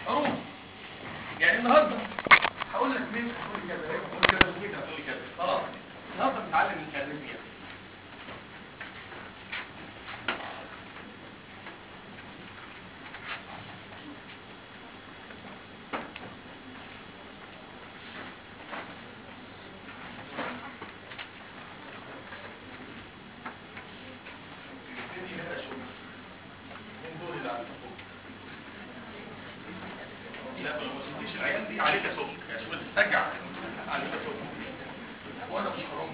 حروف يعني النهارده هقول لك مين هتقول لي كذا هتقول لي كذا ومين هتقول لي كذا خلاص النهارده بنتعلم الاريثميا نبتدي بقى شوف مين دول اللي على الفوق لا ما وصلتش العيال دي عليك يا صبح يا شوف تسجع عليك يا صبح وانا مش حرام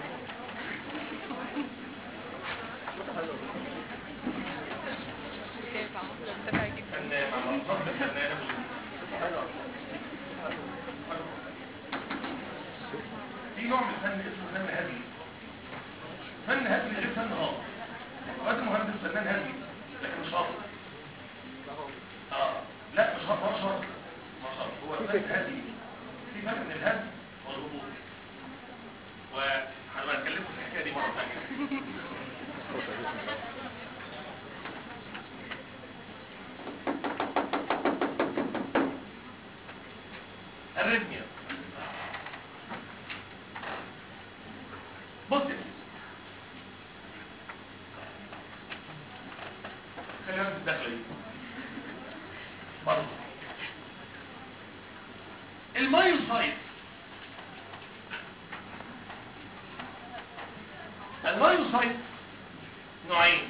فنان على الضغط فنانة في نوع من الفن اسمه فن هزلي فن هزلي غير فن هابط وقت المهندس فنان هزلي لكن مش هابط اه لا مش هابط مش هابط مش هابط هو فن هزلي في فرق بين الهزل والهبوط وهنبقى نتكلم في الحكايه دي مره ثانيه الريتميا بص يا سيدي. خلينا في الدخله دي برضه المايوسايت المايوسايت نوعين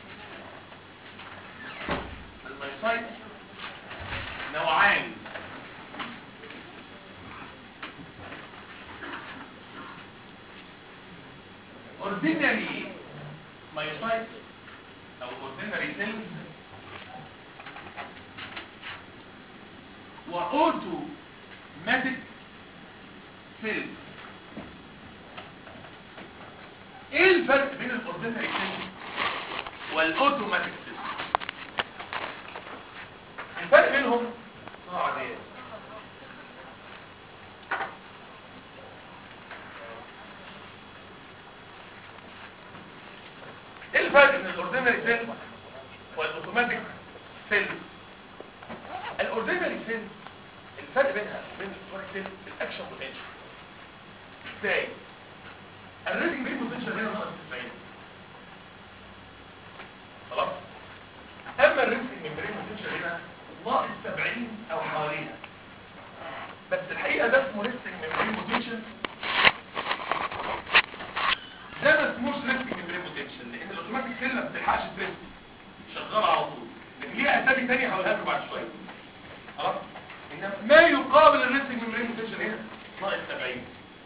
المايوسايت نوعان ordinary myocytes او ordinary cells و automatic cells ايه الفرق بين الاوردينري سيلز والاوتوماتيك سيلز الفرق بينهم اه عاديه ايه الفرق بين الاوردينري سيل والاوتوماتيك سيل الاوردينري سيل الفرق بينها وبين الاوتوماتيك سيل الاكشن بوتنشال ازاي الريتنج ريت بوتنشال هنا ناقص 90 خلاص اما الريتنج ميمبرين بوتنشال هنا ناقص 70 او حواليها بس الحقيقه ده اسمه ريتنج ميمبرين بوتنشال ده ما اسموش ريسك ميمبرين بوتنشال لان الاوتوماتيك سيل ما بتلحقش تريسك شغاله على طول لكن ليها اسامي ثانيه هقولها لكم بعد شويه خلاص انما ما يقابل الريسك ميمبرين بوتنشال هنا ناقص 70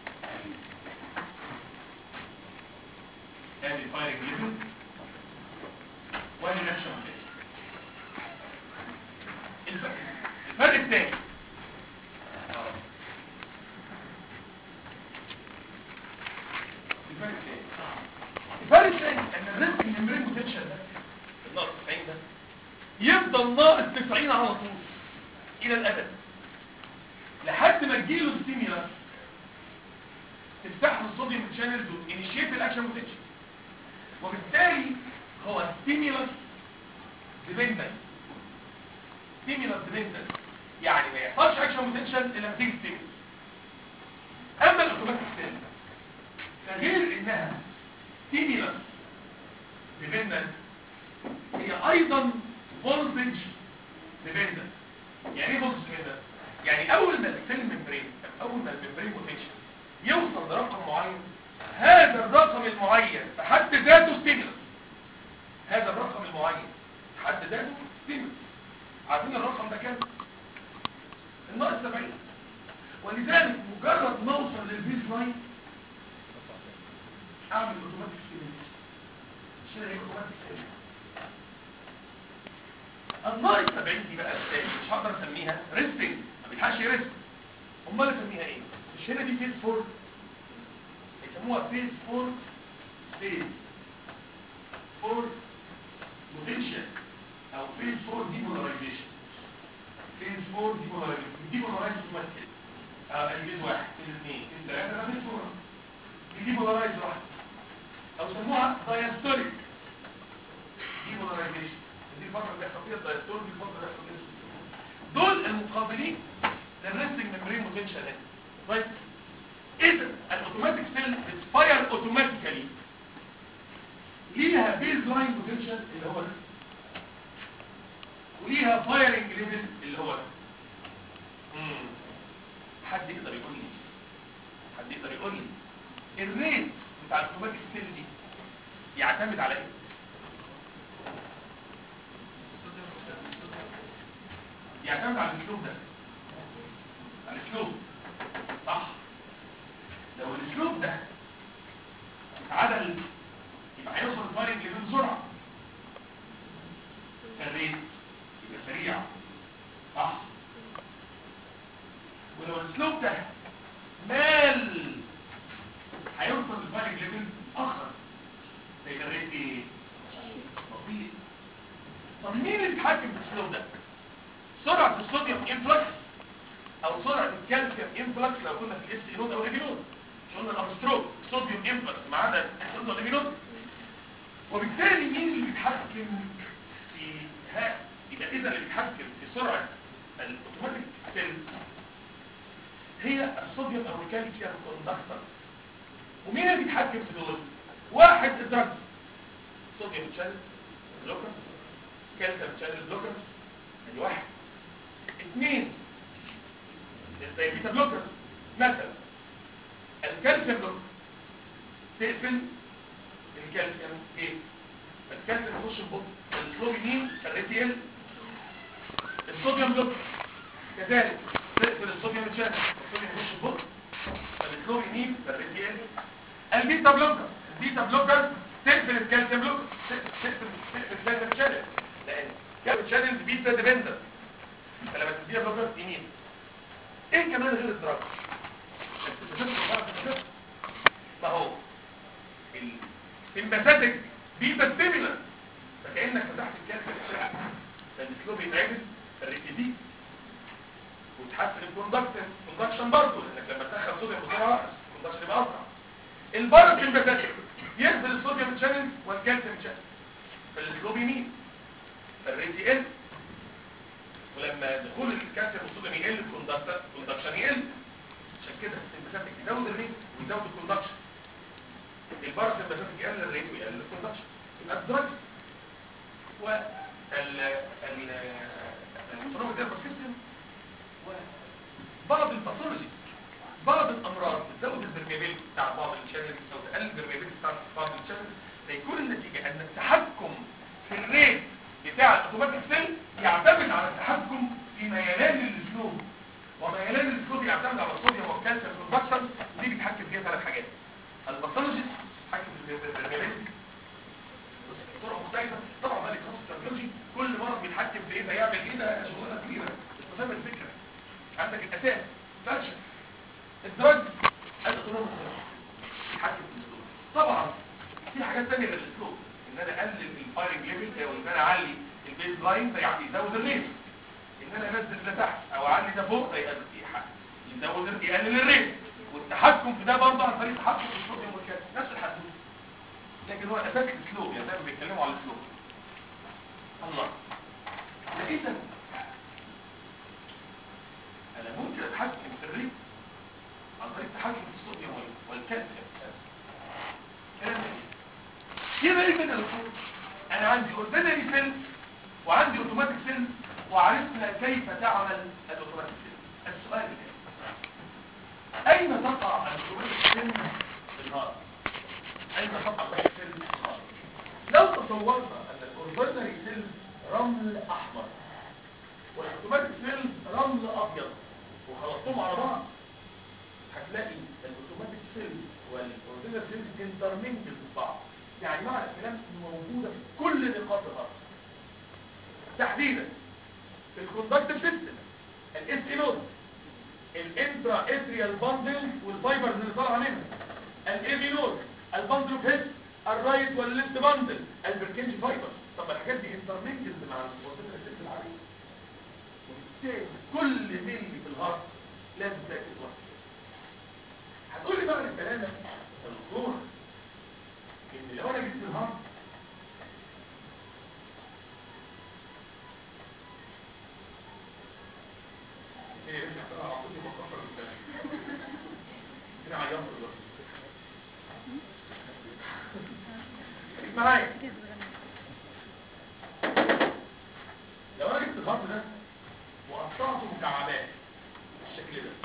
ادي فايرنج ليفل وادي رياكشن الفرق الفرق الثاني الفرق الثاني الفرق الثاني ان الريسك ميمبرين بوتنشال ده الناقص 90 ده يفضل ناقص 90 على طول الى الابد لحد ما تجيله ستيميولاس تفتح له الصوديوم شانلز وتنشيت الاكشن بوتنشال وبالتالي هو ستيميولاس ديبندنت ستيميولاس ديبندنت يعني ما يحصلش اكشن بوتنشال الا لما تيجي ستيميولاس اما الاوتوماتيك سيل فغير انها ستيميولاس ديبندنت هي ايضا فولتج ديبندنت يعني ايه فولتج ديبندنت يعني اول ما السيل ممبرين اول ما الممبرين بوتنشال يوصل لرقم معين هذا الرقم المعين في حد ذاته ستيمولس هذا الرقم المعين في حد ذاته ستيمولس عارفين الرقم ده كام الناقص 70 ولذلك مجرد ما اوصل للبيز لاين اعمل اوتوماتيك ستيمولس شيل اوتوماتيك ستيمولس الناقص 70 دي بقى ازاي مش هقدر اسميها ريستنج ما بيلحقش يرست امال اسميها ايه مش هنا دي فيز فور يسموها فيز فور فيز فور بوتنشال او فيز فور ديبولاريزيشن فيز فور ديبولاريزيشن ديبولارايز تمثل اه فيز واحد فيز اثنين فيز ثلاثة ده فيز فور ديبولارايز واحد او يسموها دايستوليك ديبولارايزيشن دي الفترة اللي بيحصل فيها الدايستول دي الفترة اللي بيحصل فيها دول دول المقابلين للريستنج ميمبرين بوتنشال هنا طيب اذا الاوتوماتيك سيل بتفاير اوتوماتيكالي ليها بيز لاين بوتنشال اللي هو ده وليها فايرنج ليفل اللي هو ده مم. حد يقدر يقول لي حد يقدر يقول لي الريت بتاع الاوتوماتيك سيل دي يعتمد على ايه يعتمد على الاسلوب ده على الاسلوب صح لو الاسلوب ده اتعدل يبقى هيوصل الفايرنج ليفل بسرعه فالريت يبقى سريع صح ولو الاسلوب ده مال هيوصل الفايرنج ليفل اخر يبقى الريت ايه بطيء طب مين اللي بيتحكم في الاسلوب ده سرعه الصوديوم انفلكس او سرعه الكالسيوم انفلكس لو كنا في الاس اينود او الاينود مش قلنا الابستروك صوديوم انفلكس ما عدا الاس او الاينود وبالتالي مين اللي بيتحكم في ها يبقى اذا اللي بيتحكم في سرعه الاوتوماتيك سيل هي الصوديوم او الكالسيوم كوندكتور ومين اللي بيتحكم في دول واحد الدرج صوديوم شانل بلوكر كالسيوم شانل بلوكر ادي واحد اثنين زي البيتا بلوكر مثلا الكالسيوم بلوكر تقفل الكالسيوم ايه الكالسيوم يخش البطن السلوبينين الريتيل الصوديوم بلوكر كذلك تقفل الصوديوم شانل الصوديوم يخش البطن السلوبينين الريتيل البيتا بلوكر البيتا بلوكر تقفل الكالسيوم بلوكر تقفل تقفل الكالسيوم شانل لان الكالسيوم شانل بيتا ديبندنت انت لما تديها بلوكر يمين ايه كمان غير الدراج ما هو السمباثيك بيتا ستيمولانت فكانك فتحت الكالسيوم شانل فالسلوب يتعمل الريتيدي وتحسن الكوندكشن كوندكشن برضه لانك لما تدخل صوديوم بسرعه الكوندكشن يبقى اسرع البارا سمباثيك يقفل الصوديوم شانل والكالسيوم شانل فالسلوب يمين فالريت يقل ولما دخول الكالسيوم والصوديوم يقل الكوندكشن يقل عشان كده السمباثيك يزود الريت ويزود الكوندكشن البارا سمباثيك يقلل الريت ويقلل الكوندكشن يبقى الدرج وال ال الانفلونزا نيرفس سيستم وبعض الباثولوجي بعض الامراض بتزود البرميابيلتي بتاع بعض الشانلز او تقلل البرميابيلتي بتاع بعض الشانلز فيكون النتيجه ان التحكم في الريت بتاع الاوتوماتيك سيل يعتمد على التحكم في ميلان الاسلوب وميلان الاسلوب يعتمد على الصوديوم والكالسيوم كونفكشن ودي بيتحكم فيها ثلاث حاجات الباثولوجيست بيتحكم في البرميابيلتي بطرق مختلفه طبعا بقى الكارdiology كل مرض بيتحكم في ايه ده يعمل ايه ده شغلانه كبيره بس فاهم الفكره عندك الاساس فاكشن الدرج الاوتونوميك يتحكم في الاسلوب طبعا في حاجات ثانيه غير الاسلوب ان انا اقلل الفايرنج ليفل او ان انا اعلي البيز لاين ده يعني يزود الريت ان انا انزل ده تحت او اعلي ده فوق ده يقلل يزود يقلل الريت والتحكم في ده برضه عن طريق التحكم في الصوديوم والكالسيوم نفس الحدود لكن هو اساس الاسلوب يعني دايما بيتكلموا على الاسلوب الله اذا انا ممكن اتحكم في الريت عن طريق التحكم في الصوديوم والكالسيوم كلام كده ايه كده انا عندي اوردينري سيل وعندي اوتوماتيك سيل وعرفنا كيف تعمل الاوتوماتيك سيل السؤال الآن اين تقع الاوتوماتيك سيل في النهار اين تقع الاوتوماتيك سيل في النهار لو تصورنا ان الاوردينري سيل رمل احمر والاوتوماتيك سيل رمل ابيض وخلطتهم على بعض هتلاقي الاوتوماتيك سيل والاوردينري سيل انترمنجل في بعض يعني معنى الكلام موجوده في كل نقاط الارض تحديدا في الكوندكتيف سيستم الاس اي الانترا اتريال باندل والفايبرز اللي طالعه منها الاي نود الباندل اوف هيد الرايت والليفت باندل البركنج فايبر طب الحاجات دي انترمنجلز مع الوظيفه الست العاديه وبالتالي كل ملي في الهارت لازم تاكل وقت هتقول لي بقى الكلام ده الخطوره ان لو انا جبت الهارت ايه انت بقى عطيتني مختصر الكلام انا عيطت دلوقتي خليك معايا لو انا جبت الخط ده وقطعته مكعبات بالشكل ده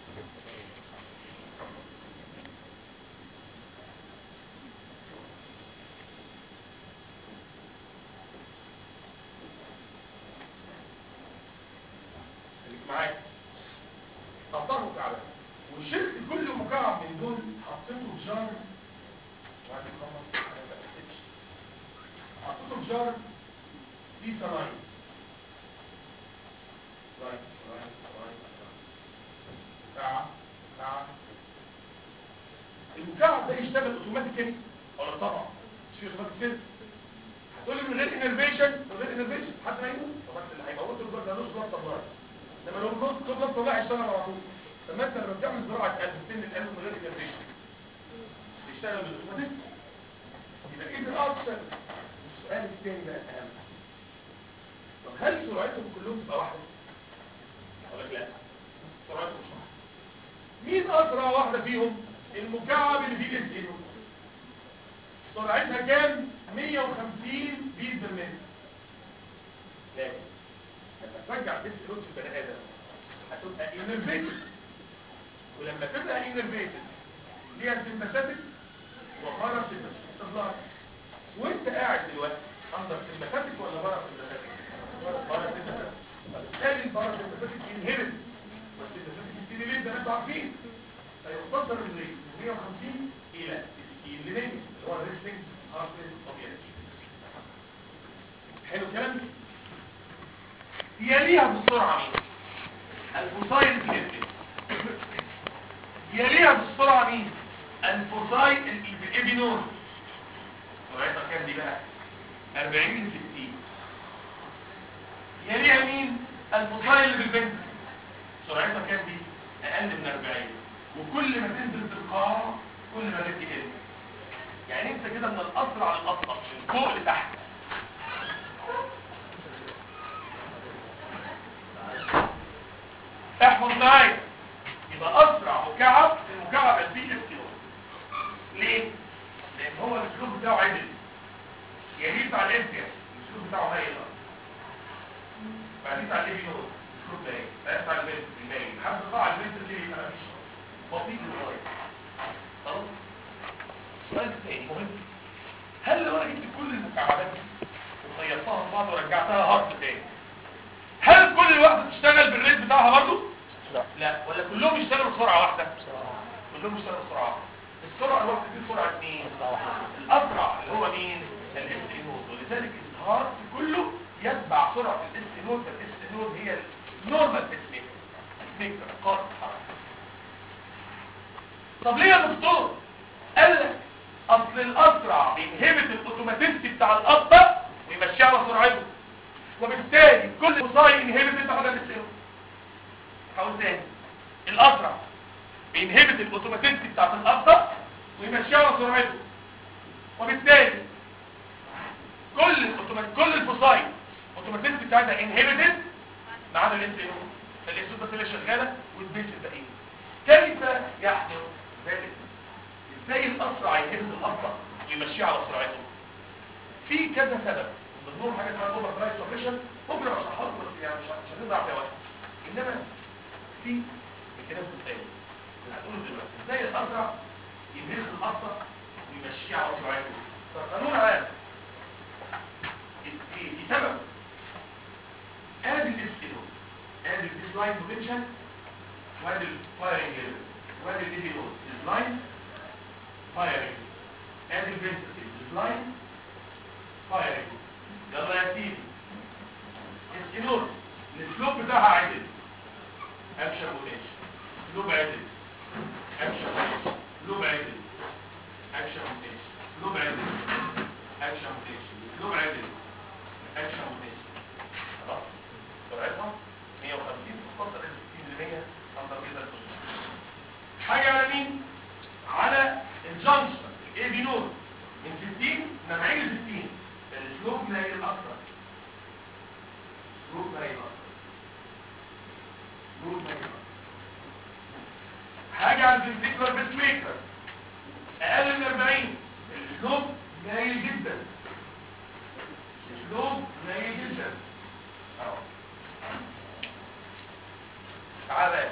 خليك معايا قطعه مكعبات وشلت كل مكعب من دول حطيته في جار وبعد ما خلص أنا ما بحسبش. حطيته في جار فيه سراير سراير سراير سراير ساعة ساعة المكعب ده يشتغل اوتوماتيكالي ولا طبعا مش اوتوماتيك كده هتقول لي من غير انرفيشن من غير انرفيشن حد ما يموت طبعا اللي هيموته الجرد ده نص ضغط طبيعي انما لو نص ضغط طبيعي يشتغل على طول طب ما انت لما بتعمل زراعه قلب بتسن القلب من غير انرفيشن يشتغل بالاوتوماتيك يبقى اذا اكثر السؤال الثاني بقى اهم طب هل سرعتهم كلهم تبقى واحده اقول لك لا سرعتهم مش واحده مين اسرع واحده فيهم المكعب اللي فيه الاس ان سرعتها كام 150 بيت بالمتر لكن لما ترجع الاس ان في البني ادم هتبقى انرفيتد ولما تبقى انرفيتد ليها سمباثيك وبارا سمباثيك وانت قاعد دلوقتي اندر سمباثيك ولا بارا سمباثيك بارا سمباثيك بالتالي البارا سمباثيك انهبت والسمباثيك ستيميليت ده انتوا عارفين فيختصر الريت من 150 الى 60 لمية اللي هو الريستنج هارت ريت طبيعي حلو الكلام يليها بالسرعه مين الفوسايل كليبتين يليها بالسرعه مين الفوسايل الابينون سرعتها كام دي بقى 40 ل 60 يليها مين الفوسايل بالبنت سرعتها كام دي اقل من 40 وكل ما تنزل بالقاع كل ما الريت يقل يعني انت كده من الاسرع للابطا من فوق لتحت احفظ معايا يبقى اسرع مكعب المكعب البي اس ليه لان هو الاسلوب بتاعه عدل يليه على الاسيا الاسلوب بتاعه مايل بعدين على الليبي نور الاسلوب ده ايه بعدين على البنت المايل لحد قاع البنت اللي يبقى مفيش بطيء للغايه خلاص السؤال الثاني مهم هل لو انا جبت كل المكعبات دي وخيطتها في بعض ورجعتها هارت تاني هل كل واحده تشتغل بالريت بتاعها برضه لا لا ولا كلهم يشتغلوا بسرعه واحده كلهم يشتغلوا بسرعه واحده السرعه الواحده دي سرعه مين الاسرع اللي هو مين الاس نود ولذلك الهارت كله يتبع سرعه الاس نود فالاس نود هي النورمال بيس ميكر قائد الحركه طب ليه يا دكتور قال لك اصل الاسرع بينهبت الاوتوماتيستي بتاع الابطا ويمشي على سرعته وبالتالي كل مصاي انهبت تاخد الاس نود هقول تاني الاسرع بينهبت الاوتوماتيستي بتاعت الابطا ويمشيها على سرعته وبالتالي كل الأوتومات- كل الفصائل الاوتوماتيستي بتاعتها انهبتد ما عدا الاس الاس بس اللي شغاله والبيس الباقيين كيف يحدث ذلك ازاي الاسرع ينهبت الابطا ويمشيها على سرعته في كذا سبب من ضمنهم حاجه اسمها اوفر برايس اوبريشن ممكن اشرحها لكم بس يعني مش مش هنضيع فيها وقت انما في ميكانيزم تاني هتقولوا دلوقتي ازاي الاسرع ينهز الابطا ويمشيه على سرعته فقانون عام في في سبب ادي الاس ادي الديس لاين بوتنشال وادي الفايرنج وادي الاي نود لاين فايرنج ادي الفنتركل لاين فايرنج يلا يا سيدي السينور السلوب بتاعها عدل اكشن بوتنشال سلوب عدل اكشن بوتنشال سلوب عدل اكشن بوتنشال سلوب عدل اكشن بوتنشال سلوب عدل اكشن بوتنشال خلاص سرعتها 150 تختصر 60% اندر كده البوزيشن حاجه على مين على الجنكشن الاي بي نود من 60 نبعين ل 60 السلوب مايل اكتر سلوب مايل اكتر سلوب مايل فنتريكولار بيس ميكر اقل من 40 الاسلوب قليل جدا الاسلوب قليل جدا اهو تعالى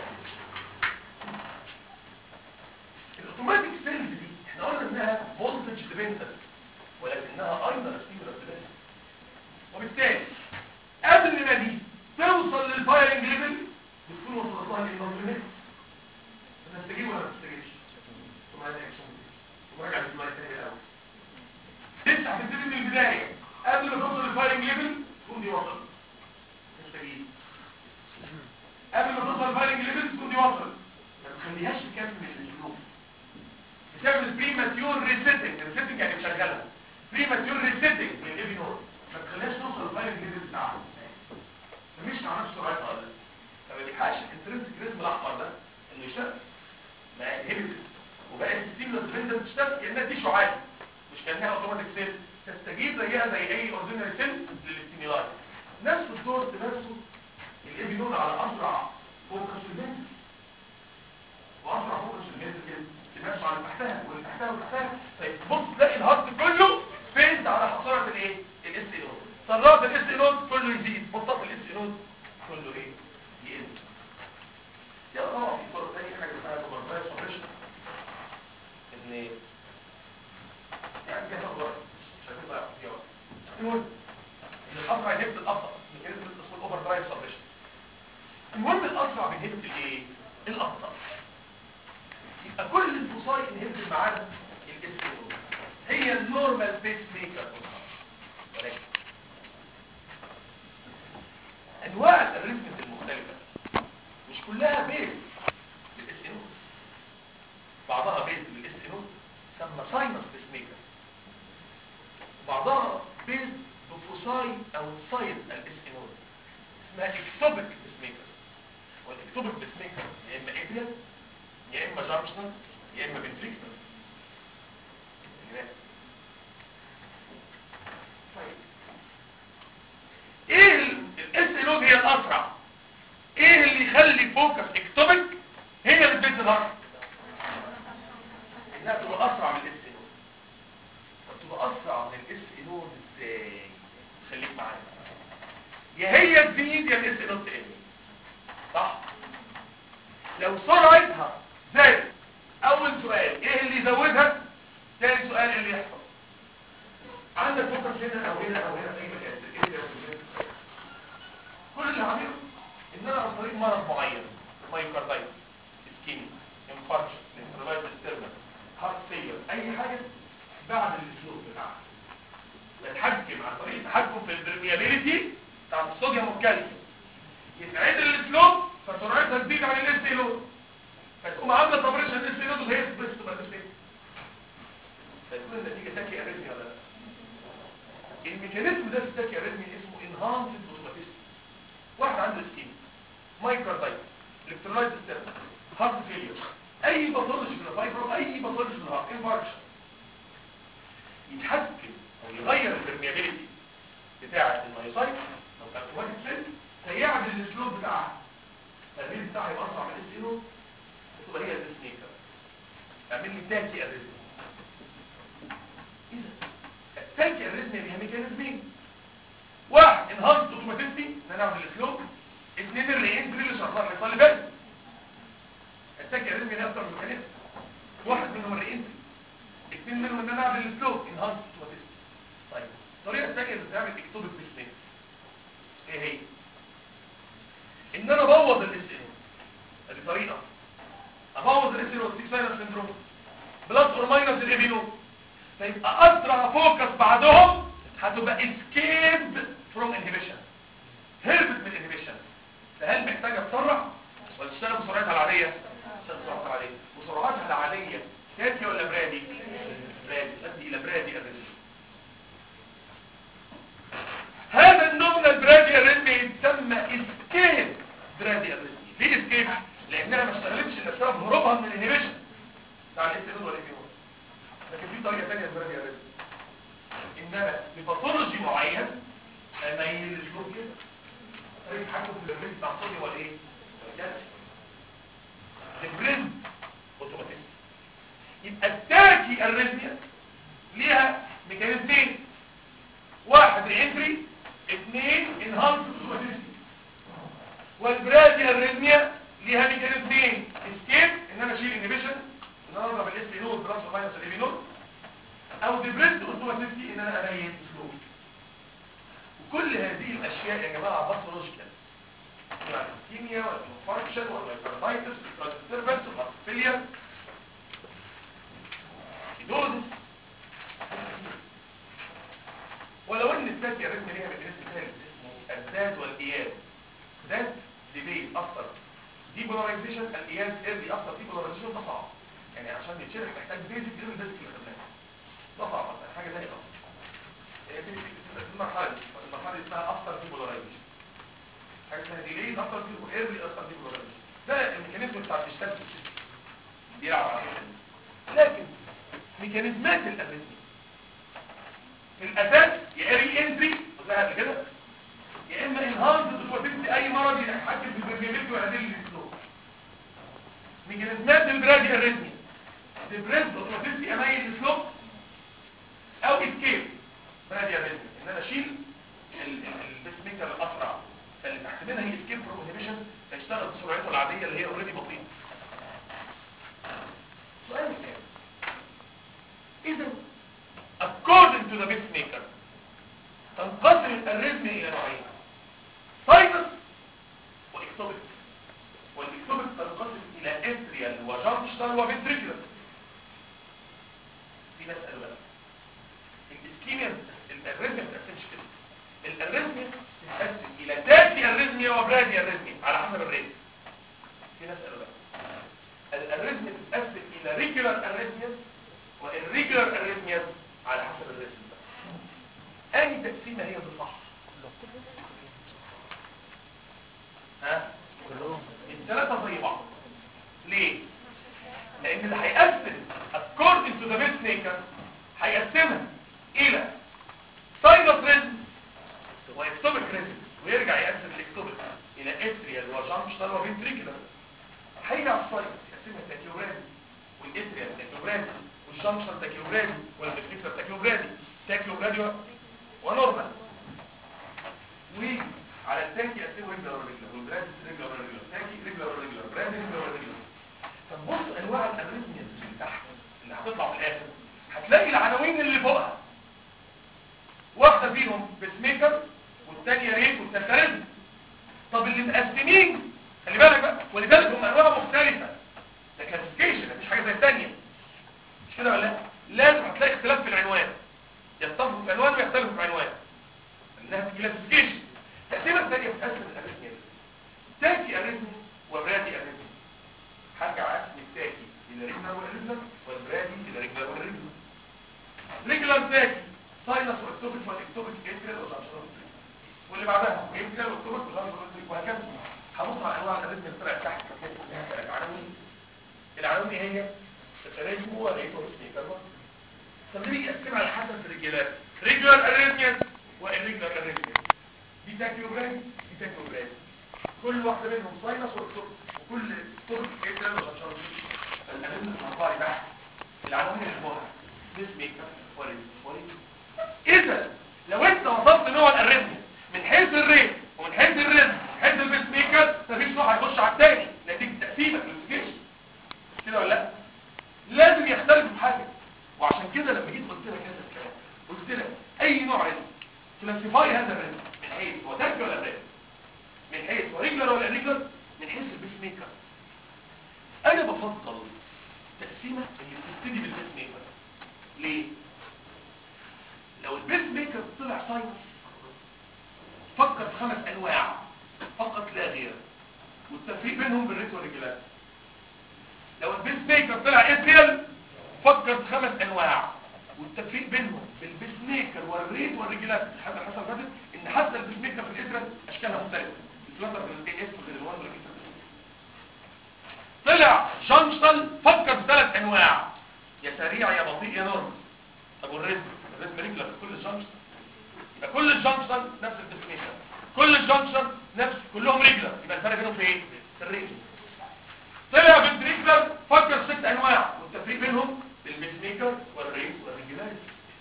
الاوتوماتيك سيلز دي احنا قلنا انها فولتج ديبندنت ولكنها ايضا ستيمولس ديبندنت وبالتالي قبل ما دي توصل للفايرنج ليفل بتكون وصلت لها للمنطقه تستجيب ولا ما تستجيبش ثم هذا اكشن وراجع للسلايد تاني الاول لسه هتبتدي من البدايه قبل ما توصل للفايرنج ليفل تكون دي وصلت تستجيب قبل ما توصل للفايرنج ليفل تكون دي وصلت ما تخليهاش تكمل الاسلوب بتعمل بريماتيور ريسيتنج ريسيتنج يعني مشغلها بريماتيور ريسيتنج للاي نور ما تخليهاش توصل للفايرنج ليفل بتاعها مش على نفس سرعتها ولا ما بيلحقش الانترنسك ريزم الاحمر ده انه يشتغل ما انهبت وبقت الستيمولس ديبندنت تشتغل كانها دي شعاع مش كانها اوتوماتيك سيل تستجيب زيها زي اي اوردينري سيل للاستيمولاي نفس الدور تمارسه الابينون على اسرع فوكس المنتل واسرع فوكس المنتل كده تمارسه على تحتها واللي تحتها وتحتها فبص تلاقي الهارت كله فيز على حصاره الايه الاس نود سرعه الاس نود كله يزيد بطاط الاس نود كله ايه يقل يا طبعا في طرق تانية حاجه اسمها كومبرتايز سبريشن ان يعني كده وقت مش هتبقى فيها وقت المهم ان الاسرع يهبط الابطا ميكانيزم اسمه الاوفر درايف سبريشن المهم الاسرع بيهبط الايه الابطا يبقى كل الفصائل اللي هبط معانا الاس هي النورمال بيس ميكر ولكن انواع الاريثمنت المختلفه مش كلها بيز بالاس ان بعضها بيز بالاس ان تسمى ساينس بيس ميكر بعضها بيز بفوساي او سايد الاس ان اسمها اكتوبيك بيس ميكر والاكتوبيك بيس ميكر يا اما ابيض يا اما جارمشنال يا اما فنتريكتال طيب ايه الاس لود هي الاسرع ايه اللي يخلي فوكس اكتوبك هي اللي بتبني الهرم انها تبقى اسرع من الاس لود تبقى اسرع من الاس لود ازاي خليك معايا يا هي تزيد يا الاس لود تقل صح لو سرعتها زي اول سؤال ايه اللي يزودها ثاني سؤال اللي يحصل عندك فوكس هنا او هنا او هنا في اي مكان ايه اللي يحصل كل اللي هعمله ان انا عن طريق مرض معين مايوكاردايتس اسكيمي انفاركشن انترلايت ستيرمن هارت فيلر اي حاجه بعد الاسلوب بتاعها بتحكم عن طريق التحكم في البرميابيليتي بتاع الصوديوم والكالسيوم يتعدل الاسلوب فسرعتها تزيد عن الاس لود فتقوم عامله تبريشن الاس لود وهي بس تبقى تسلم فتكون النتيجه تاكي اريثميا ولا لا الميكانيزم ده في التاكي اريثميا اسمه انهانسد اوتوماتيستي واحد عنده سكين مايكروتايت الكترولايت ستيرن هارت فيلير اي باثولوجي في الفايبرو اي باثولوجي في الهارت انفاركشن يتحكم او يغير البرميابيليتي بتاعه المايوسايت لو كان اوتوماتيك سيل فيعدل الاسلوب بتاعها الريل بتاعها يبقى اسرع من الاس تبقى هي السنيكر اعمل لي تاكي اريزم اذا التاكي اريزم ليها ميكانيزمين واحد انهانس اوتوماتيستي ان انا اعمل السلوب اثنين الرينتري اللي شرحناه الحصه اللي فاتت التاكي اريزم ليها اكتر من ميكانيزم واحد منهم الرينتري اثنين منهم ان انا اعمل السلوب انهانس اوتوماتيستي طيب الطريقه الثانيه اللي بتعمل اكتوبك بسنين ايه هي ان انا ابوظ الاس ان دي طريقه ابوظ الاس ان والسيك ساينس سندروم بلس اور ماينس الابينو فيبقى اسرع فوكس بعدهم هتبقى اسكيب فروم انهبيشن هربت من الانهبيشن فهل محتاجه تسرع ولا تشتغل بسرعتها العاديه تشتغل بسرعتها العاديه وسرعتها العاديه تاتي ولا برادي برادي تؤدي الى برادي الريزم هذا النوع البرادي الريزم يتسمى اسكيب برادي الريزم ليه اسكيب لانها ما اشتغلتش الا بسبب هروبها من الانهبيشن بتاع الاستيرون والايبيون لكن في طريقه ثانيه برادي الريزم انما بباثولوجي معين اميل الاسلوب كده طريقه حكم في البريد بتاع الصوديوم والايه والكالسيوم البريد اوتوماتيك يبقى التاكي الريزميا ليها ميكانيزمين واحد رينتري اثنين انهانس اوتوماتيسيتي والبرادي الريزميا ليها ميكانيزمين اسكيب ان انا اشيل انهبيشن ان انا اضرب الاس نود بلس ماينس الاي نود او ديبريد اوتوماتيسيتي ان انا ابين سلو وكل هذه الاشياء يا جماعه باثولوجيكال يعني الكيمياء والفانكشن والهيباتايتس والترانسفيرنس والفيلير نودس ولو ان الفاتي الرسم ليها ميكانيزم ثالث اسمه الذات والاياد ذات ديبي اثر ديبولاريزيشن الاياد ايرلي اثر ديبولاريزيشن ده صعب يعني عشان يتشرح محتاج بيزك غير البيزك اللي خدناها ده صعب مثلا حاجه زي اصلا هي في المرحله دي المرحله دي اسمها اثر ديبولاريزيشن حاجه اسمها ديلي اثر ايرلي اثر ديبولاريزيشن ده الميكانيزم بتاع الاشتات في السيستم بيلعب على كده لكن ميكانيزمات الاريثميا في الاساس يا ري انتري قلناها قبل كده يا اما انهانس اوتوماتيك اي مرض يتحكم في البرميلتي ويعدل السلوك ميكانيزمات البرادي اريثميا ديبريس اوتوماتيك اميل السلوك او اسكيب برادي اريثميا ان انا اشيل البيس ميكر الاسرع فاللي تحت منها هي اسكيب بروهيبيشن فيشتغل بسرعته العاديه اللي هي اوريدي بطيئه سؤال ثاني إذا according to the pacemaker تنقسم الاريزميا إلى نوعين ساينس واكتوبيك والاكتوبيك تنقسم إلى اتريال وجانشتال وفنتريكولار في مسألة بقى الاسكيميا الاريزميا ما بتقسمش كده الاريزميا تتقسم إلى تاكي اريزميا وبرادي اريزميا على حسب الريت في مسألة بقى الاريزميا تتقسم إلى ريجولار اريزميا والريجولار اريثمياز على حسب الرسم ده اي تقسيمه هي بالصح ها الثلاثه زي بعض ليه لان اللي هيقسم according to the pacemaker هيقسمها الى sinus rhythm واكتوبيك rhythm ويرجع يقسم الاكتوبيك الى اتريال وجانكشنال وفنتريكولار هيجي على الساينس يقسمها تاكيورادي والاتريال تاكيورادي والجنكشن تاكيوبرادي والفيكتور تاكيوبرادي تاكيوبرادي ونورمال وعلى التاكي اسيبه ريجولار ريجولار والبرادي ريجولار ريجولار تاكي ريجولار ريجولار برادي ريجولار ريجولار طب بص انواع الاريثمياز اللي تحت اللي هتطلع في الاخر هتلاقي العناوين اللي فوقها واحده فيهم بيس ميكر والثانيه ريت والثالثه ريزم طب اللي مقسمين خلي بالك بقى ولذلك هم انواع مختلفه ده كلاسيفيكيشن مفيش حاجه زي الثانيه مش كده ولا لا لازم هتلاقي اختلاف في العنوان يتفقوا في عنوان ويختلفوا في عنوان انها كلاسيفيكيشن التقسيمه الثانيه بتقسم الاريثميا تاكي اريثميا وبرادي اريثميا هرجع اقسم التاكي الى ريجولار والريجولار والبرادي الى ريجولار والريجولار ريجولار تاكي ساينس واكتوبيك والاكتوبيك انترال وجانشنال واللي بعدها انترال واكتوبيك وجانشنال وهكذا هبص على انواع الاريثميا اللي طلعت تحت العناوين العناوين هي ريجمو وريتو سنيكر طب ليه يقسم على حسب الرجالات ريجولار اريثمياز والريجولار اريثمياز دي تاكيوبرادي دي تاكيوبرادي كل واحده منهم ساينس واكتوب وكل اكتوب كده ولا شرط الاريثمياز مقاري بحث العناوين اللي فوقها بيس ميكر وريتو اذا لو انت وصلت نوع الاريثميا من حيث الريت ومن حيث الريتم من حيث البيس ميكر مفيش نوع هيخش على الثاني نتيجه تقسيمك للسكيشن كده ولا لا لازم يختلفوا في حاجه وعشان كده لما جيت قلت لك هذا الكلام قلت لك اي نوع رزق كلاسيفاي هذا الرزق من حيث هو تاكي ولا رزق من حيث هو ريجلر ولا ريجلر من حيث البيس ميكر انا بفضل تقسيمه اللي بتبتدي بالبيس ميكر ليه لو البيس ميكر طلع ساينس فكر في خمس انواع فقط لا غير والتفريق بينهم بالريت والريجلات لو البيس ميكر طلع اتريال فكر في خمس انواع والتفريق بينهم بالبيس ميكر والريت والرجلات حتى الحصه اللي فاتت ان حتى البيس ميكر في الاتريال اشكالها مختلفه الفلتر من الاي اس غير الوان غير طلع جانشتل فكر في ثلاث انواع يا سريع يا بطيء يا نورمال طب والريتم الريتم ريجلر في كل الجانشتل يبقى كل الجانشتل نفس البيس ميكر كل الجانشتل نفس كلهم ريجلر يبقى الفرق بينهم في ايه في الريتم طلع فنتريكلر فكر ست انواع والتفريق بينهم البيس ميكر والريت والريجولاريتي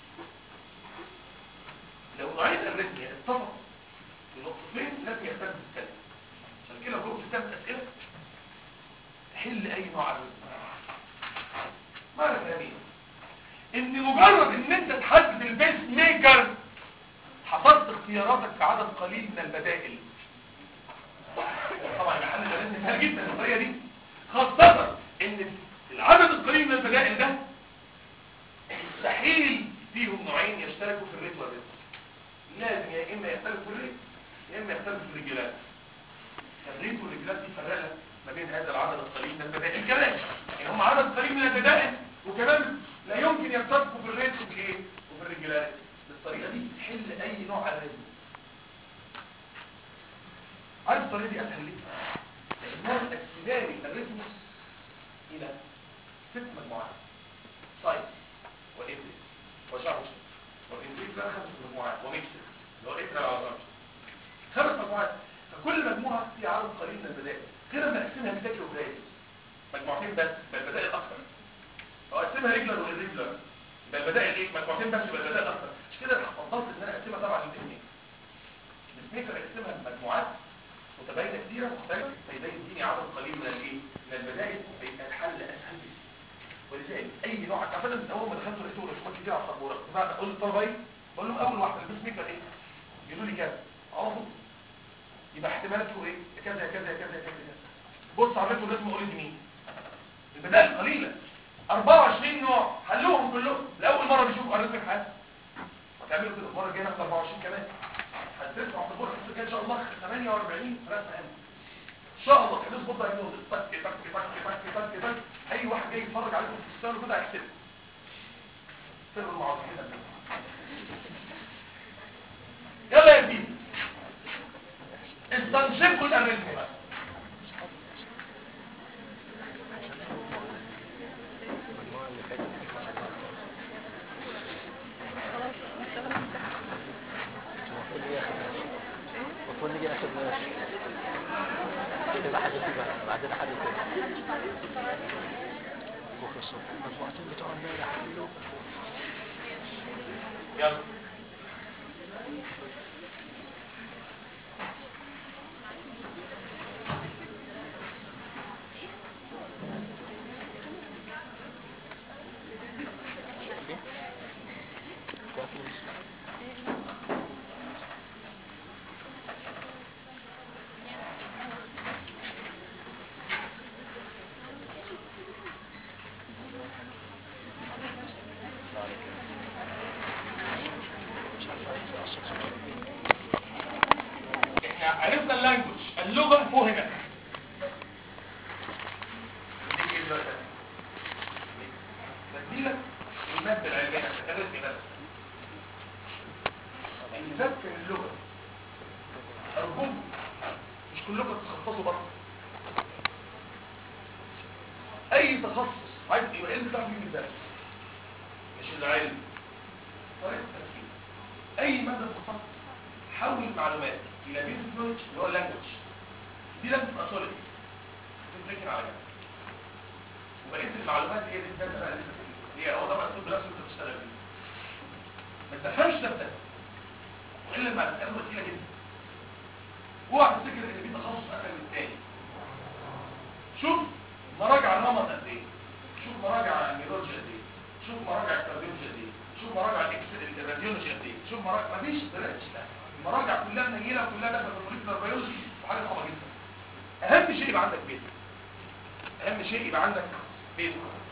لو نوعين الريتميا اتفقوا في نقطتين لازم يختلف الكلام عشان كده جوه كتاب اسئله تحل اي نوع الريتميا معنى كلامي ان مجرد ان انت تحدد البيس ميكر حصرت اختياراتك في عدد قليل من البدائل طبعا الحل ده لازم سهل جدا الطريقه دي خاصه ان العدد القليل من البدائل ده مستحيل فيهم نوعين يشتركوا في الريت والريت لازم يا اما يختلفوا في الريت يا اما يختلفوا في الرجالات الريت والرجالات دي فرقه ما بين هذا العدد القليل من البدائل كمان يعني هم عدد قليل من البدائل وكمان لا يمكن يشتركوا في الريت وفي ايه وفي الرجالات بالطريقه دي تحل اي نوع الريت عارف الطريقه دي اسهل ليه لانها تقسيماني الريتمس الى ست مجموعات ساينس والابريس وجانكشن والانتجرال خمس مجموعات وميكسر اللي هو الابريس على خمس مجموعات فكل مجموعه فيها عدد قليل من البدائل غير ما اقسمها لتاكل وبرايس مجموعتين بس يبقى البدائل اكتر او اقسمها ريجلر والريجلر يبقى البدائل ايه مجموعتين بس يبقى البدائل اكتر مش كده فضلت ان انا اقسمها طبعا للاثنين السميكر اقسمها لمجموعات متباينه كتيره مختلفه فيبقى يديني عدد قليل من الايه من البدائل فيبقى الحل اسهل بكتير ولذلك اي نوع عارفين من اول ما دخلت لقيت رسومات كتير على السبوره بعد اقول للطلبه ايه بقول لهم اول واحده البيس ميكر ايه يقولوا لي كذا على طول يبقى احتمالاته ايه كذا كذا كذا كذا كذا بص على الرسم قول لي مين البدائل قليله 24 نوع حلوهم كلهم لاول مره بيشوفوا الرسم في حياتهم هتعملوا كده المره الجايه ناخد 24 كمان هترسموا على السبوره الحصه الجايه ان شاء الله 48 رسمه هنا ان شاء الله كده اظبط بقى ينوض تك تك تك تك تك تك اي واحد جاي يتفرج عليكم في السنه كده هيحسب سر المعاصرين يلا يا سيدي استنشقوا الاريثميا بقى المفروض نيجي ناخد ناس كده حاجة كده بعدين حاجة كده بكرة الصبح المجموعتين بتوع امبارح كلهم يلا كويس مش عارف عايز اقصد احنا عرفنا اللانجوج اللغه فوق هنا دي كده بقى. بديلك المادة العلمية تدرس بس نذكر اللغة أرجوكم مش كلكم تتخصصوا بره أي تخصص عايز يبقى علم تعرف يجيب الدرس مش العلم طريقة التفكير أي مادة تخصص حول المعلومات إلى بيزنس نولج اللي هو اللانجوج دي لازم تبقى سوليد تتذكر على جنب وبقية المعلومات هي دي الداتا بقى اللي هي هو طبعا الطب نفسه انت بتشتغل بيه ما تفهمش نفسك والا ما هتبقى تقيله جدا اوعى تفتكر ان في تخصص اسهل من الثاني شوف مراجع النمط قد ايه شوف مراجع النيورولوجي قد ايه شوف مراجع الكارديولوجي قد ايه شوف مراجع الاكس الراديولوجي قد ايه شوف مراجع مفيش بلاش لا المراجع كلها منيله كلها داخله في الموليكولار بيولوجي وحاجه صعبه جدا اهم شيء يبقى عندك بيت اهم شيء يبقى عندك بيت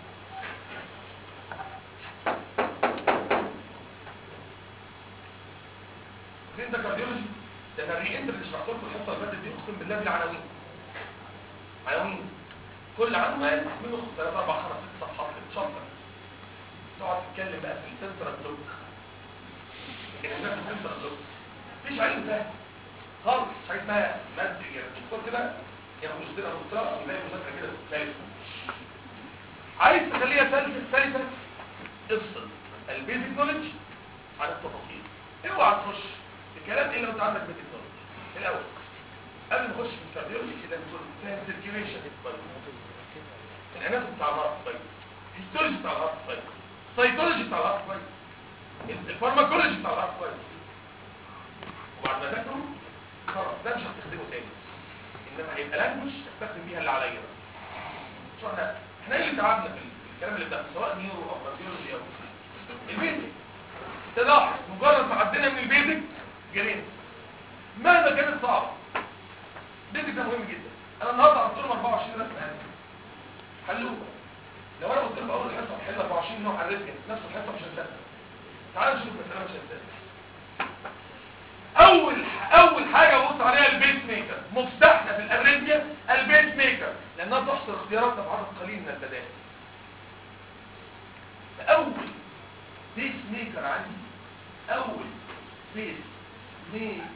فين ده كارديولوجي ده انا الري انتر اللي شرحت لكم الحصه اللي فاتت دي اقسم بالله بالعناوين عناوين كل عنوان منه 3 4 5 6 صفحات شابتر تقعد تتكلم بقى في السنترال بلوك الناس السنترال بلوك مفيش علم ده خالص مش حاجه اسمها ماده يعني دكتور كده ياخد ماجستير او دكتوراه يلاقي مذاكره كده ثالثه عايز تخليها ثالثه ثالثه افصل البيزك نولج عن التفاصيل اوعى تخش الكلام الا وانت عندك بيزك نولج الاول قبل ما نخش في الكارديولوجي كده بنقول فاهم سيركيوليشن الاناتوم بتاع الراس طيب هيستولوجي بتاع الهارت كويس سيتولوجي بتاع الهارت كويس الفارماكولوجي بتاع الهارت كويس وبعد ما تاكله خلاص ده مش هستخدمه تاني انما هيبقى لانجوج استخدم بيها اللي عليا بس شو احنا احنا ايه اللي تعبنا في الكلام اللي بتاعنا سواء نيورو او كارديولوجي او البيزك تلاحظ مجرد ما عدينا من البيزك جرينا مهما كانت صعبه البيزك ده مهم جدا انا النهارده عرضت لهم 24 رسمه هنا حلوها لو انا قلت لهم اول حصه هحل 24 نوع على الريتم نفس الحصه مش هنساها تعالوا نشوف المساله مش هنساها اول اول حاجه ببص عليها البيس ميكر مفتاحنا في الاريثميا البيس ميكر لانها تحصر اختياراتنا في عدد قليل من البدائل اول بيس ميكر عندي اول بيس ميكر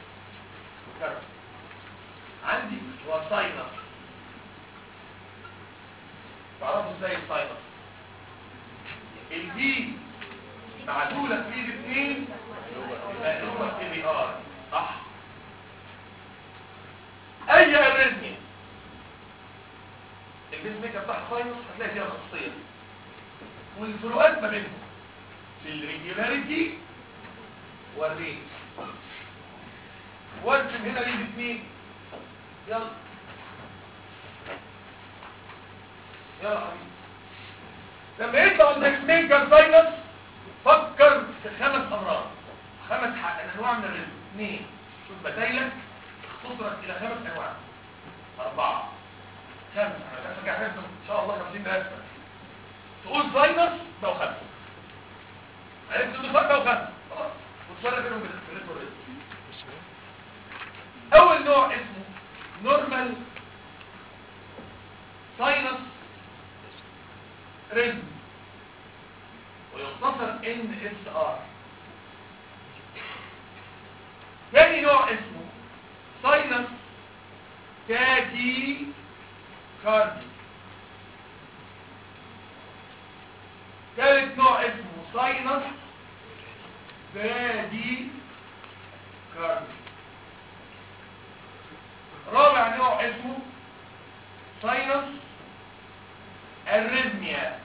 عندي هو ساينس تعرفوا ازاي الساينس البي معدوله في ايد اثنين مقلوبه في بي ار صح اي اريزميا البيس ميكر بتاع الساينس هتلاقي فيها خاصيه دي والفروقات ما بينهم في الريجولاريتي والريت وارسم هنا ليه اثنين يلا يلا حبيبي لما يطلع البيس ميكر ساينس فكر في خمس امراض خمس ح- انواع من الرزق اثنين شوف بدايلك اختصرت الى خمس انواع اربعه خمسه انا بس كده حفظ ان شاء الله 50 رسمه تقول ساينس بقوا خمسه عرفت تقول ساينس بقوا خمسه خلاص وتفرق بينهم بين الرزق والرزق اول نوع اسمه نورمال ساينس ريزم ويختصر ان اس ار ثاني نوع اسمه ساينس تاكي كاردي ثالث نوع اسمه ساينس بادي كاردي رابع نوع اسمه ساينس الريزميا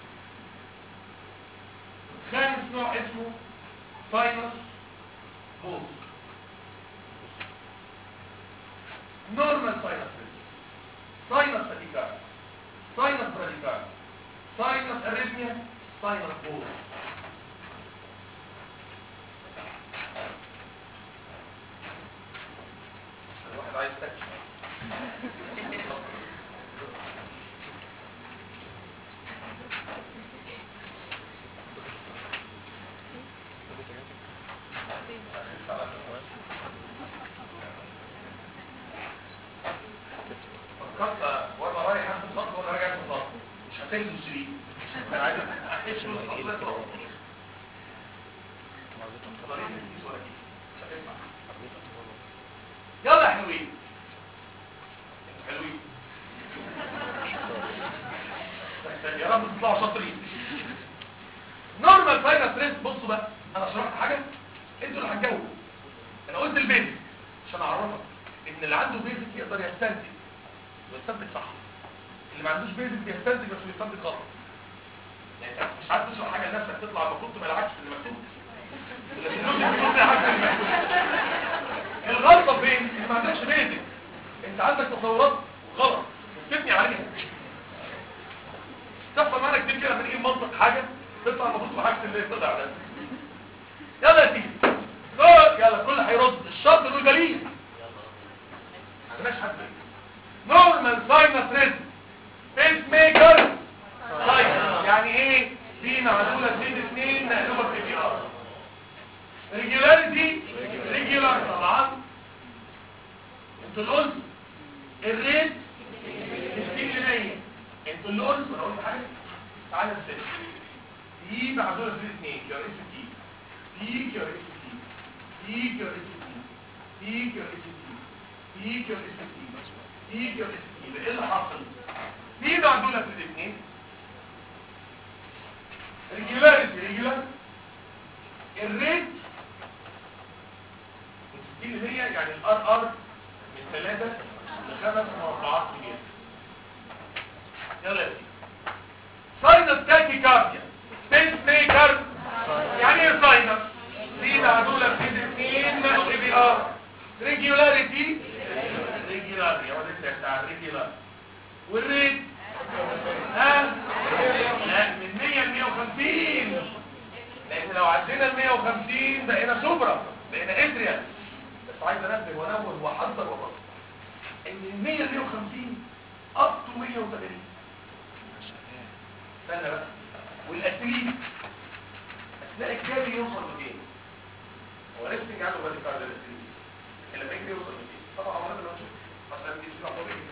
خامس نوع اسمه ساينس بوز نورمال ساينس ساينس براديكال ساينس براديكال ساينس اريثميا ساينس بوز الواحد عايز تكشف فكرت وانا رايح اخد خطوه وانا راجع اخد خطوه مش هتلزم سرير انا عايز احس بالخطوه يلا يا حلوين انتوا حلوين يا رب تطلعوا شاطرين نورمال ساينس ريس بصوا بقى انا شرحت حاجه انتوا اللي هتجاوبوا انا قلت البيزك عشان اعرفك ان اللي عنده بيزك يقدر يستنتج ويستنتج صح اللي ما عندوش بيزك بيستنتج بس بيستنتج غلط يعني انت مش عارف تشرح حاجه لنفسك تطلع المفروض تبقى العكس اللي مكتوب اللي في النص بيكون العكس اللي مكتوب الغلطه فين ان ما عندكش بيزك انت عندك تصورات غلط وبتبني عليها تحصل معانا كتير كده لما نيجي نمنطق حاجه تطلع المفروض بعكس اللي طلع ده يلا يا سيدي دور يلا كل هيرد الشرط له دليل ما عندناش حد نورمال ساينس ريزم بيس ميكر ساينس يعني ايه في معدوله بين اثنين مقلوبه في بي ار ريجولاريتي ريجولار طبعا انتوا اللي قلتوا الريت 60% انتوا اللي قلتوا انا قلت حاجه تعالى نسال دي معدوله بين اثنين كيو اس تي دي كيو اس تي دي كيو اس تي دي كيو اس تي دي كيو اس تي دي كيو اس تي ايه اللي حاصل دي معدوله بين اثنين ريجولاريتي ريجولار الريت من 60 ل 100 يعني الار ار من 3 ل 5 مربعات مليون يلا يا سيدي ساينس الاتريا بتاع الريجيلار والريت ها لا من 100 ل 150 لان لو عدينا ال 150 بقينا سوبرا بقينا اتريا بس عايز انبه وانوه واحذر وابصر ان من 100 ل 150 اب تو 180 استنى بقى والاسليب اثناء الجري يوصل لفين هو ريستنج عنده بادي كارد الاسليب اللي بيجري يوصل لفين طبعا عمرنا ما نشوف مثلا دي اسمها طبيعي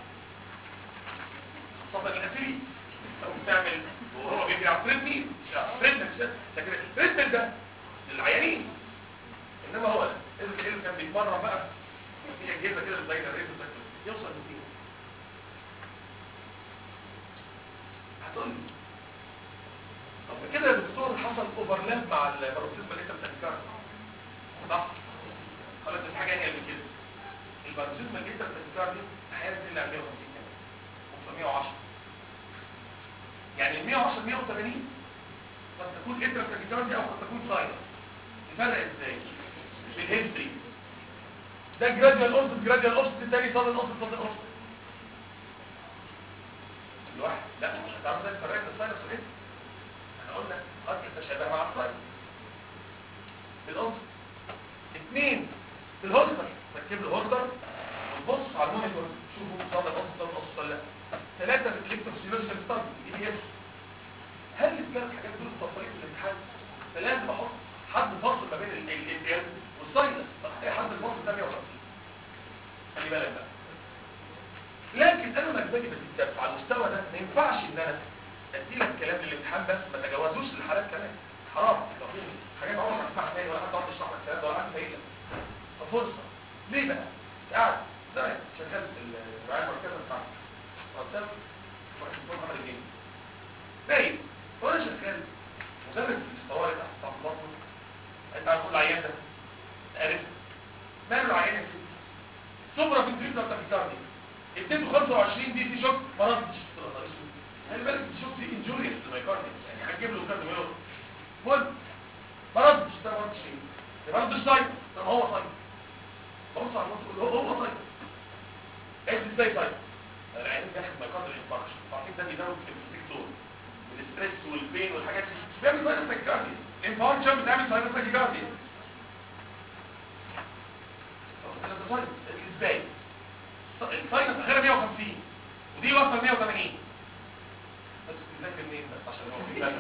طبعا الاسليب لو بتعمل وهو بيجري على التريدميل تريدميل لكن التريدميل ده للعيانين انما هو ده اللي اللي كان بيتمرن بقى في اجهزه كده زي الريس يوصل لفين هتقول لي طب كده يا دكتور حصل اوفرلاب مع الباروكسيزما اللي انت بتذكرها صح خلاص في حاجه ثانيه من كده الباروكسيزما اللي انت بتذكرها دي احيانا تقل عن 150 كمان ممكن 110 يعني ال 110 180 قد تكون انترا تاكيكارديا او قد تكون ساينس نفرق ازاي بالهيستوري ده جراديال اوست جراديال اوست الثاني صاد الاوست صاد الاوست الواحد لا مش هتعرف ازاي تفرق الساينس والايه احنا قلنا قد يتشابه مع الساينس بالاوست اثنين بالهولدر ركب له هولدر وتبص على المونيتور شوفوا صاد الاوست صاد الاوست ولا لا ثلاثه بالكليبتوفيزيولوجيكال ستادي اي بي اس هل الثلاث حاجات دول مطبقين في الامتحان فلازم احط حد فاصل ما بين الانتيال والساينس طب ايه حد الفاصل ده 150 خلي بالك بقى لكن انا مجبري بالكتاب على المستوى ده ما ينفعش ان انا ادي لك كلام للامتحان بس ما تجاوزوش الحالات كمان حرام لو في حاجات عمرك ما تسمعها تاني ولا حد يقعد يشرح لك الكلام ده ولا حد فايق لك ففرصه ليه بقى؟ قاعد زي شغال في الرعايه المركزه بتاعتك مرتب واحد دكتور محمد الجندي باين وانا شغال مدرس في الطوارئ تحت تحت بطنه انت عارف كل عيان ده عرفت ماله العيان يا سيدي سوبرا في الدريب بتاعت الكارديو اديته 25 دي سي شوك ما ردش خلي بالك دي شوك دي انجوريس للمايكارديوم يعني هتجيب له كارديو مليون المهم ما ردش ده ما ردش ليه؟ ده ما ردش طيب طب ما هو طيب بص على النص كله هو هو طيب عرفت ازاي طيب العين داخل مايكارديال انفاركشن عارفين ده بيزود السكتور والستريس والبين والحاجات دي بيعمل ساينس تاكيكارديا الانفاركشن بتعمل ساينس تاكيكارديا ازاي الساينس اخرها 150 ودي واصله 180 بس بتذاكر منين بس عشان هو في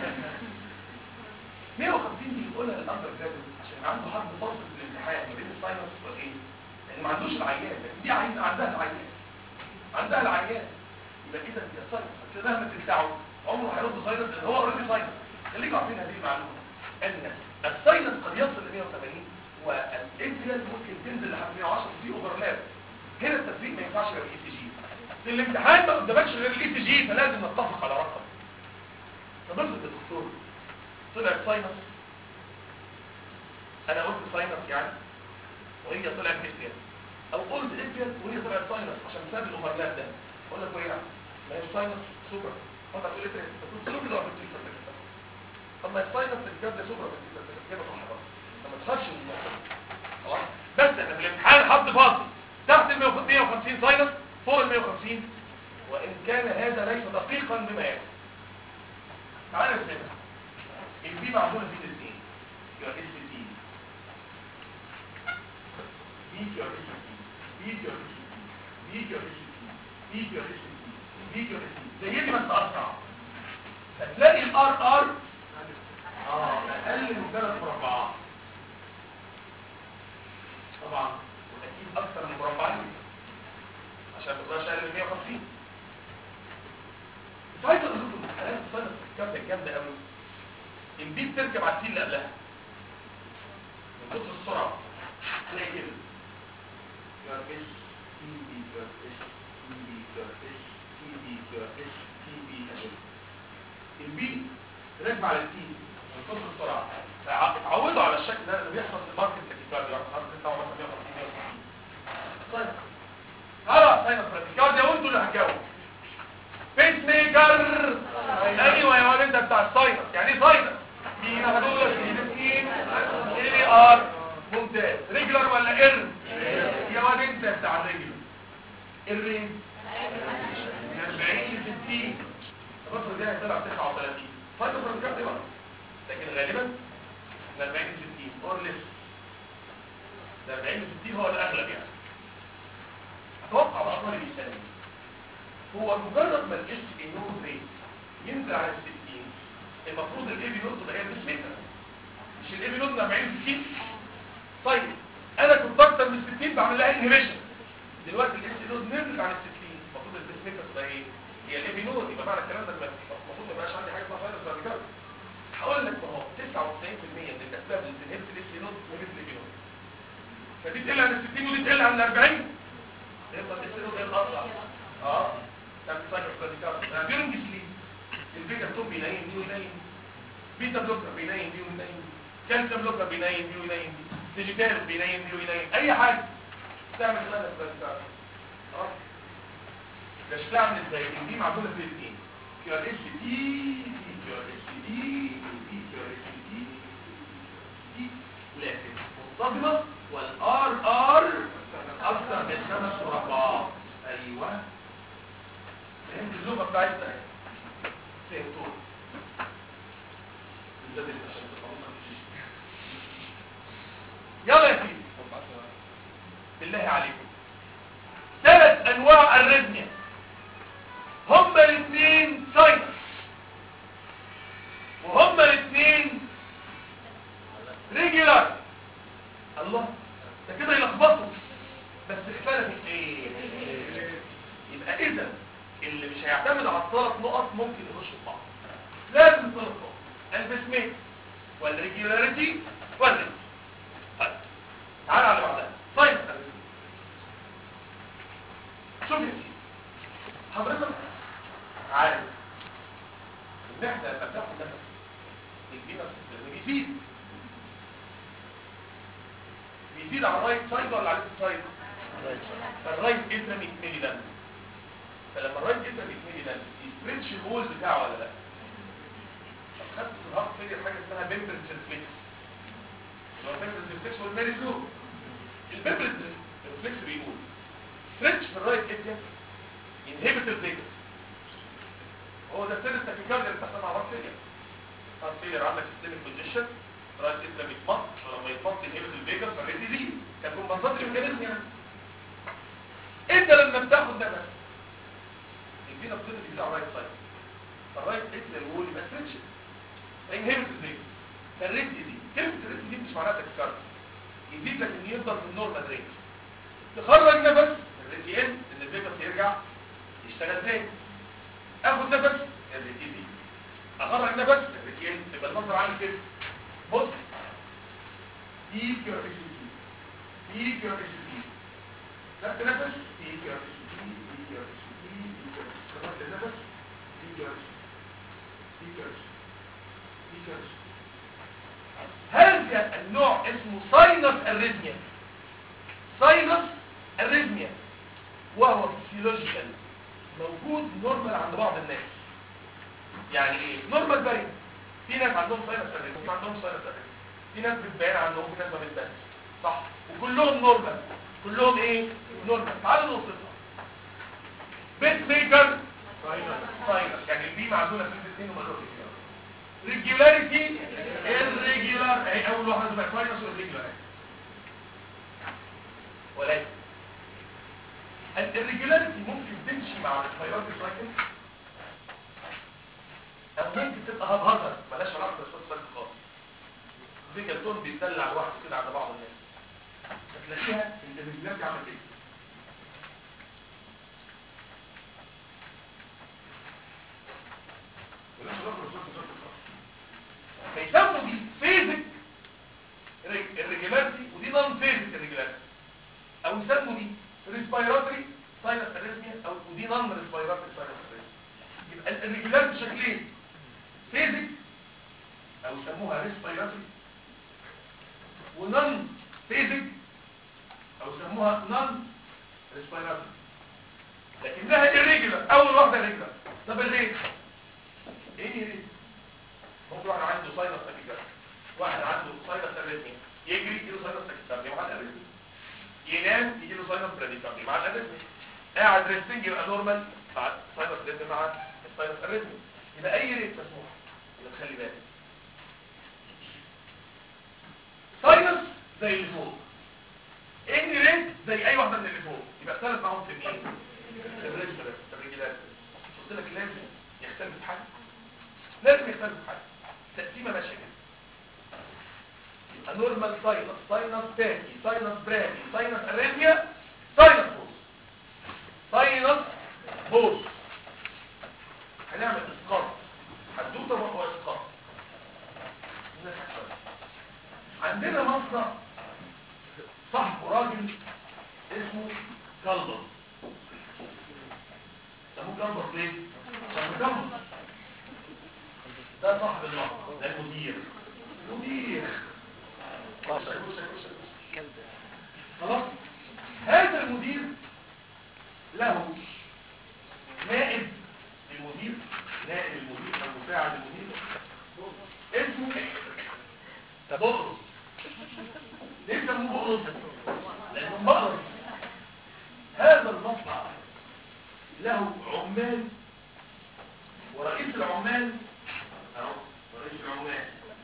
150 دي بيقولها للاندر جرادويت عشان عنده حد فاصل في الامتحان ما بين الساينس والايه لان ما عندوش العيان لكن دي عين عندها العيان عندها العيان يبقى اذا هي ساينس بس مهما تدفعه عمره هيرد ساينس لان هو اوريدي ساينس خليكم عارفين هذه المعلومه ان الساينس قد يصل ل 180 والاتريال ممكن تنزل لحد 110 في اوفرلاب هنا التفريق ما ينفعش غير الاي سي جي في الامتحان ما قدامكش غير الاي سي جي فلازم نتفق على رقم طب افرض يا دكتور طلع ساينس انا قلت ساينس يعني وهي طلعت اتريال او قلت اتريال وهي طلعت ساينس عشان بسبب الاوفرلاب ده اقول لك ايه ما هي ساينس سوبر انت تقول اتريال تقول سوبر ده في التريكا طب ما الساينس اللي جاب سوبر في التريكا كده صح برضه فما تخافش من الموضوع خلاص بس احنا في الامتحان حد فاصل تحت ال 150 ساينس فوق ال 150 وان كان هذا ليس دقيقا بما يكفي تعالى نسمع البي معموله بين الاثنين يبقى اس تي بي كيو اس تي بي كيو اس تي بي كيو اس تي بي كيو اس تي بي كيو اس تي زي دي بس اسرع هتلاقي الار ار اه اقل من ثلاث مربعات طبعا واكيد اكثر من مربعين عشان ما تبقاش اقل من 150 مش عايز اقول لكم الحالات الصينة الجامده جامده قوي البي بتركب على التي اللي قبلها من كتر السرعه تلاقي كده يور اس تي بي يور اس تي بي يور اس تي بي يور اس تي بي البي راكبه على التي من كتر السرعه اتعودوا على الشكل ده اللي بيحصل في الماركت تاكيكارديا خلاص بتاعه مثلا 150 160 خلاص ساينس براديكارديا وانتوا اللي هتجاوبوا بيس ميكر ايوه يا ولد انت بتاع الساينس يعني ايه ساينس مين هدول مين ايه ار ممتاز ريجلر ولا ار يا ولد انت بتاع الريجلر الرينج من 40 ل 60 الرقم ده هيطلع 39 فايدة براديكارد دي بقى لكن غالبا من 40 ل 60 اور لسه ده 40 ل 60 هو الاغلب يعني اتوقع بقى طالب يسالني هو مجرد ما الاس اي نود ريت ينزل على ال 60 المفروض الاي بي نود تبقى هي البسميكر مش الاي بي نود من 40 ل 60 طيب انا كنت اكتر من 60 بعمل لها انهبيشن دلوقتي الاس اي نود نزل على ال 60 المفروض البسميكر تبقى ايه هي الاي بي نود يبقى معنى الكلام ده المفروض ما يبقاش عندي حاجه اسمها فايروس بعد كده هقول لك ما هو 99% من الاسباب اللي بتنهبت الاس اي نود وهي الاي بي نود فدي تقل عن ال 60 ودي تقل عن ال 40 يبقى الاس اي نود هي الاسرع اه تعمل سايكل براديكال ديورنج سليب البيتا توب بينيم دي وينيم بيتا بلوكر بينيم دي وينيم كالسيوم بلوكر بينيم دي وينيم دي ديجيتال بينيم دي وينيم اي حاجه تعمل سايكل براديكال اه ده شكلها عامل ازاي دي معموله في الاثنين كيو ار اس دي كيو ار اس دي كيو ار اس دي دي لكن منتظمه والار ار اكثر من خمس مربعات ايوه فهمت اللغه بتاعتنا فهمتوها بالذات اللي عشان تفهموها يلا يا سيدي بالله عليكم ثلاث انواع الرزمية هما الاثنين ساينس وهما الاثنين ريجولار الله ده كده يلخبطوا بس اختلفت ايه يبقى اذا اللي مش هيعتمد على الثلاث نقط ممكن يخش في بعض لازم ثلاث نقط البسميت والريجولاريتي والريجولاريتي طيب تعال على بعضها ساينس شوف يا سيدي حضرتك عارف ان احنا لما بناخد نفس الفينس بيزيد بيزيد على الرايت سايد ولا على الليفت سايد الرايت اترم 100 ملي دم فلما الرايت اترم 100 ملي دم يستريتش الهول بتاعه ولا لا طب خدت في الهارت فيلير حاجه اسمها بيمبرنس ريفلكس اللي هو بيمبرنس ريفلكس والميريزون البيمبرنس ريفلكس بيقول ستريتش في الرايت اترم انهبت الفيجاس هو ده سر التكيكارديا اللي بتحصل مع الهارت فيلير الهارت فيلير عامله سيستميك كونديشن رايت اترم يتمط ولما يتمط ينهبت الفيجاس فالريت يزيد كان كومبنساتري ميكانيزم يعني انت لما بتاخد ده بس الفينا بتبتدي تزيد على الرايت سايد فالرايت اترم وول يبقى ستريتش فينهبت الفيجاس فالريت يزيد كلمه الريت يزيد مش معناها تكيكارديا يزيد لك ان يفضل في النورمال ريت تخرج نفس الريت يقل ان الفيجاس يرجع يشتغل تاني اخد نفس الريت يزيد اخرج نفس الريت يقل يبقى المنظر عامل كده بص دي كيو اس دي دي كيو اس دي خدت نفس دي كيو اس دي دي كيو اس دي دي كيو اس خدت نفس دي كيو اس دي كيو اس دي كيو اس هذا النوع اسمه ساينس اريزميا ساينس اريزميا وهو فيسيولوجيكال موجود نورمال عند بعض الناس يعني ايه نورمال باين في ناس عندهم ساينس اريزميا في عندهم ساينس اريزميا في ناس بتبان عندهم في ناس ما بتبانش صح وكلهم نورمال كلهم ايه نورمال تعالوا نوصفها بيت ميكر ساينس يعني البي معزوله في الاثنين وما ريجولاريتي الريجولار اهي اول واحده تبقى ساينس والريجولار ولكن الريجولاريتي ممكن تمشي مع الفيروس سايكل او ممكن تبقى هبهزر مالهاش علاقه بالفيروس سايكل خالص في كرتون بيتدلع لوحده كده عند بعض الناس هتلاقيها الريجولاريتي عامل كده مالهاش علاقه بالفيروس سايكل خالص فيسموا دي فيزيك الريجولاريتي ودي نون فيزيك الريجولاريتي او يسموا دي ريسبيراتوري ساينس اريثميا او ودي نون ريسبيراتوري ساينس اريثميا يبقى الريجولاريتي شكلين فيزيك او يسموها ريسبيراتوري ونون فيزيك او يسموها نون ريسبيراتوري لكنها irregular اول واحده ريجولار طب الريت ايه ريت ممكن واحد عنده ساينس تاكيكارديا واحد عنده ساينس اريثميا يجري يجيله ساينس تاكيكارديا مع الاريثميا ينام يجيله ساينس براديكارديا مع الاريثميا قاعد ريستنج يبقى نورمال مع ساينس ريتم مع الساينس اريتم يبقى اي ريت مسموح يبقى تخلي بالك ساينس زي اللي فوق ان ريت زي اي واحده من اللي فوق يبقى اختلف معاهم في مين الريجلر الرجلات قلت لك لازم يختلف في حاجه لازم يختلف في حاجه تقسيمه ماشيه كده يبقى نورمال ساينس ساينس تاكي ساينس برادي ساينس اريثميا ساينس بوز ساينس بوز هنعمل اسقاط حدوته وهو اسقاط نضحك شوية. عندنا مصنع صاحبه راجل اسمه كلبر سموه كلبر ليه؟ عشان كلبر ده صاحب المصنع ده المدير مدير قاصر بص- بص- بص. كلب خلاص هذا المدير له نائب المدير نائب المدير او مساعد المدير اسمه بقرص ليه سموه بقرص لانه بقرص هذا المصنع له عمال ورئيس العمال اهو رئيس العمال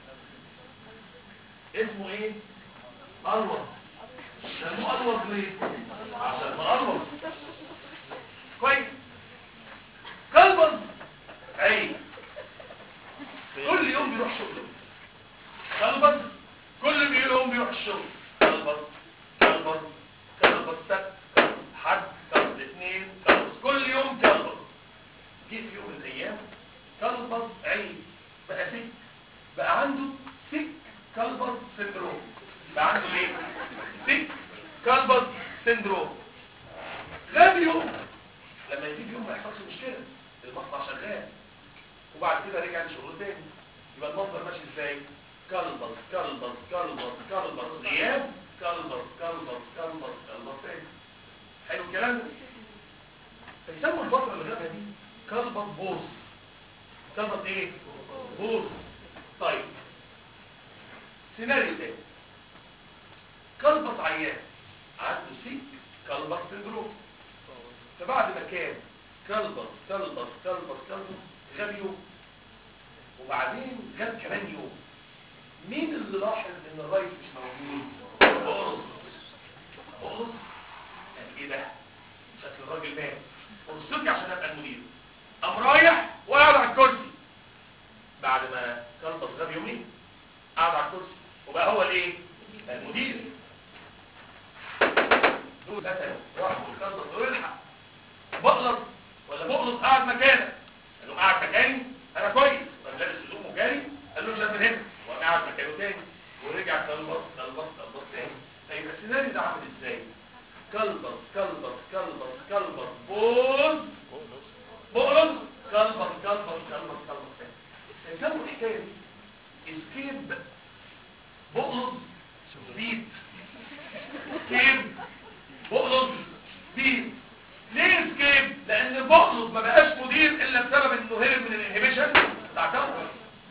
اسمه ايه أروض سموه أروض ليه عشان مأروض كويس كلبز عيب كل يوم بيروح شغله كلبز كل يوم بيروح الشغل كلبز كلبز كلبز سبت كلبز حد كلبز اثنين كلبز كل يوم كلبز جه في يوم من الايام كلبز عيب بقى سك بقى عنده سك كلبز سندروم بقى عنده ايه سك كلبز سندروم غاب يوم لما يجيب يوم ما يحصلش مشكله المصنع شغال وبعد كده رجع لشغله تاني يبقى المصدر ماشي ازاي كلبز كلبز كلبز كلبز غياب كلبز كلبز كلبز كلبز تاني حلو الكلام ده فيسموا الفتره اللي غابها دي كلبز بوز كلبز ايه بوز طيب سيناريو تاني كلبز عيان عنده سيك كلبز سندروم فبعد ما كان كلبز كلبز كلبز كلبز غاب يوم وبعدين غاب كمان يوم مين اللي لاحظ ان الرئيس مش موجود بقرص بقرص قال ايه ده شكل الراجل مات ارصدني عشان ابقى المدير قام رايح وقعد على الكرسي بعد ما كلبز غاب يومين قعد على الكرسي وبقى هو الايه المدير دول مثلا راح الكلبز قالوا الحق بقلص ولا بقلص قاعد مكانك قال له قاعد مكاني انا كويس طب لابس هدوم وجاري قال له مش من هنا وقام قاعد مكانه تاني ورجع كلبص كلبص كلبص تاني طيب السيناريو ده عامل ازاي كلبص كلبص كلبص كلبص بوز بقلص كلبص كلبص كلبص كلبص تاني فيسموا الحكايه دي اسكيب بقلص بيت اسكيب بقلص بيت ليه اسكيب لان بقلص ما بقاش مدير الا بسبب انه هرب من الانهبيشن بتاع كلبص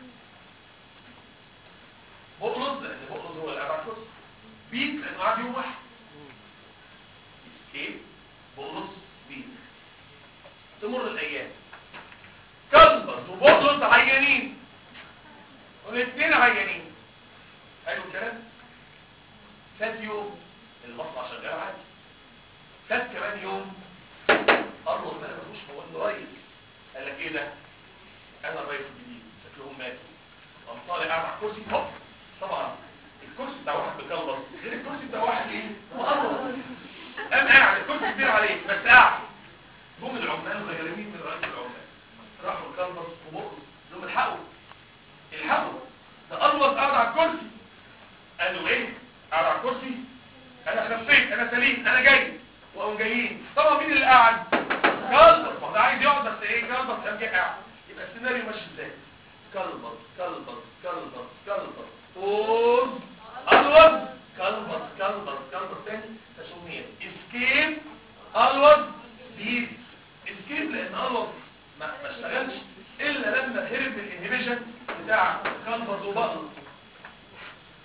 بقلص لان بقلص هو اللي قاعد على الكرسي بيت لانه قاعد يوم واحد اسكيب بقلص بيت تمر الايام كلبص وبقلص عيانين والاثنين عيانين حلو الكلام فات يوم المصنع شغال عادي فات كمان يوم قرر ما ملوش هو انه ريس قال لك ايه ده انا الرئيس الجديد شكلهم ماتوا قام طالع قاعد على الكرسي هوب طبعا الكرسي بتاع واحد بكلبص غير الكرسي بتاع واحد ايه مقرر قام قاعد الكرسي كبير عليه بس قاعد جم العمال غيرانين من رئيس العمال راحوا الكلبص وبقص لهم الحقوا الحقوا ده قلبص قاعد على الكرسي قالوا ايه قاعد على الكرسي انا خفيت انا سليم انا جاي وقاموا جايين طبعا مين اللي قاعد كلبص ما هو ده عايز يقعد بس ايه كلبص قام جه قاعد يبقى السيناريو ماشي ازاي كلبص كلبص كلبص كلبص فوز الوز كلبص كلبص كلبص تاني تسميه اسكيب الوز بيت اسكيب لان الوز ما ما اشتغلش الا لما هرب من الانهبيشن بتاع كلبص وبقلص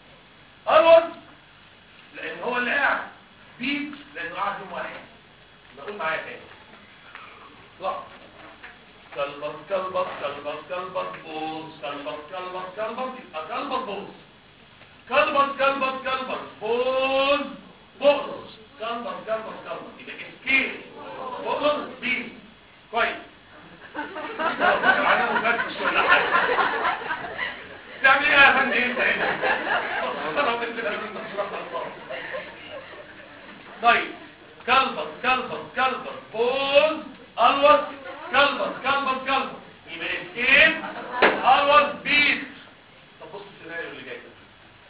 الوز لان هو اللي قاعد بيت لانه قاعد يوم واحد نقول معايا تاني لا كلبط كلبط كلبط كلبط بوز كلبط كلبط كلبط يبقى كلبط بوز كلبط كلبط كلبط بوز بوز كلبط كلبط كلبط يبقى اسكيل بوز بيز كويس لو فكر عليه مفتش ولا حاجه تعمل ايه يا فندم انت هنا انا قلت لك انت مش راح طيب كلبط كلبط كلبط بوز الوس كلبط كلبط كلبط يبقى اسكيب الوس بيت طب بص السيناريو اللي جاي ده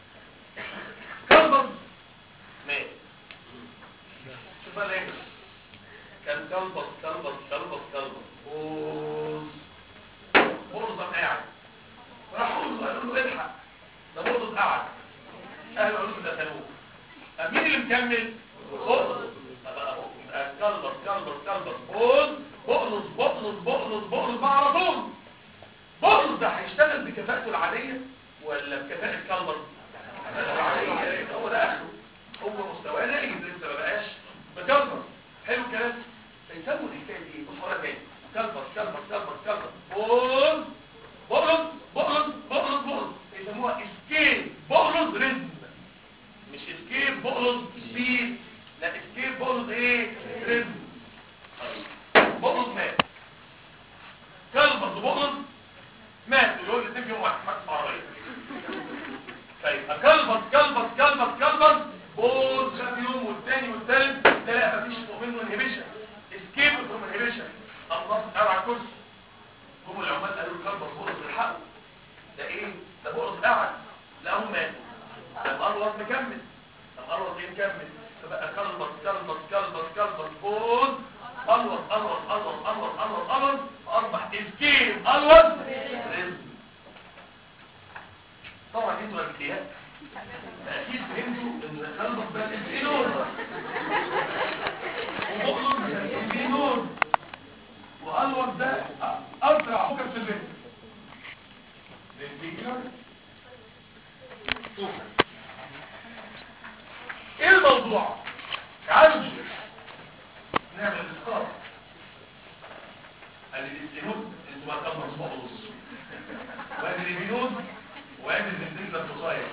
كلبط مات شوف بقى الانجلش كان كلبط كلبط كلبط كلبط بوز بوز قام قاعد راحوا له قالوا له الحق ده بوز قاعد اهله قالوا له ده تنوب طب مين اللي مكمل بقلص كلبط كلبط كلبط بقلص بقلص بقلص بقلص بقلص بقى على طول بقلص ده هيشتغل بكفاءته العادية ولا بكفاءة كلبط العادية هو ده اخره هو مستواه ناقص لسه ما بقاش بكلبط حلو الكلام فيسموا الحكايه دي بص ورا تاني كلبط كلبط كلبط كلبط بقلص بقلص بقلص بقلص بقلص يسموها اسكيل بقلص ريزم مش اسكيب بقلص سبيد لا اسكيب بقلص ايه ريزم بقلص مات كلبط وبقلص مات اللي هو الاثنين فيهم واحد حادث عربيه طيب كلبط كلبط كلبط كلبط بوز خد يوم والتاني والتالت ده لا مفيش فوق منه انهبيشن اسكيب فروم انهبيشن الله قاعد على الكرسي هم العمال قالوا كلبط بقلص الحقوا ده ايه ده بقلص قاعد لا هم ماتوا طب الوض مكمل طب الوض ايه مكمل فبقى كلبط كلبط كلبط كلبط فوز الوض الوض الوض الوض الوض الوض اصبح اسكيم الوض رزق طبعا انتوا الاذكياء اكيد فهمتوا ان كلبط ده الانور ومؤلم الانور والوض ده اسرع حكم في البنت الانتيجر ايه الموضوع تعالوا نشوف نعمل اسقاط قال لي الاستنود انتوا ما كان مصبوح نص وادي البنود وادي الفنتريكولار فوسايل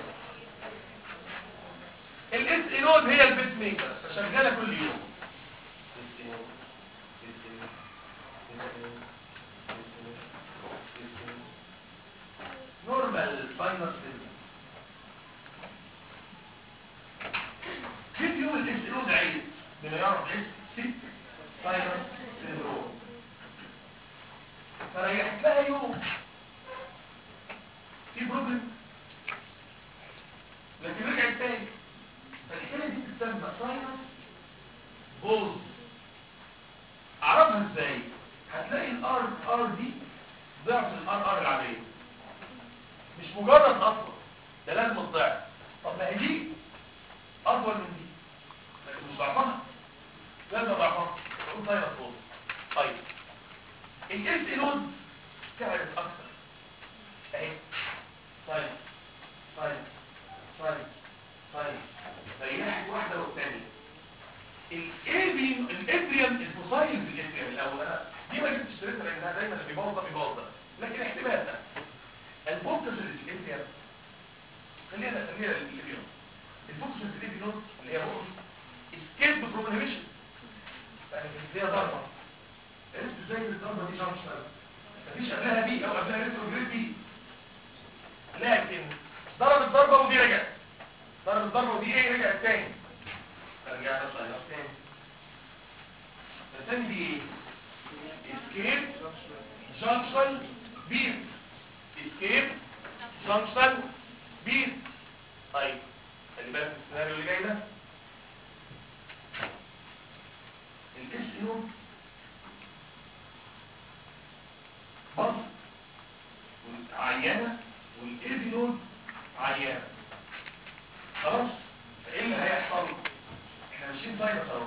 الاستنود هي البيس ميكر فشغاله كل يوم الاستنود الاستنود الاستنود الاستنود نورمال فاينل سيستم في يوم الاستنود عيد بما يعرف اسم سيك فاينل سيندروم فريحت لها يوم في بروبلم لكن رجعت تاني فالحكايه دي بتسمى ساينس بوز اعرفها ازاي هتلاقي الار ار دي ضعف الار ار العاديه مش مجرد اطول ده لازم الضعف طب ما هي دي اطول من دي لكن مش ضعفها لازم ضعفها تقول طيب اطول طيب الاس نود تعبت اكتر اهي طيب طيب طيب طيب ريحت واحده والثانيه الابي الابريم الفوسايل في الابريم الاول انا دي ما جبتش سيرتها لانها دايما اللي بيبوظ ده بيبوظ ده لكن احتمال ده الفوكس اللي في الابريم خلينا خلينا الابريم الفوكس اللي في الابريم اللي هي فوكس اسكيب فروم انهبيشن يعني هي ضربه عرفت ازاي الضربه دي جامشن مفيش قبلها بي او قبلها ريتروجريد بي لكن ضربت ضربه ودي رجعت ضربت ضربه ودي ايه رجعت تاني رجعت طيب تاني الثاني دي ايه اسكيب جانكشن بيت اسكيب جانكشن بيت طيب خلي بالك من السيناريو اللي جاي ده الاس نود بص عيانه والايدي نود عيانه خلاص فايه اللي هيحصل احنا ماشيين ساينس اهو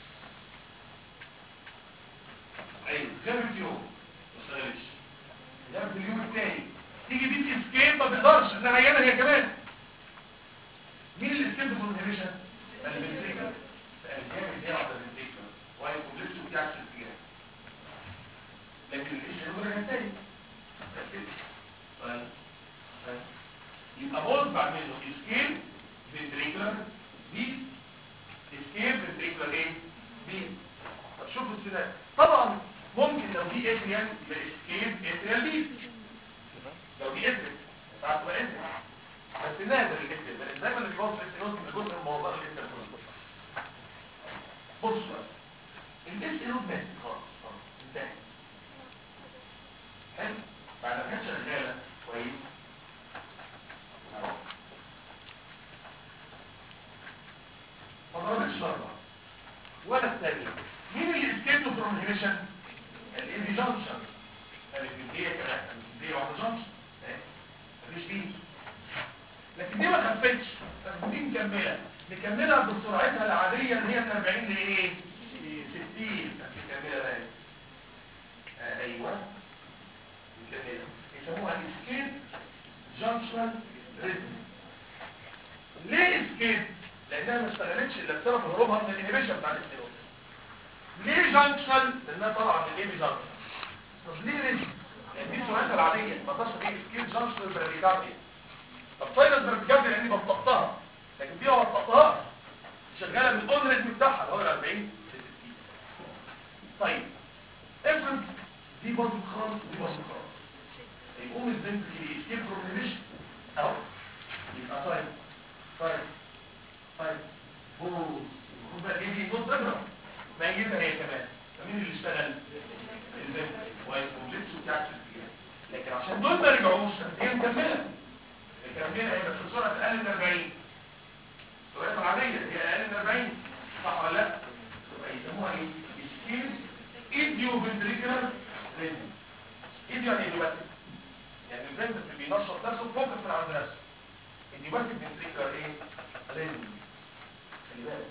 ايوه جابت يوم ما اشتغلتش جابت اليوم الثاني تيجي بيت اسكيب ما تقدرش احنا عيانه هي كمان مين اللي اسكيب في الانهبيشن الفنتريكل الجامد دي على الفنتريكل وايد لكن الاس نود رجع تاني طيب طيب. يبقى بولز بعد منه اسكيل فنتريكولار بي اسكيل فنتريكولار ايه بي طب شوفوا السيناريو طبعا ممكن لو دي اتريال يبقى اسكيل اتريال بي لو دي اتريال ساعات تبقى اتريال بس نادر الاتريال لان دايما اللي بيوصل الاتريال بيبقى جزء من موضوع الاتريال بصوا بقى الاس نود مات خلاص خلاص انتهى حلو بعد ما كانت شغاله كويس أهو. ما ضربتش ضربه ولا الثانيه مين اللي اسكيبته فروم هيريشن الايزي جانكشن الجنبيه كمان الجنبيه واحده جانكشن إيه؟ مفيش بيه لكن دي ما خفتش طب دي مكمله مكمله بسرعتها العاديه اللي هي من 40 لايه 60 مكمله بقى آه، ايوه مكمله يسموها اسكيب جانكشن ريزم ليه اسكيب لانها ما اشتغلتش الا بسبب هروبها من الانهبيشن بتاع الاستيرويد ليه جانكشن لانها طالعه من الايبي جانكشن طب ليه ريزم لان دي سرعتها العاديه ما تقدرش تجيب اسكيب جانكشن براديكارديا طب سايلنس براديكارديا لاني بطقتها لكن دي ما بطقتهاش شغاله بالاون ريزم بتاعها اللي هو ال 40 ل 60 طيب افرض دي برضه خالص ودي برضه خالص يقوم البنت اللي يسكيب فروم انهبيشن اهو يبقى طيب طيب طيب بوز خد بقى ايه دي نوت تضرب ما يجيبها هي كمان فمين اللي اشتغل البنت وايز كومبلكس وبتاعت لكن عشان دول ما رجعوش هي مكمله الكمبينه هيبقى في سرعه اقل من 40 سرعتها العاديه هي اقل من 40 صح ولا لا يبقى يسموها ايه سكيل ايديو فنتريكولار ريزم ايديو يعني ايديوباتيك يعني البنت اللي بينشط نفسه فوكس من عند نفسه ايديوباتيك فنتريكولار ايه ريزم خلي بالك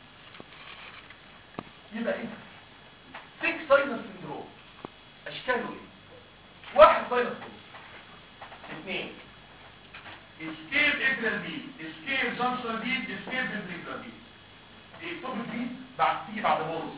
يبقى ايه سيك ساينس سندروم اشكاله ايه واحد ساينس اثنين اسكيب ابرال بيد اسكيب جانشنال بيد اسكيب فنتريكولار بيد اكتب البيد بعد تيجي بعد بولس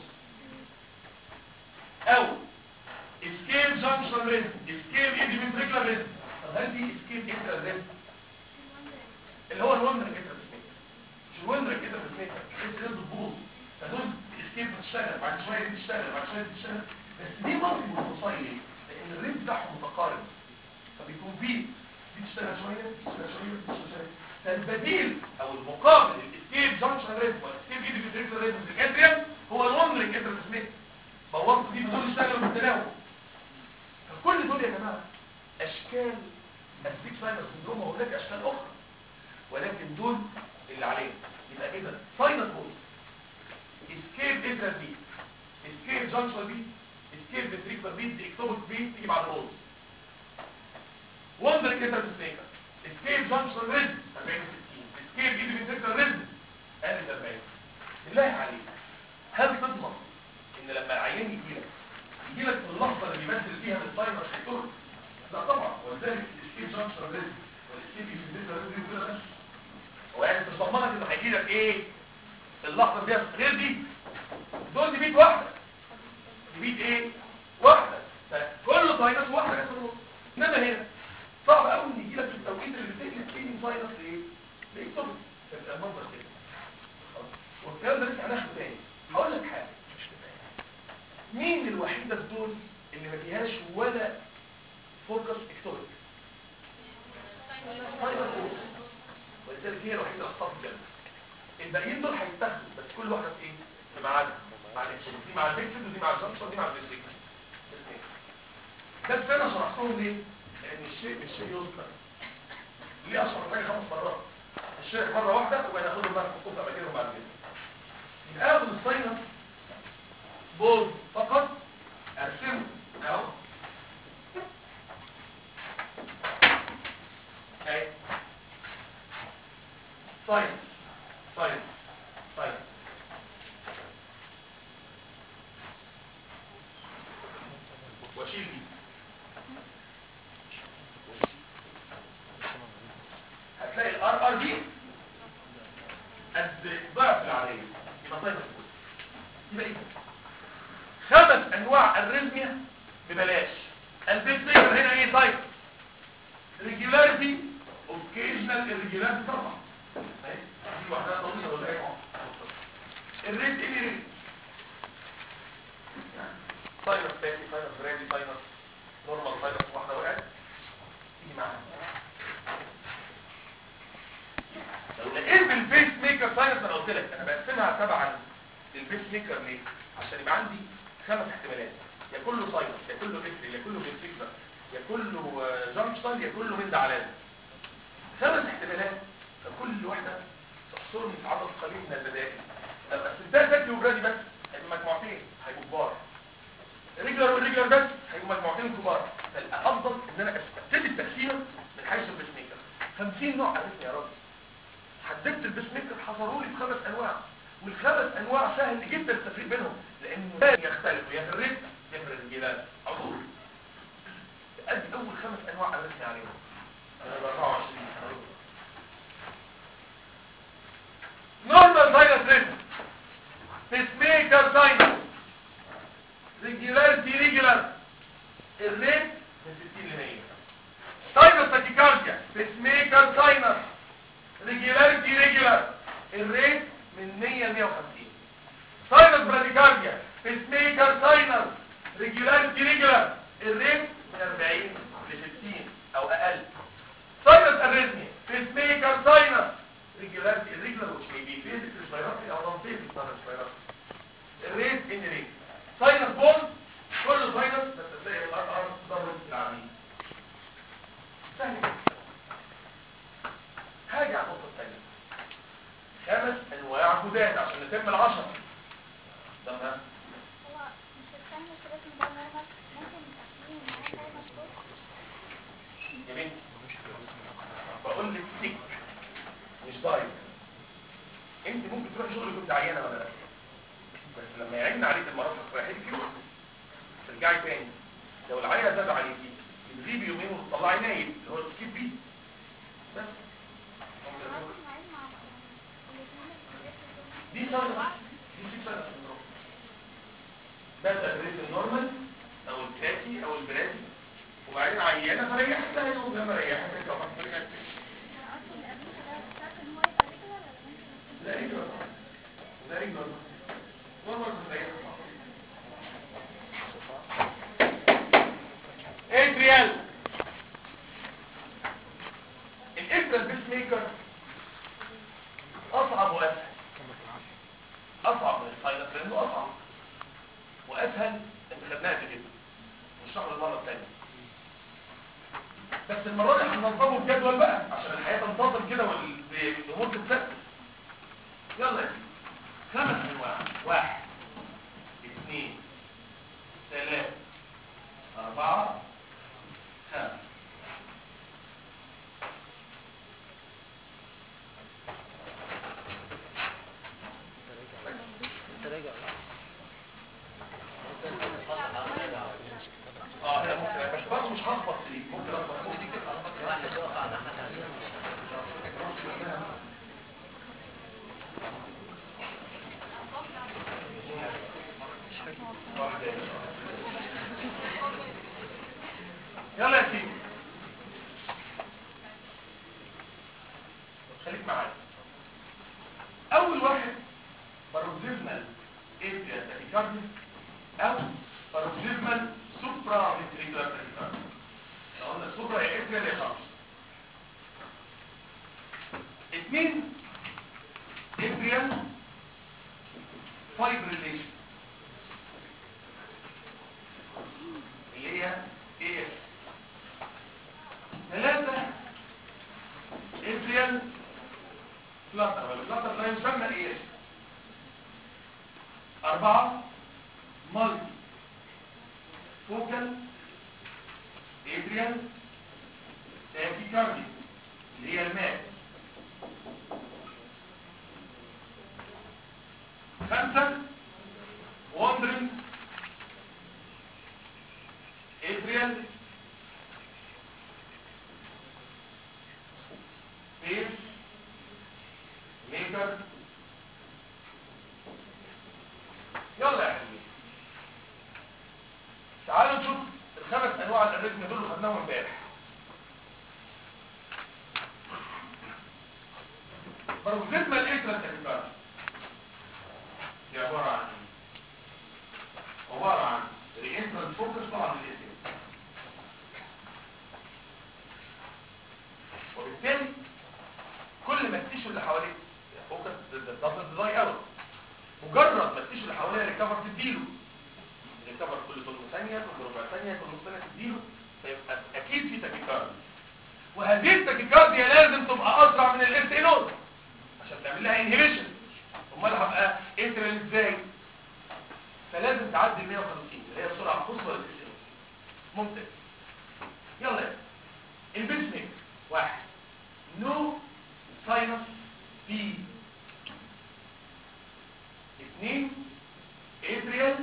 او اسكيب جانشنال ريزم اسكيب ايدي فنتريكولار ريزم طب هل دي اسكيب ابرال ريزم اللي هو الوندر كده مش الوندر كده في الميتا الحس ده بتبوظ فدول الاسكيب بتشتغل بعد شويه دي تشتغل بعد شويه دي تشتغل بس دي ممكن بالفصائل ليه؟ لان الريت بتاعهم متقارب فبيكون فيه دي تشتغل شويه دي تشتغل شويه دي تشتغل شويه فالبديل او المقابل الاسكيب جانكشن ريزم والاسكيب ايدي فنتريكولار ريزم في الادريال هو الوندر كده في الميتا بوظت دي بدول يشتغلوا بالتناوب فكل دول يا جماعه اشكال السيك ساينس سندروم وهناك اشكال اخرى ولكن دول اللي عليه يبقى كده ساينس بول اسكيب ادرال بيت اسكيب جانكشن بيت اسكيب فنتريكولار بيت اكتوبك بيت تيجي بعد بول وندر كده سنيكر اسكيب جانكشن ريزم 40 60 اسكيب ايدي فنتريكولار ريزم قال 40 بالله عليك هل تضمن ان لما العيان يجي لك يجي لك في اللحظه اللي بيمثل فيها الساينس هيطر لا طبعا ولذلك الاسكيب جانكشن ريزم والاسكيب فنتريكولار ريزم كده بس هو يعني انت ضمنك انه هيجي لك ايه اللحظه دي غير دي دول دي بيت واحده دي بيت ايه واحده فكل ساينس واحده في النص انما هنا صعب قوي ان يجي لك في التوقيت اللي بتقلب فيه من ساينس لايه لاكتوبر فبقى المنظر كده خلاص. والكلام ده لسه هناخده تاني هقول لك حاجه مين الوحيده في دول اللي ما فيهاش ولا فوكس اكتوبر ساينس ولذلك هي الوحيده اللي اختارت الجنه الباقيين دول هيتاخدوا بس كل واحده في ايه في ميعادها مع الانسولين دي مع البيكسل ودي مع الجنكشن ودي مع البيسيكل ده بس انا شرحتهم ليه لان الشيء مش شيء يذكر ليه اشرح حاجه خمس مرات الشيء مره واحده وبعدين اخدهم بقى في الكتب اجيبهم بعد كده يبقى اخد الساينس بول فقط ارسمه اهو اهي طيب طيب طيب واشيل دي هتلاقي الار ار دي قد ضعف العاديه يبقى طيب يبقى ايه خمس انواع الريزميا ببلاش البيس ميكر هنا ايه طيب ريجولاريتي اوكيجنال irregularity طبعا اهي دي واحده طويله ولا ايه الريت ايه ريت ساينس تاني ساينس برادي ساينس نورمال ساينس واحده وقعت تيجي معاها لو لقيت البيس ميكر ساينس انا قلت لك انا بقسمها تبعا للبيس ميكر ليه عشان يبقى عندي خمس احتمالات يا كله ساينس يا كله بيسري يا كله بيسري يا كله جامب ستايل يا كله من ده على ده خمس احتمالات فكل واحده تحصرني في عدد قليل من البدائل طب بس ده شكل وبرادي بس هيبقوا مجموعتين هيبقوا كبار ريجلر والريجلر بس هيبقوا مجموعتين كبار فالافضل ان انا ابتدي التقسيمه من حيث البيس ميكر 50 نوع عرفني يا راجل حددت البيس ميكر حصروا لي بخمس انواع والخمس انواع سهل جدا التفريق بينهم لانه لا يختلفوا يا في الريت يا في الرجلات على طول ادي اول خمس انواع عرفني عليهم انا ب 24 نورمال ساينس ريت بيس ميكر ساينس ريجولاريتي ريجولار الريت من 60 ل 100 ساينس تاكيكارديا بيس ميكر ساينس ريجولاريتي ريجولار الريت من 100 ل 150 ساينس براديكارديا بيس ميكر ساينس ريجولاريتي ريجولار الريت من 40 ل 60 او اقل ساينس اريثميا بيس ميكر ساينس ريجولاريتي الريجولار which may be physically respiratory او non physically respiratory الريت ان ريت ساينس بون كل ساينس بس تلاقي الار ار ضربت العميل سهل جدا هاجي على النقطه الثانيه خمس انواع جداد عشان نتم العشرة تمام هو مش الثانية كده اسمه ده نورمال ممكن تقسيم معاه ساينس بوك يا بنتي بقول لك سيك مش دايت انت ممكن تروح شغل كنت عيانه ولا لا بس لما يعين عليك المرض الصحي فلوس ترجعي تاني لو العيا زاد عليكي تغيبي يومين وتطلعي نايم اللي هو السكيب بي بس ممكن نعيد مع الاثنين دي سنة دي سيك سنة سندروم بدأ الريت النورمال او الكاتي او البراتي وبعدين عيانه فريحت لها يوم لما ريحت رجعت رجعت لا رجل لا رجل نورمال فريحت ادريال الابره البيس ميكر اصعب واسهل اصعب من الفاينل لانه اصعب واسهل انت خدناها قبل كده نشرح المره الثانيه بس المره دي هننظمه بجدول بقى عشان الحياه تنتظم كده والامور تتسلسل يلا يا سيدي خمس انواع واحد اثنين ثلاثة أربعة خمسة انت راجع اه هنا ممكن بس برضه مش هخبط ليه ممكن اخبط ممكن يلا يا سيدي خليك معايا اول واحد باروكسيزمال اتريال تاكيكارديا او باروكسيزمال سوبرا فيتريكولار تاكيكارديا لو قلنا سوبرا يا اتريال يا خمس اثنين اتريال فايبريليشن اللي هي ايه ثلاثة اتريال فلاتر والفلاتر لا يسمى ايه أربعة مالتي فوكال ادريال تاكيكاردي اللي هي الماء خمسة وندرين ادريال بيس ميكر يلا يا حبيبي تعالوا نشوف الخمس انواع الاريثم دول اللي خدناهم امبارح بروكسيزما الاترال تاكيكارد دي عباره عن ايه؟ عباره عن رينترال فوكس طبعا للاسم وبالتالي كل ما التيشو اللي حواليه فوكس دبل دراي اوت مجرد ما التيشو اللي حواليه ريكفر تديله ريكفر كل ثلث ثانيه كل ربع ثانيه كل نص ثانيه تديله فيبقى اكيد في تاكيكارد وهذه التاكيكارديا لازم تبقى اسرع من الاس انود عشان تعمل لها انهبيشن امال هبقى انترال ازاي فلازم تعدي ال 150 اللي هي السرعه القصوى للاس انود ممتاز يلا يا البيس ميكر واحد نو ساينس بي اثنين اتريال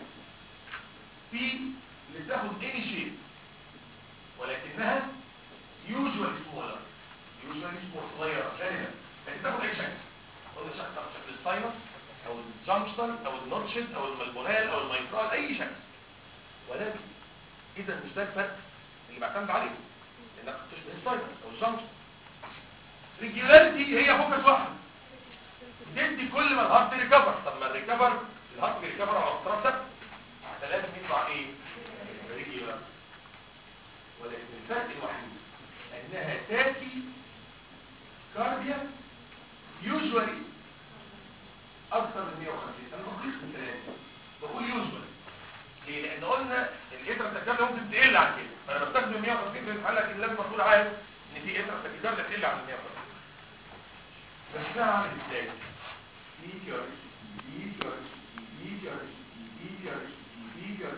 بي اللي تاخد اني شيب ولكنها يوجوال سمولر يوجوال سمول صغيره غالبا لكن تاخد اي شكل قلنا شكل تاخد شكل الساينس او الجامشتن او النوتشد او المالبونال او الميترال اي شكل ولكن اذا مش ده الفرق اللي بعتمد عليه انك تشبه الساينس او الجامشتن ريجولاريتي هي فوكس واحده تدي كل ما الهارت ريكفر طب ما الريكفر الهارت بيريكفر على فترات ثابته فلازم يطلع ايه ريجولار ولكن الفرق الوحيد انها تاتي كارديا يوجوالي اكثر من 150 انا بقيس من كلامي بقول يوجوالي ليه لان قلنا الاترا التكامل ممكن تقل عن كده فانا بستخدم 150 في الحاله لكن لازم اكون عارف ان في اترا التكامل تقل عن 150 بس ده عامل ازاي ميتيور ميتيور ميتيور ميتيور ميتيور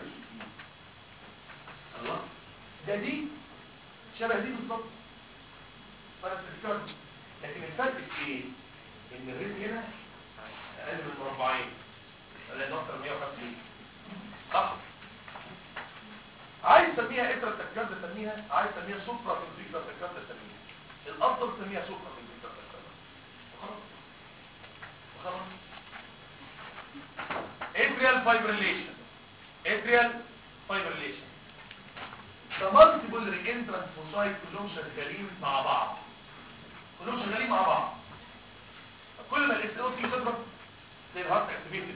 الله ده دي شبه دي بالظبط فرق الكارد لكن الفرق في ايه ان الريت هنا اقل من مربعين لانه اكتر من 150 صح عايز تسميها اترا تكاد تسميها عايز تسميها سوبرا فنتريكولار تكاد تسميها الافضل تسميها سوبرا فنتريكولار تكاد خلاص خلاص atrial fibrillation atrial fibrillation ده multiple reentrant foci كلهم شغالين مع بعض كلهم شغالين مع بعض كل ما الاس او تي تضرب تلاقي الهارت اكتيفيتد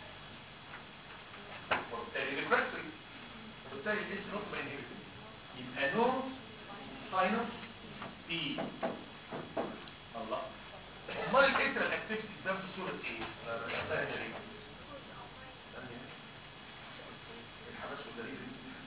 وبالتالي ريفركتوري وبالتالي الاس او تبقى انهبيتد يبقى نو ساينس بي الله امال الاترال اكتيفيتي ده في صوره ايه انا رسمتها هنا ليه استنى. الحبس والدليل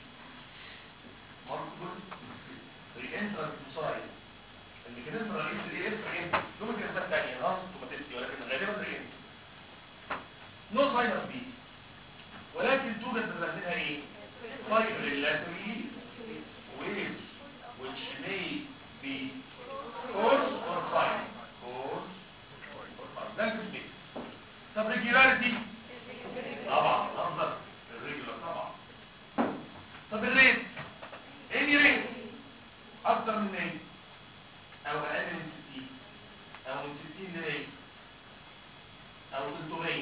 multiple reentrant foci الميكانيزم الرئيسي اللي اف ان له ميكانيزمات ثانيه ناقص اوتوماتيسي ولكن غالبا رئيسي نو ساينس بي ولكن توجد بذاتها ايه fibrillatory waves which may be cause or sign cause or sign ده الكسبين طب regularity طبعا افضل الريجولار طبعا طب الريت اني ريت اكتر من 100 او اقل من 60 او من 60 ل 100 او 300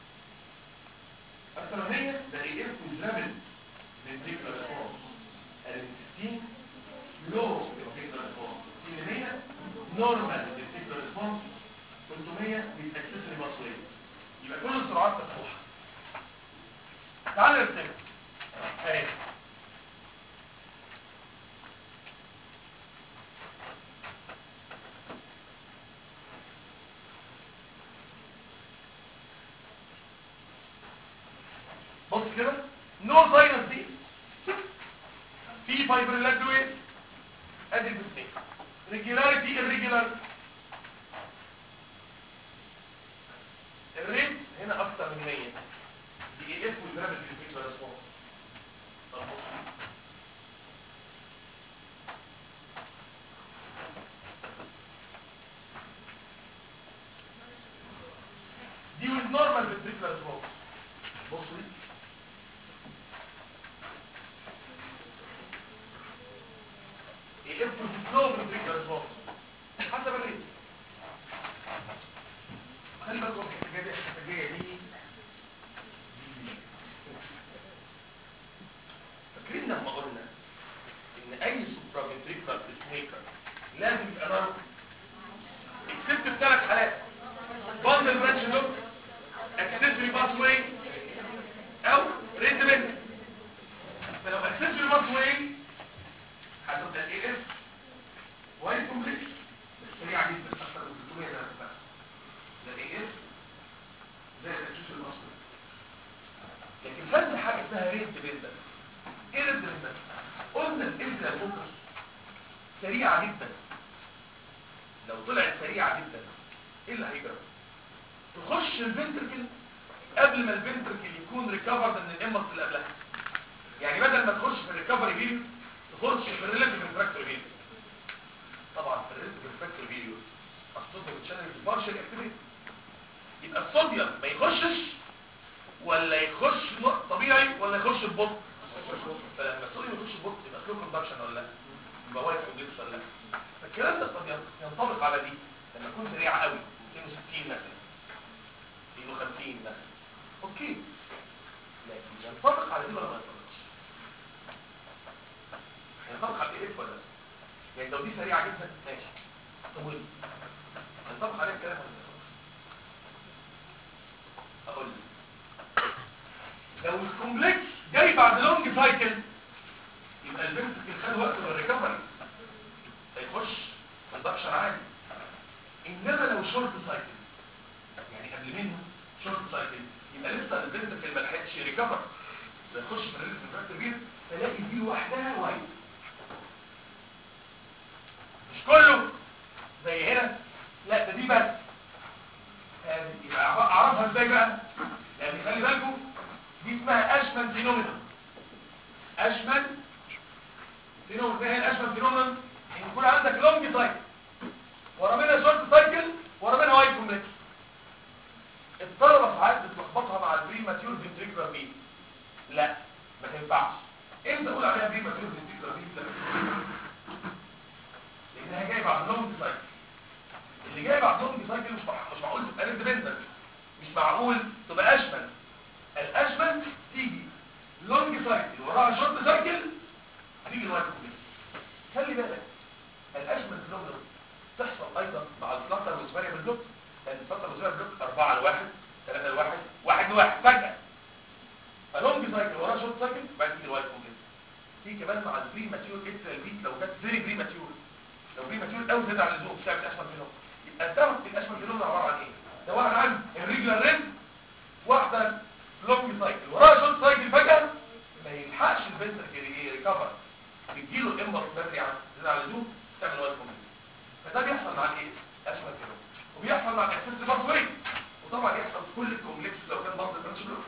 اكتر من 100 ده ايه ليفل ventricular response اقل من 60 low ventricular response 60 ل 100 normal ventricular response 300 with accessory muscle rate يبقى كل السرعات مفتوحه تعال نرسم اهي بص كده نو ساينس دي في فايبريلات ويت ادي الاثنين ريجولاريتي الريجولار الريت هنا اكتر من 100 دي اي اف والجرام الفيزيكال ريسبونس طب بص دي والنورمال فيزيكال ريسبونس بص دي يقفل في فلو فيزيكال ريسبونس حسب الريت خلي بالكم الحكايه دي الحكايه دي فاكرين فاكرين لما قلنا ان اي سوبرافنتريكولار بيسميكر لازم يبقى نار اكسبت في ثلاث حالات باندل برانش لوك اكسسوري باس واي او ريتمنت فلو اكسسوري باس واي هتبقى الاي اس واي كومبلكس سريع جدا اكتر من 300 ده بس ده الاي اس زي الاكسسوري باس واي لكن خدنا حاجه اسمها ريت بيلدر ايه ريت بيلدر قلنا الانترا فوكس سريعه جدا لو طلعت سريعه جدا ايه اللي هيجرى تخش الفنتركل قبل ما الفنتركل يكون ريكفرد من الامبلس اللي قبلها يعني بدل ما تخش في الريكفري فيديو تخش في الريليتيف ريفراكتوري فيديو طبعا في الريليتيف ريفراكتوري فيديو الصوديوم تشانل بارشل اكتيفيتي يبقى الصوديوم ما يخشش ولا يخش طبيعي ولا يخش ببطء فلما الصوديوم يخش ببطء يبقى سلو كوندكشن ولا لا يبقى وايت كوندكشن ولا لا فالكلام ده قد ينطبق على دي لما تكون سريعه قوي 260 مثلا 250 مثلا اوكي لكن ينطبق على دي ولا ما ينطبقش ينطبق على ايه ولا لا يعني لو دي سريعه جدا ماشي طويل ينطبق عليها الكلام ولا ما ينطبقش اقول لك لو الكومبلكس جاي بعد لونج سايكل يبقى الفنتركل خد وقت للريكفري هيخش كوندكشن عادي انما لو شورت سايكل يعني قبل منه شورت سايكل يبقى لسه الفنتركل ما لحقتش ريكفر يخش في الريليس ريفراكتور بير تلاقي دي لوحدها وايت مش كله زي هنا لا ده دي بس هذه يبقى اعرفها ازاي بقى يعني خلي بالكم دي اسمها اشمن فينومينا اشمن فينومينا ده هي الاشمن فينومينا ان يكون عندك لونج سايكل ورا منها شورت سايكل ورا منها وايت كومبلكس الطلبه ساعات بتلخبطها مع البري ماتيور فنتريكولار بي لا ما تنفعش امتى اقول عليها بري ماتيور فنتريكولار بي لانها جايه بعد لونج سايكل اللي جاي بعد لونج سايكل مش مع- مش معقول تبقى ريدبندنت مش معقول تبقى اشمل الاشمل تيجي لونج سايكل وراها شورت سايكل تيجي الوايت كومبلكس خلي بالك الاشمل فينومينال تحصل ايضا مع الفلاتر والسباريا بالبلوك لان الفلاتر والسباريا بالبلوك 4 لواحد 3 لواحد 1 لواحد فجأة فلونج سايكل وراه شورت سايكل بعد تيجي الوايت كومبلكس في كمان مع البري ماتيور اترال بيت لو جت فيري بري ماتيور لو بري ماتيور قوي زاد على اللزوم بتعمل اشمل فينومينال يبقى الدواء الاشمل فينومينال عباره عن ايه؟ ده واحد عن الريجولار ريد واحده لونج سايكل وراها شورت سايكل فجأة ما يلحقش الفنتركل ريكفر بيديله الامبلس بدري عن زاد على اللزوم تعمل وايت كومبلكس فده بيحصل مع الايه اشمل كده وبيحصل مع الاكسس بارسوي وطبعا يحصل في كل الكومبلكس لو كان برضه برانش بلوك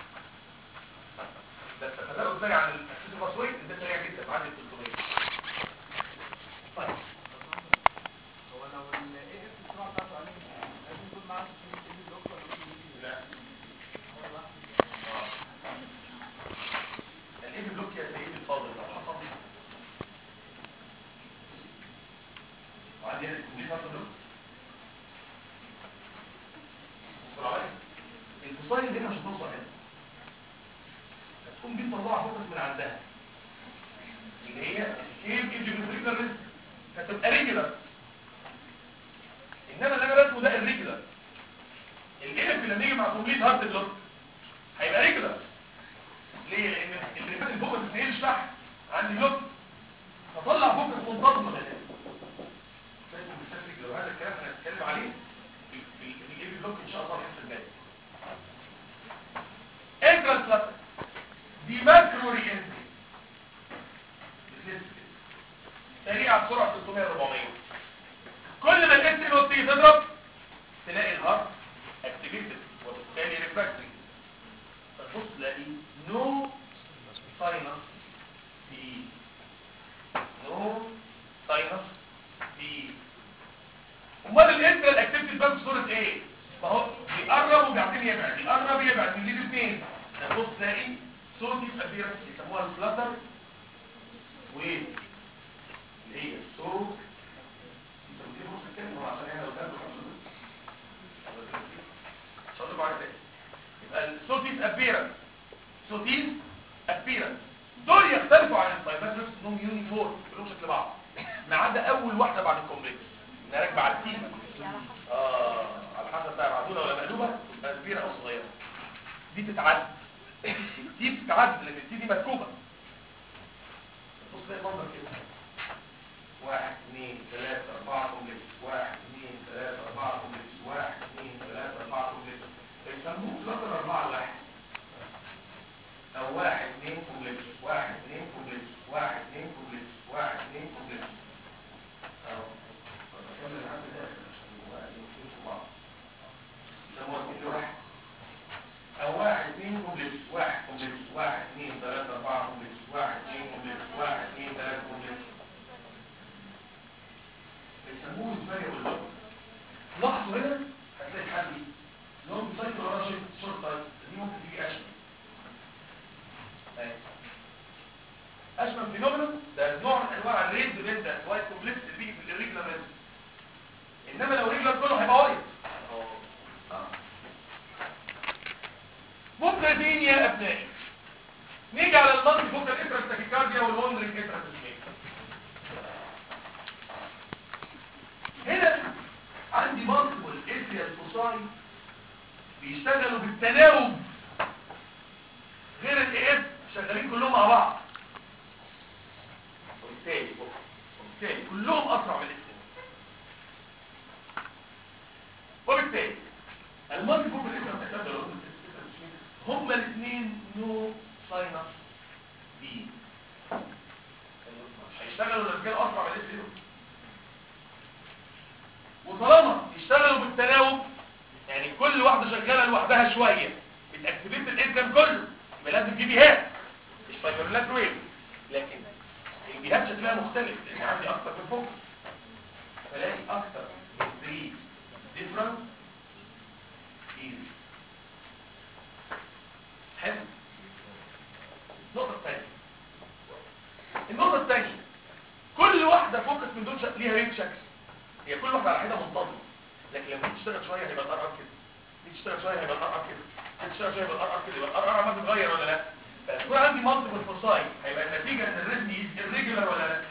بس فده ازاي عن الاكسس بارسوي ده سريع جدا معدي 300 طيب هو لو ال AF السرعة بتاعته عالية لازم يكون معاه سكين ال بلوك ولا ممكن يجي لا هو لوحده الايه بلوك يا سيدي الفاضل لو حصل وعندي هنا الكمبيوتر حصل بلوك بسرعه الفصائل دي مش هتوصل هنا هتقوم دي تطلع فوكس من عندها اللي هي السكيل انجيومتريكال ريسك هتبقى ريجولار انما اللي انا رسمه ده الريجولار الالف لما يجي مع كومبليت هارت بلوك هيبقى ريجولار ليه؟ لان اللي فات الفوكس ما تنقلش تحت عندي بلوك فطلع فوكس منتظمه هنا فاسمه بالشكل ريجولار هذا الكلام هنتكلم عليه في في في الايه بلوك ان شاء الله الحصه الجايه انترال فلاتر دي ماكرو رينتري سريعه بسرعه 300 400 كل ما الاس ان او تي تضرب تلاقي الهارت اكتيفيتد وبالتالي ريفراكتري فتبص تلاقي نو ساينس في نو ساينس في امال الانترال اكتيفيتي بقى بصوره ايه ما هو بيقرب وبيعطيني يبعد بيقرب يبعد من الاثنين تبص تلاقي صوتي في ابيرنس يسموها الفلاتر وايه اللي هي الصوت انت بتجيب نص الكلمه عشان انا قدام اول واحده بعد الكومبلكس انها راكبه على التي اه على حسب بقى معدوله ولا مقلوبه تبقى كبيره او صغيره دي تتعدل دي بتتعدل لان التي دي مركوبه بص بقى المنظر كده واحد اثنين ثلاثة أربعة كومبلكس واحد اثنين ثلاثة أربعة كومبلكس واحد اثنين ثلاثة أربعة كومبلكس بيسموه كلاستر أربعة واحد أو واحد اثنين كومبلكس واحد اثنين كومبلكس واحد اثنين كومبلكس واحد اثنين كومبلكس أهو بكمل لحد الآخر عشان يبقوا قاعدين يمشوا بعض يسموها كل واحد أو واحد اثنين كومبلكس واحد كومبلكس واحد اثنين ثلاثة أربعة كومبلكس واحد اثنين كومبلكس واحد اثنين ثلاثة كومبلكس بيسموه الفارق واللغة لاحظوا هنا هتلاقي حل دي لونج سايكل ورا شورت سايكل دي ممكن تيجي اشمل اشمل فينومينال ده نوع من انواع الريد بنتا وايت كومبلكس اللي بيجي في الريجلر ريد انما لو ريجلر كله هيبقى وايت آه. مفردين يا ابنائي نيجي على المالتي فوكال اترا تاكيكارديا والوندرينج اترا هنا عندي مالتيبل اتريال فوساي بيشتغلوا بالتناوب غير الاف شغالين كلهم مع بعض وبالتالي وبالتالي كلهم اسرع من الاثنين وبالتالي المالتي فوكال اترا تاكيكارديا هما الاثنين نو ساينس بي هيشتغلوا الرجاله اسرع من الاثنين وطالما يشتغلوا بالتناوب يعني كل واحدة شغالة لوحدها شوية بتأكتيفيت الإنكم كله يبقى لازم في بيهات مش فايبرلات ويف لكن البيهات شكلها مختلف لأن عندي أكتر من فوق فلاقي أكتر من 3 different keys حلو النقطة الثانية النقطة الثانية كل واحدة فوكس من دول شك- ليها ريت شكل هي كل واحدة على حدة منتظمة لكن لما تيجي تشتغل شوية هيبقى الار ار كده تيجي تشتغل شوية هيبقى الار ار كده تيجي تشتغل شوية هيبقى الار ار كده يبقى الار ار ما بتتغير ولا لا فيكون عندي مالتيبل فوساي هيبقى النتيجة ان الريتم الريجولار ولا لا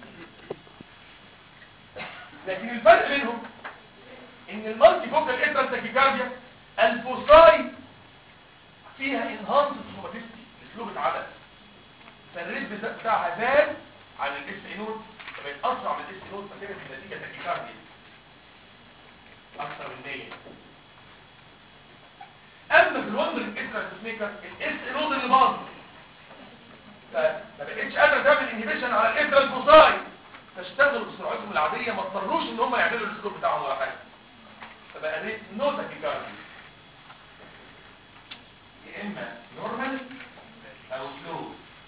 لكن الفرق بينهم ان المالتي فوكال اترال تاكيكارديا الفوساي فيها انهانس سوماتيستي اسلوب اتعمل فالريتم ده بتاعها زاد عن الاس اي نوت فبقت اسرع من الاس اي نوت فكانت النتيجه تاكيكارديا اكثر من 100 اما في الوندرنج اترال ميكر الاس اي نوت اللي باظ فما بقتش قادره تعمل انهبيشن على الاترال فوساي فاشتغلوا بسرعتهم العاديه ما اضطروش ان هم يعملوا الاسلوب بتاعهم ولا حاجه فبقى ريت نو تاكيكارديا يا اما نورمال او سلو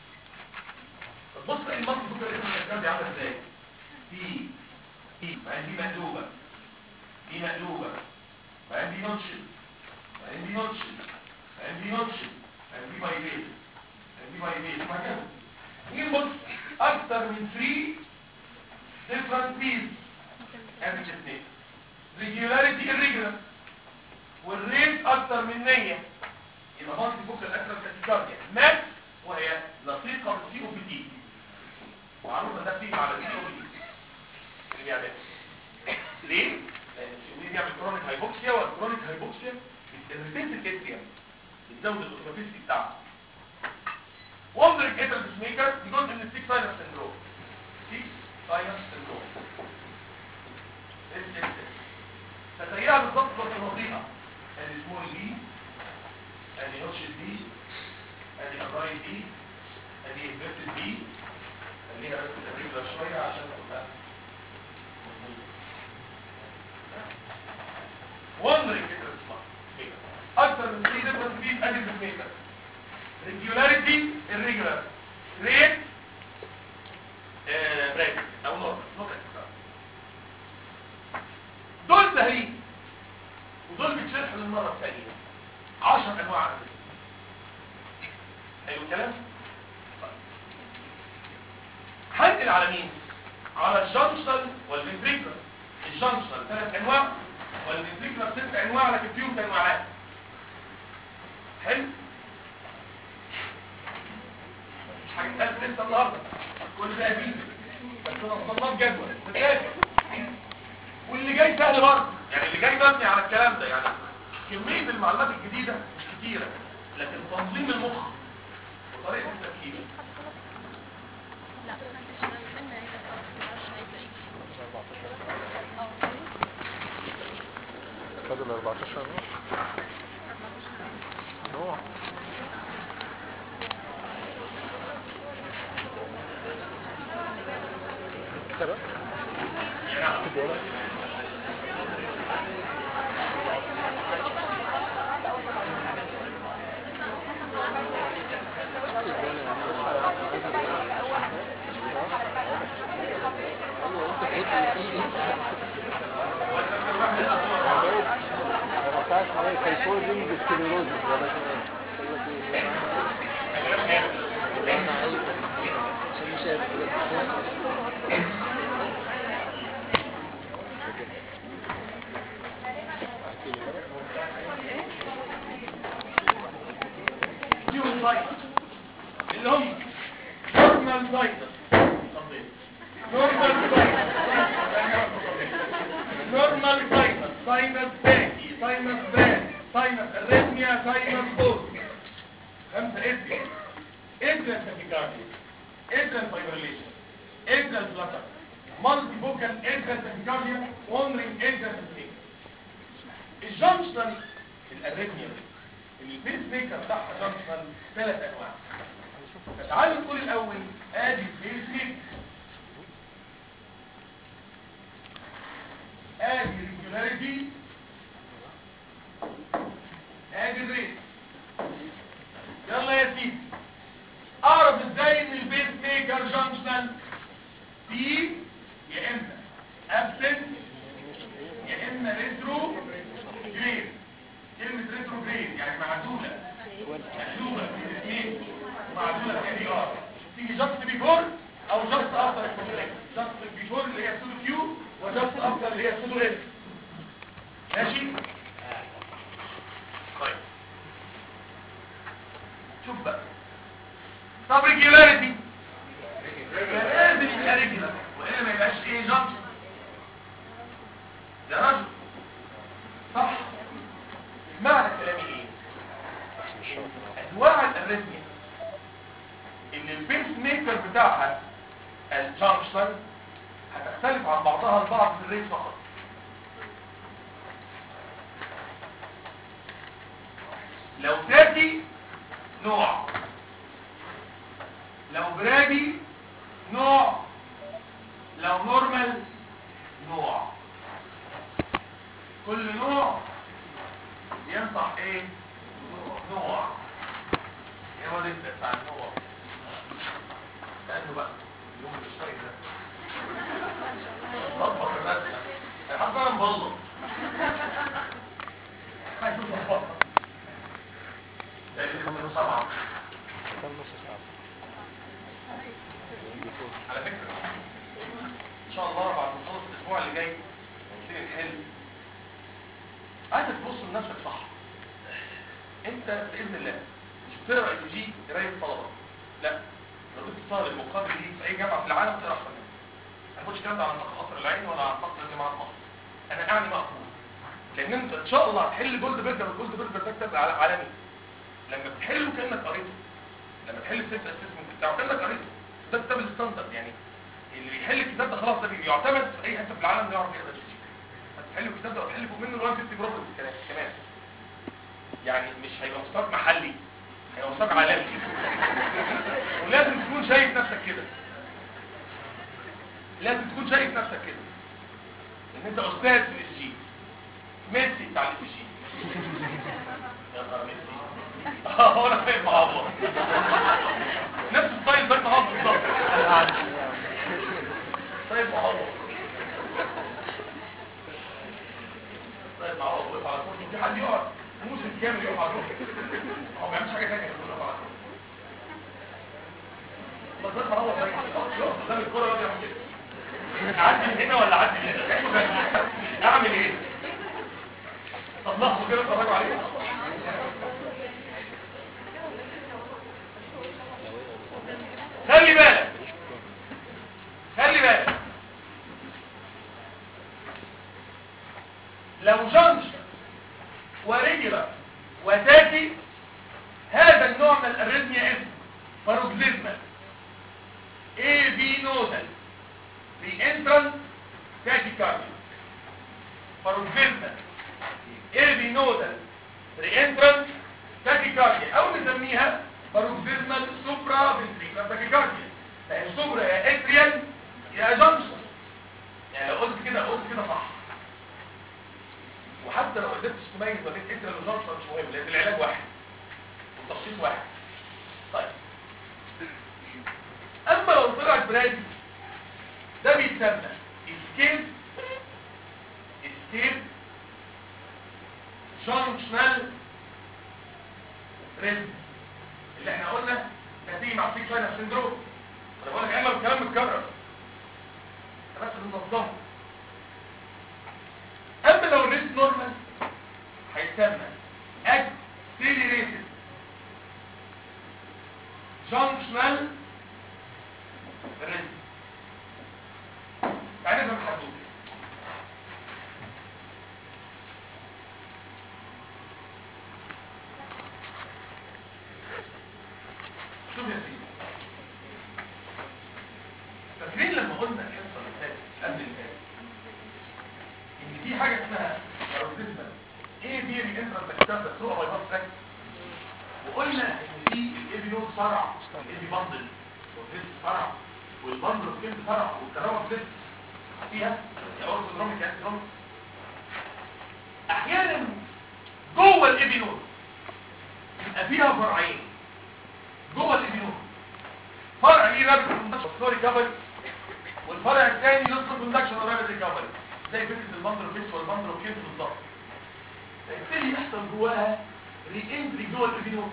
بص بقى المنطق بكره الاسم دي عامله ازاي دي دي بعدين دي مقلوبه دي مقلوبه بعدين دي نوتشن بعدين دي نوتشن بعدين دي نوتشن بعدين دي بايبيت بعدين دي بايبيت وهكذا نيجي نبص اكتر من 3 different pieces ادي الاثنين regularity irregular والريت اكتر من 100 يبقى مالتي فوكال اكتر كاتيكارديا ماكس وهي لصيقه بالسي او بي دي معروف ان ده بتيجي على السي او بي دي اللي بيعملها ليه؟ لان السي او بي دي بيعمل كرونيك هايبوكسيا والكرونيك هايبوكسيا بترتين الاتريوم بتزود الاوتوماتيستي بتاعته وندرك اتر ميكر دي جزء من السيك ساينس سندروم سيك ساينس سندروم اس اس اس فتخيلها بالظبط بس بطيئه ادي سمول دي ادي نوتش دي ادي الرايت دي ادي انفيرتد دي خليها بس الرجل شويه عشان تبقى وندرك اتر ميكر اكتر من 3 ديفرنت بيز ادي الميكر regularity irregular rate آه break او نور نور دول سهلين ودول بيتشرح للمرة الثانية عشر انواع عندنا ايوه الكلام طيب. هنقل على مين على الجنشن والفنتريكولر الجنشن ثلاث انواع والفنتريكولر ست انواع لكن فيهم تنوعات حلو مش حاجة اتقالت لسه النهارده كل ده قديم بس انا مصنف جدول تذاكر واللي جاي سهل برضه يعني اللي جاي مبني على الكلام ده يعني كمية المعلومات الجديدة مش كتيرة لكن تنظيم المخ وطريقة التفكير لا محدش منها هيك معرفش هيبقى ايه فاضل 14 نوع نوع كده كده انا مش عارف ايه سايكوزنج سكليروزس ولا اسمه ايه انا عايز عشان مش شايف فيهم سايتس اللي هم نورمال سايتس نورمال سايتس نورمال سايتس ساينس باكي ساينس بان ساينس اريثميا ساينس بوز خمسة ادري ادري تاكيكارديا ادري فايبريليشن ادري فلاتر مالتي فوكال ادري تاكيكارديا وندرينج ادري الجنكشن الاريثميا البيس ميكر بتاعها جنكشن ثلاث انواع فتعالوا نقول الاول ادي البيس ميكر ادي ريجولاريتي ادي الريت يلا يا سيدي اعرف ازاي ان البيس ميكر جنكشن في يا اما ابسنت يا اما ريترو جريد كلمة ريترو جريد يعني معدولة مقلوبة في الاثنين معدولة في دي ار تيجي جاست بيفور او جاست افتر جاست بيفور اللي هي سودو كيو وجاست افتر اللي هي سودو اس ماشي طيب شوف بقى طب ريجولاريتي لازم يبقى ريجولار والا ما يبقاش ايه جنكشن يا رجل صح معنى كلامي ايه انواع الاريثميا ان البيس ميكر بتاعها الجانكشن هتختلف عن بعضها البعض في الريت فقط لو تاكي نوع لو برادي نوع لو نورمال نوع كل نوع ينصح ايه نوع ايه هو الاسم بتاع النوع لانه بقى اليوم الشوي ده طبق الرسمه الحمد لله مبلط عايز اطبقها ده اللي طبعا كم نص ساعة على فكرة ان شاء الله بعد ما نخلص الاسبوع اللي جاي نبتدي نحل عايزك تبص لنفسك صح انت باذن الله مش بتقرا اي جي قرايه طلبه لا لو كنت طالب مقابل ليك في اي جامعه في العالم تقرا احسن مني ما تاخدش الكلام ده عن طاقه قصر العين ولا عن طاقه جامعه مصر انا اعني مقبول لان انت ان شاء الله هتحل جولد برجر والجولد برجر ده كتاب عال- عالمي لما بتحله كانك قريته لما تحل السيلف اسسمنت بتاعه كانك قريته ده كتاب الستاندرد يعني اللي بيحل الكتاب ده خلاص ده بيعتمد في اي حته في العالم يعرف يقرا الجي هتحل الكتاب ده وتحل فوق منه 150 بروبلم كمان كمان يعني مش هيبقى مستواك محلي هيبقى مستواك عالمي ولازم تكون شايف نفسك كده لازم تكون شايف نفسك كده ان انت استاذ في الاس جي ميسي بتاع الاس جي يا نهار ميسي اه انا فاهم معوض نفس ستايل زي معوض بالظبط طيب معوض طيب معوض وقف على كرسي في حد يقعد موسم كامل يقف على كرسي هو ما بيعملش حاجه ثانيه غير يقف على كرسي بس معوض طيب يقف قدام الكوره يقعد يعمل كده اعدي هنا ولا اعدي هنا اعمل ايه طب لحظه كده اتفرجوا عليه خلي بالك خلي بي نودال رينترانت تاكيكارديا باروكسيزمال اي بي نودال رينترانت تاكيكارديا او نسميها باروكسيزمال سوبرا فنتريكولار تاكيكارديا فهي سوبرا يا اتريال يا جانكشن يعني لو قلت كده قلت كده صح وحتى لو قدرتش تميز ما بين اتريال وجانكشن مش مهم لان العلاج واحد والتشخيص واحد طيب اما لو طلعت برادي ده بيتسمى اسكيب اسكيب جانكشنال ريزم اللي احنا قلنا نتيجه مع سيك شاينر سيندروم انا بقول لك اغلب الكلام متكرر بس بننظمه اما لو الريت نورمال هيسمى accelerated junctional rhythm تعالى نفهم الحدود شوف يا سيدي فاكرين لما قلنا الحصه اللي فاتت قبل اللي فاتت ان في حاجه اسمها باروكسيزمال ايه بي رينترال بكتيريا سوء باي باس تراكت وقلنا ان في الاي نود فرع الاي بي بندل والفيس فرع والبندل والفيس فرع والكهرباء فيس فيها يا اورثودروميك يا انتروميك احيانا جوه الاي نود يبقى فيها فرعين جوه الاي نود فرع ليه رابط كوندكشن سوري كفر والفرع الثاني يدخل كوندكشن رابط ريكفري زي فكره البندل فيس والبندل فيس بالظبط فيبتدي يحصل جواها ري انتري جوه الابينوم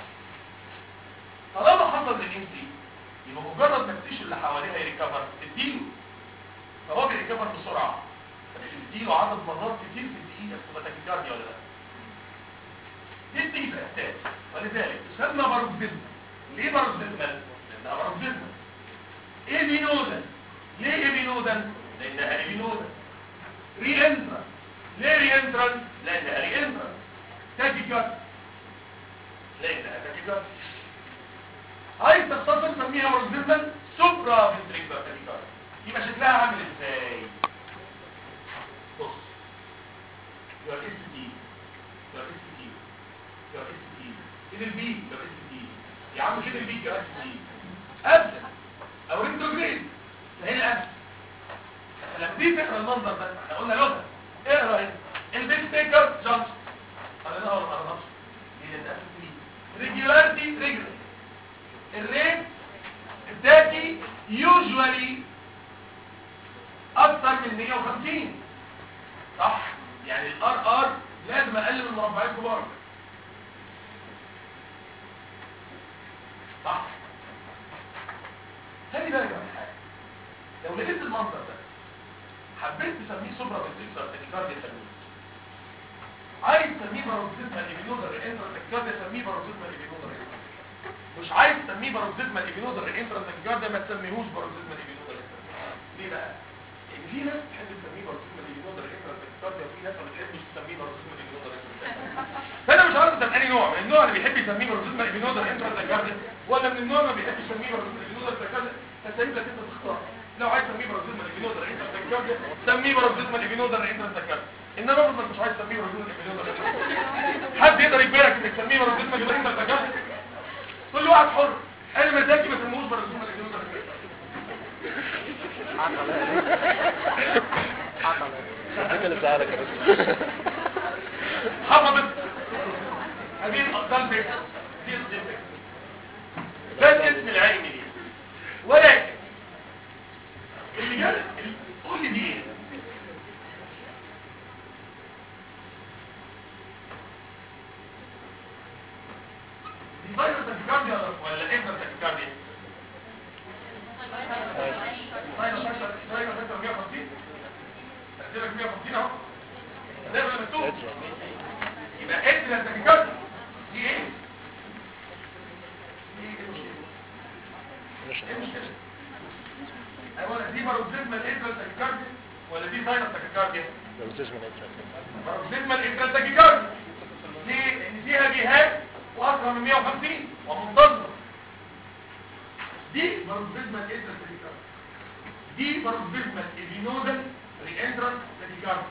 طالما حصل ري انتري يبقى مجرد ما التيشو اللي حواليها يريكفر تديله فهو بيريكفر بسرعه تديله عدد مرات كتير في الدقيقه تبقى تاكيكارديا ولا لا دي بتيجي في الاحساس ولذلك تسمى باروكسيزم ليه باروكسيزم لانها باروكسيزم ايه بينودن ليه ايه بينودن لانها ايه بينودن ري انترا ليه ري انترا لانها ري انترا تاكيكارد لانها تاكيكارد عايز تختصر نسميها باروكسيزم سوبرا فنتريكولار تاكيكارد يبقى شكلها عامل ازاي بص يور اس تي يور اس تي يور اس تي كده البي يور اس تي يا عم كده البي يور اس تي ابدا او ريتروجريد فهنا ابدا لما تيجي تقرا المنظر ده احنا قلنا لغه اقرا هنا البيت تيكر جانكشن قال ولا ما قرناش هي الاس تي ريجولاريتي ريجولار الريت التاكي يوجوالي اكتر من 150 صح يعني الار ار لازم اقل من مربعين كبار صح خلي بالك من حاجه لو لقيت المنظر ده حبيت تسميه سوبرا فيتريكسر تاكيكارديا سميه عايز تسميه باروكسيزمال ايبينودر انتر تاكيكارديا سميه باروكسيزمال ايبينودر مش عايز تسميه باروكسيزمال ايبينودر انتر تاكيكارديا ما تسميهوش باروكسيزمال ايبينودر ليه بقى ان في ناس تحب تسميه باروكسيزمال ايبينودر انتر تاكيكارديا وفي ناس ما بتحبش تسميه باروكسيزمال ايبينودر فانا مش عارف اسمي انهي نوع من النوع اللي بيحب يسميه باروكسيزمال ايبينودر انتر تاكيكارديا ولا من النوع اللي ما بيحبش يسميه باروكسيزمال ايبينودر تاكيكارديا فسايب لك انت تختار لو عايز تسميه باروكسيزمال ايبينودر انتر تاكيكارديا سميه باروكسيزمال ايبينودر انتر تاكيكارديا انما افرض انك مش عايز تسميه باروكسيزمال ايبينودر حد يقدر يجبرك انك تسميه باروكسيزمال ايبينودر انتر تاكيكارديا كل واحد حر انا مزاجي ما اسموش باروكسيزمال ايبينودر انت اللي بتعرف يا باشا حفظت هذه الأفضل بك دي الصفة ده الاسم العلمي ليه ولكن اللي جال قول لي دي ايه دي فايروس تاكيكارديا ولا انتر تاكيكارديا فايروس فايروس 150 تقديرك 150 اهو ده اللي مكتوب يبقى ادي التاكيكارديا دي ايه دي ايه المشكله مش ايه المشكله اولا دي باروكسيزمال انترال تاكيكارديا ولا دي فايروس تاكيكارديا بروتيزم الاتراك باروكسيزمال انترال تاكيكارديا ليه لان فيها جهاز واسرع من 150 ومنتظمه دي باروكسيزمال انترا تاكيكارد دي باروكسيزمال ايفينودال ري انترا تاكيكارد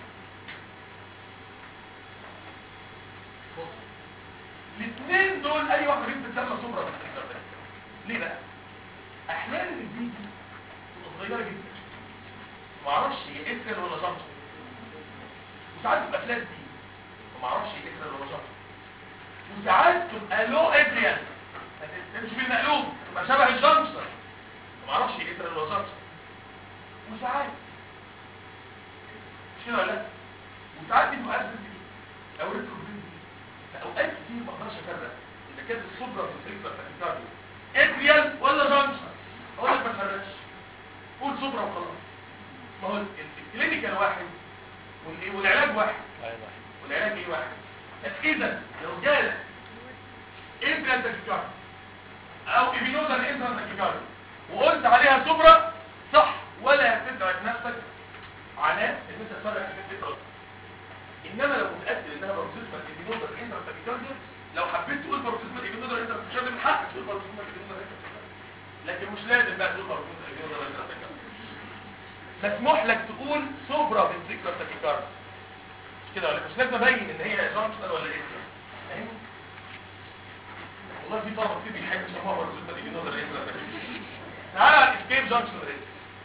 بص الاثنين دول اي واحده فيهم بتسمى سوبرا بالتاكيكارد ليه بقى احيانا البيبي تبقى صغيره جدا ما اعرفش هي اتريال ولا جامب وساعات تبقى فلات دي وما اعرفش هي اتريال ولا جامب وساعات تبقى لو اتريال تمشي بالمقلوب تبقى شبه الجانكشن وما اعرفش هي اتريال ولا جانكشن وساعات مش كده ولا لا وساعات دي تبقى اسفل دي او ريتروجريد دي في اوقات كتير ما اقدرش افرق اذا كانت الصبره في الفكره تاكيكارديا اتريال ولا جانكشن اقول لك ما تفرقش قول صبره وخلاص ما هو ال- ال- الكلينيكال واحد والإيه؟ والعلاج واحد ايوه والعلاج ايه واحد اذا لو جالك انترا تاكيكارد او ايبينوزال انترا تاكيكارد وقلت عليها سوبرا صح ولا تتعب نفسك على ان انت تفرق بين الفكره انما لو متاكد انها بروكسيزمال ايبينوزال انترا تاكيكارد لو حبيت تقول بروكسيزمال ايبينوزال انترا تاكيكارد من حقك تقول بروكسيزمال ايبينوزال انترا تاكيكارد لكن مش لازم بقى تقول بروكسيزمال ايبينوزال انترا تاكيكارد مسموح لك تقول سوبرا فنتريكولار تاكيكارد مش كده ولا مش لازم ابين ان هي جانكشن ولا ايه فاهم والله في طلبه كتير بيحبوا يسموها بروكسيزمال ايبينوزال انترا تاكيكارد تعالى على الاسكيب جانكشن ريت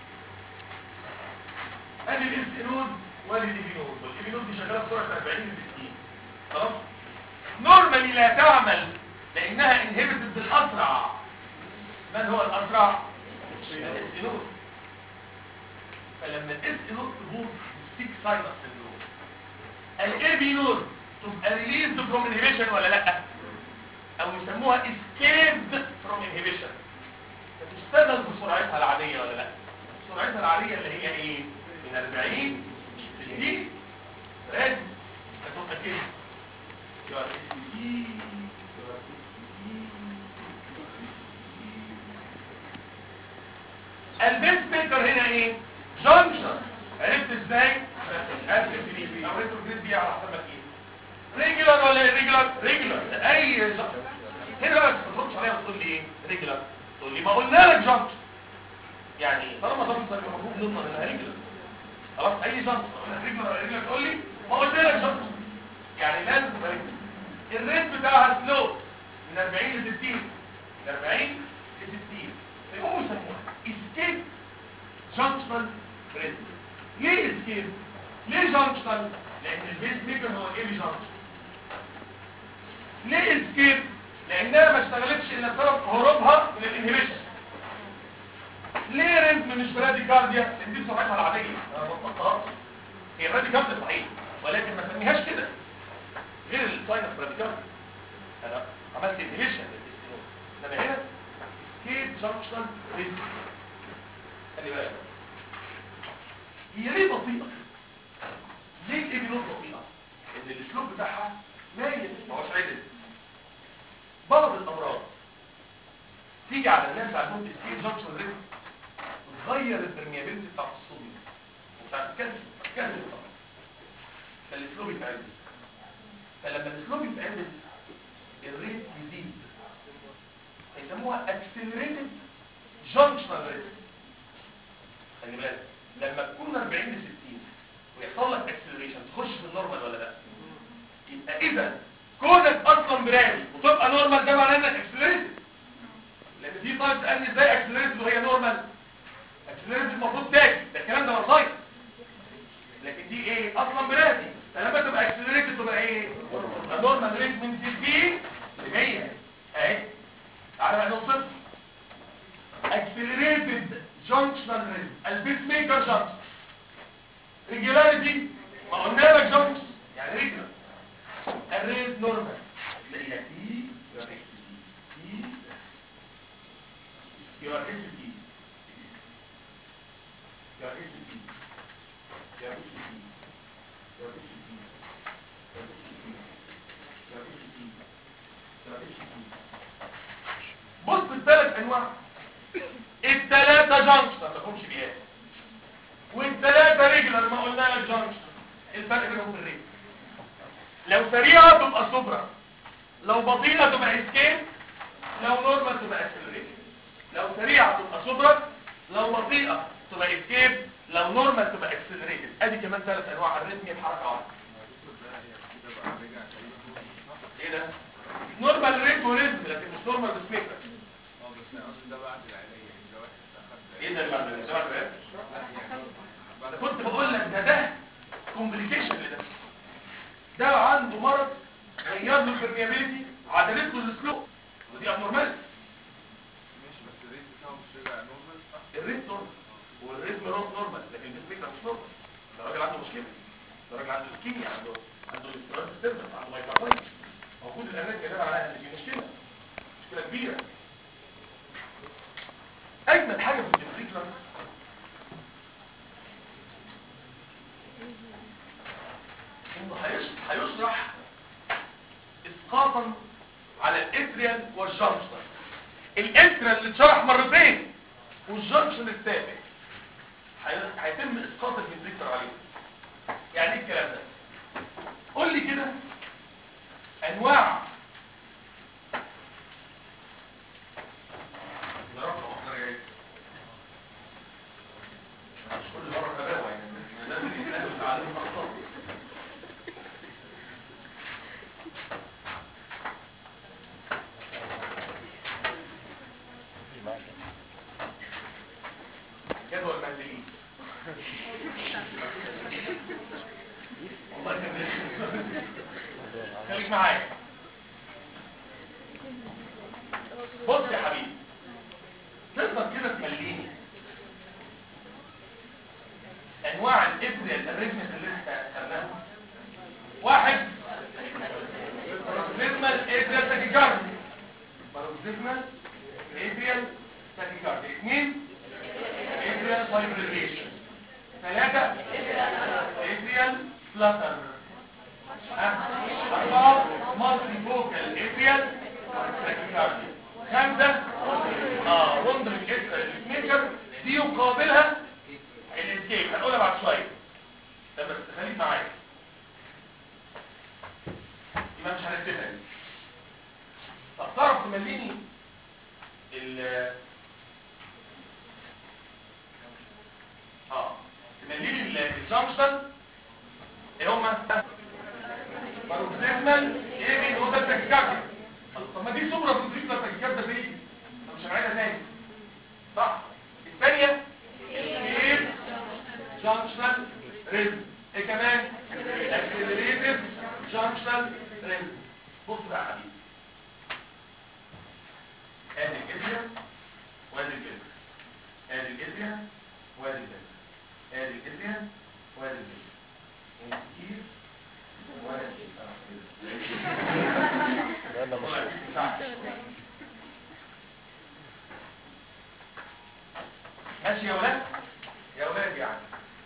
ادي الاستينود وادي الايبينود والايبينود دي شغاله بسرعه 40 ل 60 خلاص نورمالي لا تعمل لانها انهبتد بالاسرع من هو الاسرع الاستينود فلما الاس نود تبوظ يديك ساينس سندروم الاي بي نود تبقى ريليزد فروم انهبيشن ولا لا او يسموها اسكيبد فروم انهبيشن فتشتغل بسرعتها العاديه ولا لا سرعتها العاديه اللي هي ايه من 40 60 راد هتبقى كده يا سي البيت ميكر هنا ايه جانكشن عرفت ازاي اسف دي او ريتروجريد دي على حسب ما ايه ريجولار ولا ريجولار ريجولار اي جانكشن هنا بقى ما تردش عليها وتقول لي ايه ريجولار تقول لي ما قلنا لك جانكشن يعني طالما جانكشن يبقى المفروض نضمن انها ريجولار خلاص اي جانكشن ريجولار ولا ريجولار تقول لي ما قلت لك جانكشن يعني لازم تبقى ريجولار الريت بتاعها سلو من 40 ل 60 من 40 ل 60 فيقوموا يسموها اسكيب جانكشنال ريت ليه اسكيب ليه جانكشنال لان البيس ميكر هو الايه جانكشن ليه اسكيب لانها ما اشتغلتش الا بسبب هروبها من الانهبيشن ليه ريزم مش براديكارديا لان دي سرعتها العاديه انا بطلتها هي براديكارديا صحيح ولكن ما سميهاش كده غير الساينس براديكارديا انا عملت انهبيشن للاستينوز انما هنا اسكيب جانكشنال ريزم خلي بالك هي ليه بطيئة ليه الابنود بطيئة ان الاسلوب بتاعها مايل ما هوش عدل بعض الامراض تيجي على الناس عندهم اسكيب جانكشن ريزم وتغير البرميابيلتي بتاعت الصوديوم وبتاعت الكالسيوم الكالسيوم طبعا فالاسلوب يتعدل فلما الاسلوب يتعدل الريت يزيد يسموها accelerated junctional rate خلي بالك لما تكون 40 ل 60 ويحصل لك اكسلريشن تخش في النورمال ولا لا يبقى اذا كونك اصلا برامي وتبقى نورمال ده معناه انك اكسلريتد لان في طالب سالني ازاي اكسلريتد وهي نورمال اكسلريتد المفروض تاجي ده الكلام ده وصايا لكن دي ايه اصلا برامي فلما تبقى اكسلريتد تبقى ايه تبقى نورمال ريت من 60 ل 100 اهي تعالى بقى نوصف accelerated junctional rhythm البيس ميكر جانكشن ريجولاريتي ما قلنا لك جانكشن يعني ريجولار الريت نورمال تلاقيها تي تي يور اس تي يور اس تي يور اس تي يور اس تي يور اس تي يور اس تي يور اس تي بص الثلاث انواع الثلاثه جانكشن ما تفهمش بيها والثلاثه ريجولار ما قلنا لك جانكشن الفرق بينهم في الريت لو سريعه تبقى سوبرا لو بطيئه تبقى اسكيب لو نورمال تبقى اكسلريشن لو سريعه تبقى سوبرا لو بطيئه تبقى اسكيب لو نورمال تبقى اكسلريتد ادي كمان ثلاث انواع الريتميا بحركه واحده ايه ده نورمال ريت وريتم لكن مش نورمال بسميكر ايه ده اللي بعد ده بعد ده ده كنت بقول لك ده ده كومبليكيشن لده ده عنده مرض غير له البرميابيلتي عدلت له السلو ودي ابنورمال الريت نورمال والريتم نورمال لكن السبيكر مش نورمال ده راجل عنده مشكله ده راجل عنده اسكيميا عنده عنده الاسترات سيستم عنده مايكروبايتس موجود الامراض كده على ان دي مشكله مشكله كبيره اجمل حاجه في الديفريكلر انه هيش- هيشرح اسقاطا على الاتريال والجانكشن الاتريال اللي اتشرح مرتين والجانكشن السابق هي- هيتم اسقاط الفنتريكتر عليه يعني ايه الكلام ده قول لي كده انواع ده رقم واحد جاي. مش كل مره غباوه يعني لازم يسالوا يتعلموا اخطاء جدول مندلين والله كان خليك معايا بص يا حبيبي تقدر كده تمليني انواع الابريال الريزمس اللي انت خدناها واحد بارازيزمال ابريال تاكيكاردي بارازيزمال ابريال تاكيكاردي اثنين ابريال فايبريليشن ثلاثة ابريال فلاتر أربعة مالتي فوكال ابريال تاكيكاردي خمسة اه روندرينج ميكر دي يقابلها الاسكيب هنقولها بعد شوية ده بس خليك معايا يبقى مش هنكتبها دي طب تعرف تمليني ال اه تمليني ال- الجانكشن ايه هما باروكسيزمال ايه مين هو ده التاكيكارديا طب ما دي سوبرا بروتريكولار تاكيكارديا زي دي طب مش هنعيدها تاني صح الثانيه الكير جانكشنال ريزم ايه كمان اكسلريتيف جانكشنال ريزم بص بقى يا حبيبي ادي الاسيا وادي الجسم ادي الاسيا وادي الجسم ادي الاسيا وادي الجسم الكير وادي الجسم يلا مش ماشي يا ولاد يا ولاد يعني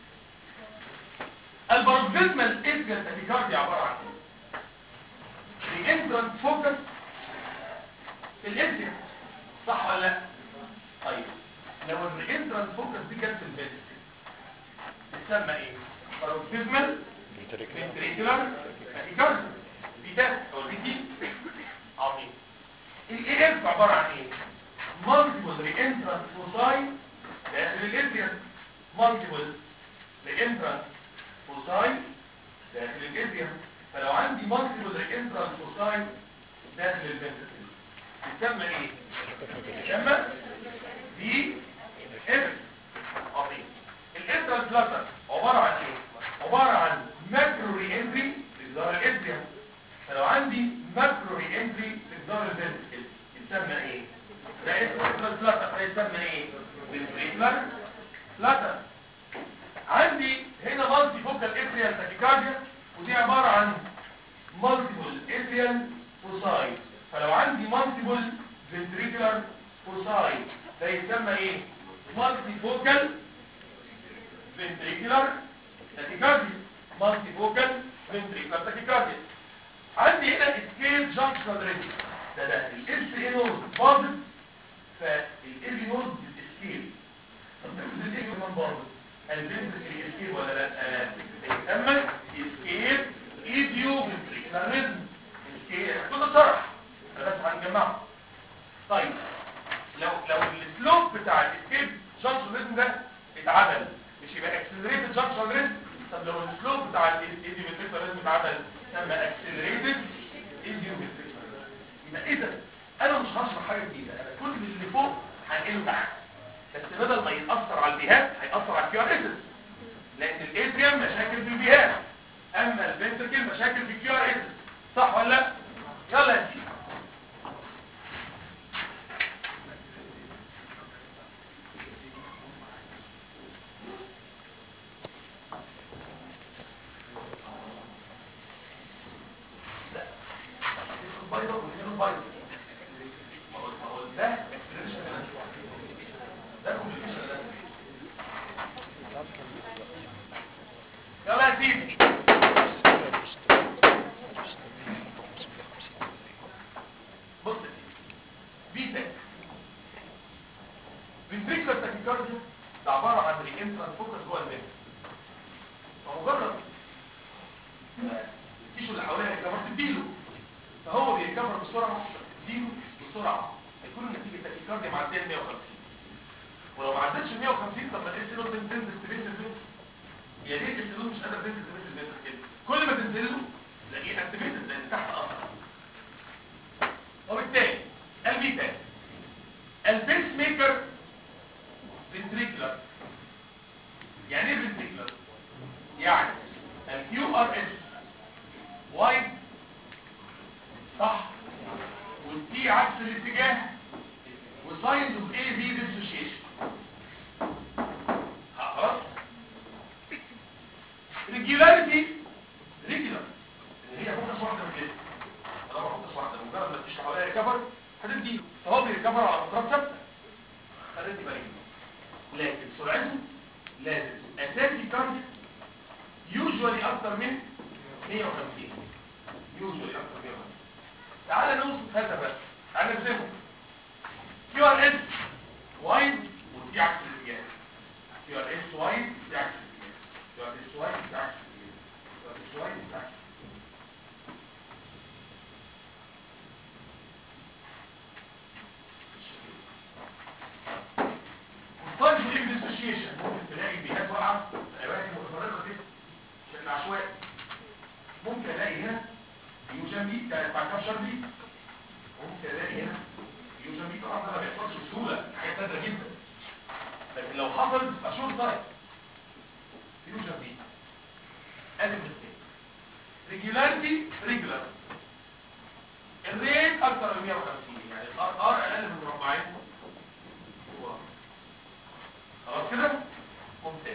الباروكسيزمال اتريال تاكيكاردي عباره عن ايه الانترنت فوكس في الاتريال صح ولا لا طيب لو الانترنت فوكس دي كانت في الفيتس تسمى ايه باروكسيزمال فنتريكولار تاكيكاردي دي ده او دي دي عظيم الاي اف عباره عن ايه multiple reentrant foci داخل الاتريال multiple reentrant foci داخل الاتريال فلو عندي multiple reentrant foci داخل الفنتريكل تسمى ايه تسمى دي اف عظيم الانترال فلاتر عباره عن ايه عباره عن ماكرو ري انتري لجدار الاتريال فلو عندي ماكرو ري انتري لجدار الفنتريكل يسمى ايه ده اسمه انترال فلاتر ده يسمى ايه فنتريكولار فلاتر عندي هنا مالتي فوكال اتريال تاكيكارديا ودي عباره عن مالتيبل اتريال فوساي فلو عندي مالتيبل فنتريكولار فوساي ده يسمى ايه مالتي فوكال فنتريكولار تاكيكارديا مالتي فوكال فنتريكولار تاكيكارديا عندي هنا سكيل جانكشن رينج ده ده الاس اي نود باظت فالال نود بتسكيل طب تاخد ال كمان باظت الفنتريكل اسكيل ولا لا يسمى اسكيل ايديو فنتريكولار ريزم اسكيل كل شرح انا بس هنجمعه طيب لو لو بتاع الاسكيب جانكشن ريزم ده اتعدل مش يبقى اكسلريتد جانكشن ريزم طب لو السلوب بتاع الايديومتريك ريزم اتعدل يسمى اكسلريتد ايديومتريك يبقى اذا انا مش هشرح حاجه جديده انا كل اللي فوق هنقله تحت بس بدل ما يتاثر على البيهات هياثر على الكيو ار اس لان الاتريوم مشاكل في البيهات اما الفنتركل مشاكل في الكيو ار اس صح ولا لا يلا يا سيدي بيضة والهيرو بيضة ما هو ما هو ده acceleration ده complication ده يلا يا سيدي بص يا سيدي بيتا ventricular tachycardia ده عبارة عن الانتران فوكس جوه البيت فمجرد ما التيشو اللي حواليها يكبر تديله فهو بيكبر بسرعة تديله بسرعة هيكون النتيجة تاكيكارديا معدية ال 150 ولو ما عدتش ال 150 طب ما الاس نوت تنزل تبيس البيت يا ليه الاس نوت مش قادر تنزل تبيس البيت كده كل ما تنزل له تلاقيه اكتيفيتد لان تحت اثر وبالتالي البيتا البيس ميكر فنتريكولار يعني ايه فنتريكولار يعني الكيو ار اس وايد صح والتي عكس الاتجاه وساينز اوف اي في ديسوشيشن خلاص ريجولاريتي ريجولار ان هي فوكس واحده من كده طالما فوكس واحده مجرد ما تشرح عليها ريكفر هتدي فهو بيريكفر على فترات ثابته خليتي بالك لكن سرعته لازم اساسي كارد يوجوالي اكتر من 150 يوجوالي اكتر من 150 تعال نوصف هذا بس تعال نرسمه كيو ار اس وايد ودي عكس الاتجاه كيو ار اس وايد ودي عكس الاتجاه كيو ار اس وايد ودي عكس الاتجاه كيو ار اس وايد ودي عكس الطالب اللي بالاسوشيشن ممكن تلاقي بيهات واقعه في اماكن متفرقه كده بشكل عشوائي ممكن الاقي هنا يوجن بي ده مع كام شهر دي ممكن الاقي هنا يوجن بي طبعا ده ما بيحصلش بسهوله حاجات نادره جدا لكن لو حصل اشور سايت يوجن بي ادي مستيك ريجولاريتي ريجولار الريت اكتر من 150 يعني الار ار اقل من مربعين خلاص كده ممتاز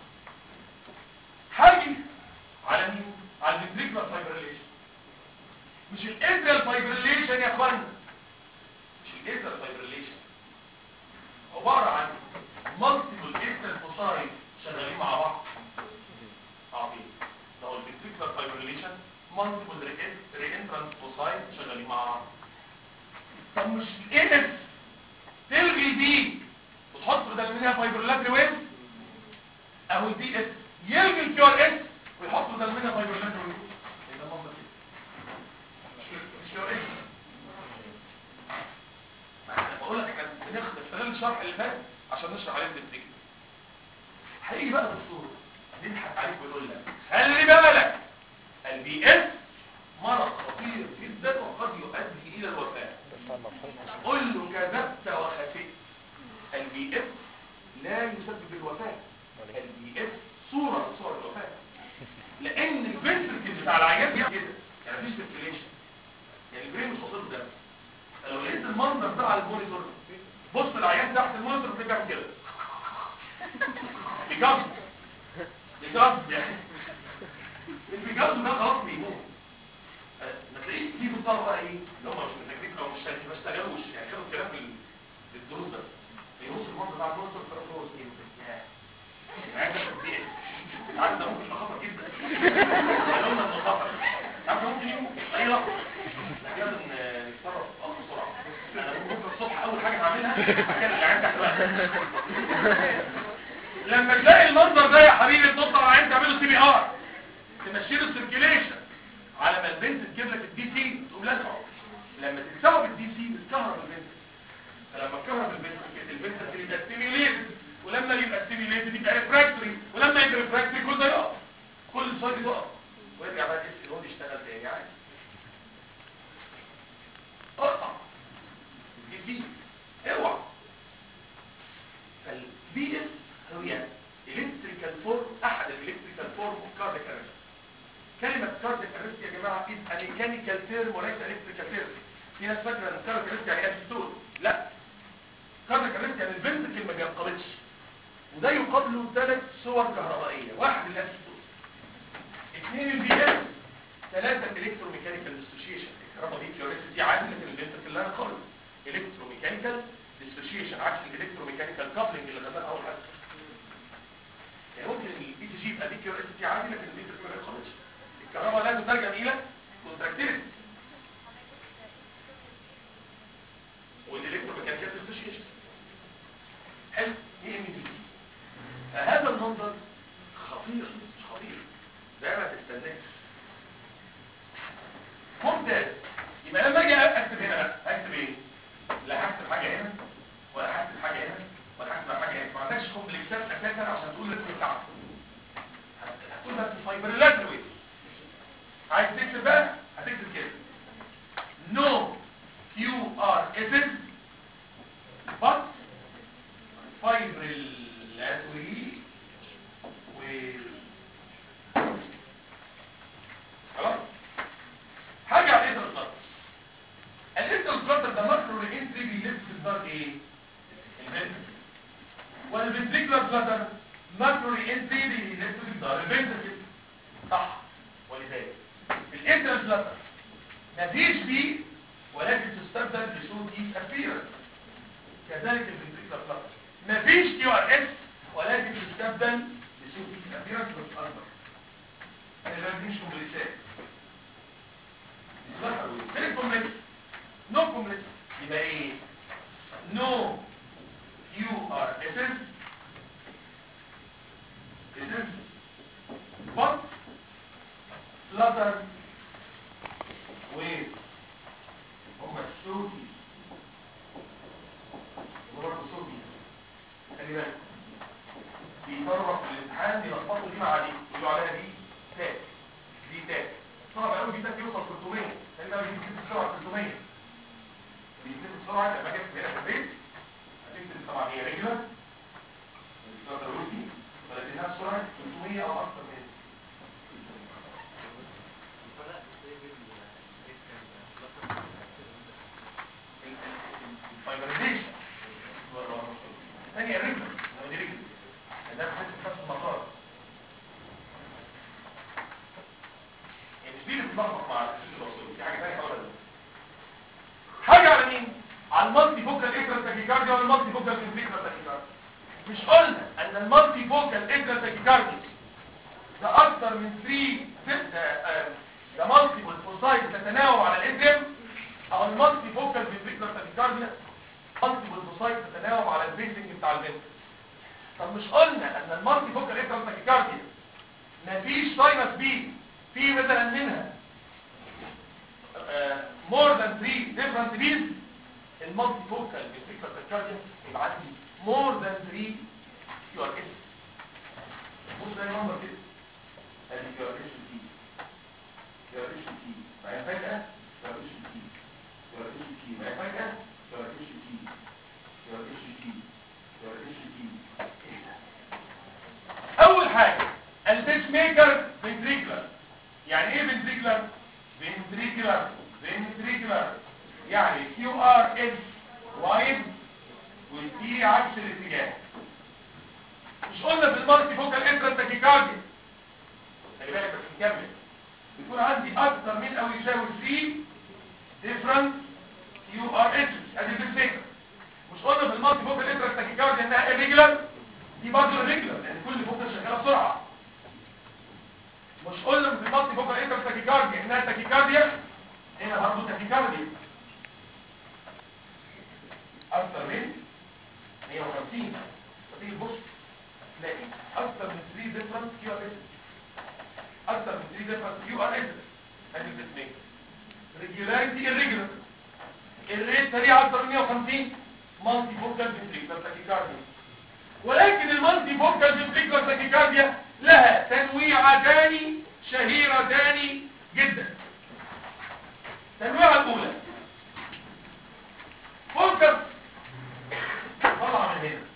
هاجي على مين على الفنتريكولار فايبريليشن مش الاتريال فايبريليشن يا اخوانا مش الاتريال فايبريليشن عباره عن مالتيبل اتريال فوساي شغالين مع بعض عظيم ده هو الفنتريكولار فايبريليشن مالتيبل رينترانس فوساي شغالين مع بعض طب مش الاي اس تلغي دي وتحط بدل منها فايبرولاتري ويف اهو الدي اس يلغي الكيو ار اس ويحط بدل منها فايبرولاتري ويف ده المنظر كده مش كيو ار اس انا بقول لك احنا بناخد خلال الشرح اللي فات عشان نشرح عليه بالتكنيك هيجي بقى دكتور يضحك عليك ويقول لك خلي بالك البي اس مرض خطير جدا وقد يؤدي الى الوفاه قل له كذبت وخسئت البي اف لا يسبب الوفاة البي اف صورة من صور الوفاة لان الفنتركل بتاع العيان دي كده يعني مفيش سيركيليشن يعني البرين مش واصل له دم فلو لقيت المنظر ده على المونيتور بص العيان تحت المونيتور تلاقيه كده بجد بجد يعني البجد ده خلاص بيموت ما تلاقيش في بالطرف بقى ايه اللي هم مش مذاكرين او مش ما اشتغلوش يعني خدوا الكلام في في الدروس بس يبص المنظر بتاع المنظر في الفلوس ايه عايز تبديع عارف ده ممكن يبقى خطر جدا قالوا لنا خطر عارف ده ممكن يموت اي لحظه احنا لازم نتصرف بسرعه انا بكره الصبح اول حاجه هعملها هكلم العيان تحت بقى لما تلاقي المنظر ده يا حبيبي تنط على العيان تعمله سي بي ار تمشي له السيركيليشن على ما البنت تجيب لك الدي سي تقوم لازقه لما تكسبه بالدي سي بتكهرب البنت فلما تكهرب الفنتركل الفنتركل يبقى ستيميوليتد ولما يبقى ستيميوليتد يبقى ريفراكتوري ولما يبقى ريفراكتوري كل ده يقف كل السايد يقف ويرجع بقى الاس الهون يشتغل تاني عادي اقطع البي اوعى فالبي اس هي الكتريكال فورم احد الالكتريكال فورم اوف كاردياك ارست كلمه كاردياك ارست يا جماعه از ميكانيكال تيرم وليس الكتريكال تيرم في ناس فاكره ان كاردياك ارست يعني اسيستول لا كاردياك ارست يعني الفنتركل ما بينقبضش وده يقابله ثلاث صور كهربائيه واحد الاسيستول اثنين البي اس ثلاثه الكتروميكانيكال ديسوشيشن الكهرباء دي كيوريسيتي عادي لكن الفنتركل لا ينقبض الكتروميكانيكال ديسوشيشن عكس الالكتروميكانيكال كابلنج اللي خدناه اول حاجه يعني ممكن الاي تي جي يبقى دي كيوريسيتي عادي لكن الفنتركل ما ينقبضش الكهرباء لا تترجم الى كونتراكتيليتي والالكتروميكانيكال ديسوشيشن حلو ايه ام دي هذا المنظر خطير مش خطير ده ما تستناش ممتاز يبقى لما اجي اكتب هنا بقى اكتب ايه لا هكتب حاجه هنا ولا هكتب حاجه هنا ولا هكتب حاجه هنا ما عندكش كومبلكسات اساسا عشان تقول الاسم بتاعك هتقول بس فايبريلات ويف عايز تكتب بقى هتكتب كده نو كيو ار اسس but fibrillatory wave خلاص حاجة على الانتر فلاتر الانتر فلاتر ده ماكرو رينتري بيلف في الدار ايه الفنتركل والفنتريكولار فلاتر ماكرو رينتري بيلف في الدار الفنتركل صح ولذلك الانتر فلاتر مفيش فيه ولكن تستبدل بصوت ديس ابيرنس كذلك الفنتريكولار فلاتر مفيش كيو ار اس ولكن تستبدل بصوت ديس ابيرنس بس اكبر انا ما بديش كومبليسات فين كومبلكس نو كومبلكس يبقى ايه نو كيو ار اس اس اس اس but flutter wave هم الصوتي ورق الصوتي خلي بالك بيفرق في الامتحان يلخبطوا دي مع دي يقولوا عليها دي تاك دي تاك صعب قوي دي تاك يوصل 300 لان بيجيب بسرعه 300 بيجيب بسرعه لما جبت هنا في البيت هتكتب طبعا هي ريجولار الفلاتر ويفي ولكنها بسرعه 300 او اكثر من الفايبريزيشن ثانية رجل دي رجل ده بحس بنفس المطار يعني مش دي اللي بتلخبط مع الاساس الوصولي في حاجة ثانية ولا حاجة على مين؟ على المالتي فوكال اكرا تاكيكارديا ولا المالتي فوكال انفريكرا تاكيكارديا مش قلنا ان المالتي فوكال اكرا تاكيكارديا ده اكتر من 3 ده ده مالتيبل فوسايت تتناوب على الاتريم او المالتي فوكال فينتريكولار تاكيكارديا مالتيبل فوسايت تتناوب على البيسنج بتاع الفنتر طب مش قلنا ان المالتي فوكال اكرا تاكيكارديا مفيش ساينس بي في مثلا منها مور ذان 3 ديفرنت بيز المالتي فوكال فينتريكولار تاكيكارديا يبقى عندي مور ذان 3 كيو ار اس بص ده نمبر كده ادي كيو ار اس تي كيو ار اس تي معايا فجأة كيو ار اس تي كيو ار اس تي معايا فجأة كيو ار اس تي كيو ار اس تي كيو ار اس تي ايه ده اول حاجة البيس ميكر فنتريكولار يعني ايه فنتريكولار فنتريكولار فنتريكولار يعني كيو ار اس وايد والتي عكس الاتجاه مش قلنا في المالتي فوكال انترا تاكيكارديا خلي بالك بس نكمل بيكون عندي اكتر من او يساوي 3 ديفرنت كيو ار اس ادي الفكره مش قلنا في المالتي فوكال انترا تاكيكارديا انها irregular دي برضه irregular لان كل فوكال شغاله بسرعه مش قلنا في المالتي فوكال انترا تاكيكارديا انها تاكيكارديا هنا برضه تاكيكارديا اكتر من 150 فتيجي تبص تلاقي اكتر من 3 ديفرنت كيو ار اس اكتر من 3 ديفرنت كيو ار اس ادي الاثنين ريجولاريتي irregular الريت سريع اكتر من 150 مالتي فوكال فنتريكولار تاكيكارديا ولكن المالتي فوكال فنتريكولار تاكيكارديا لها تنويعتان شهيرتان جدا التنويعه الاولى فوكس طلع من هنا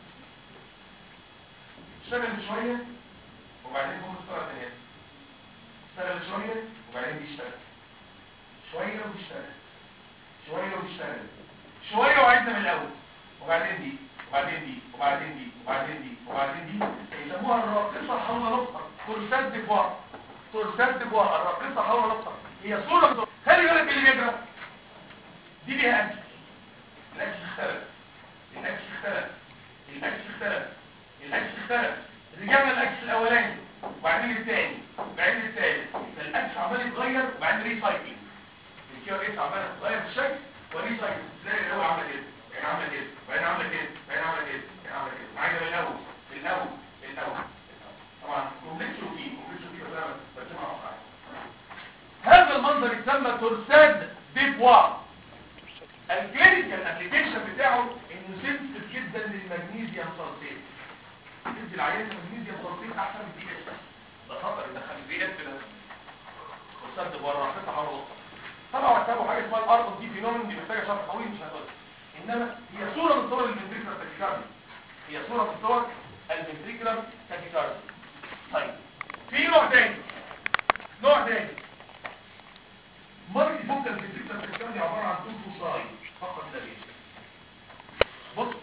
اشتغل شويه وبعدين فوكس طلع من هنا اشتغل شويه وبعدين بيشتغل شويه وبيشتغل شويه وبيشتغل شويه وعايزها من الاول وبعدين دي وبعدين دي وبعدين دي وبعدين دي وبعدين دي يسموها الراقصه حول نقطه تورسات ديفوار تورسات ديفوار الراقصه حول نقطه هي صوره خلي بالك اللي بيجرى دي ليها اكل الاكل اختلف الاكل اختلف الاكل اختلف الاكل اختلف رجعنا الاكل الاولاني وبعدين الثاني وبعدين الثالث فالاكل عمال يتغير وبعدين ريسايكلينج الكيو ار اس عمال يتغير في الشكل وريسايكل زي اللي هو عمل كده يعني عمل كده وبعدين عمل كده وبعدين عمل كده وبعدين عمل كده عايز من الاول من الاول من الاول طبعا كومبلكس روتين كومبلكس روتين بس انا برسمها اصلا هذا المنظر يسمى تورساد ديبوار الكلينيكال ابلكيشن بتاعه انه سنسيتيف جدا للمغنيسيوم صلصيت تدي العيان المغنيسيوم صلصيت احسن من دي اس ده خطر يدخل الدي اس ده تورساد بره قطع حراره طبعا وحسابه حاجه اسمها الارض دي فينومين دي محتاجه شرح طويل مش هنقول انما هي صوره من صور الفنتريكولار تاكيكاردي هي صوره من صور الفنتريكولار تاكيكاردي طيب في نوع تاني نوع تاني مرض فوكال فنتريكولار تاكيكاردي عباره عن تو فصائل فقط لا غير بص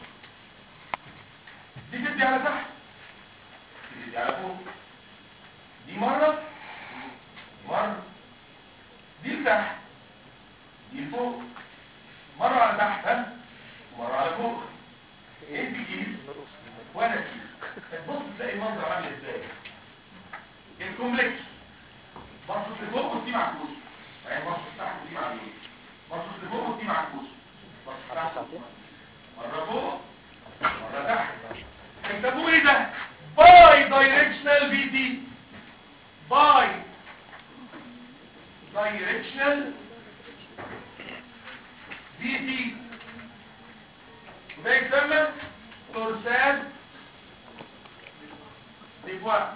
دي تدي على تحت دي تدي على فوق دي مره مره دي لتحت دي لفوق مرة على تحت ها ومرة على فوق انت كيس وانا كيس تبص تلاقي المنظر عامل ازاي الكومبلكس بصص لفوق ودي معكوس يعني بصص تحت ودي معكوس بصص لفوق ودي معكوس بصص تحت ساعتين مرة فوق مرة تحت هيسموه ايه ده باي دايركشنال بي دي باي دايركشنال بي دي وده يسمى تورساد ديفوار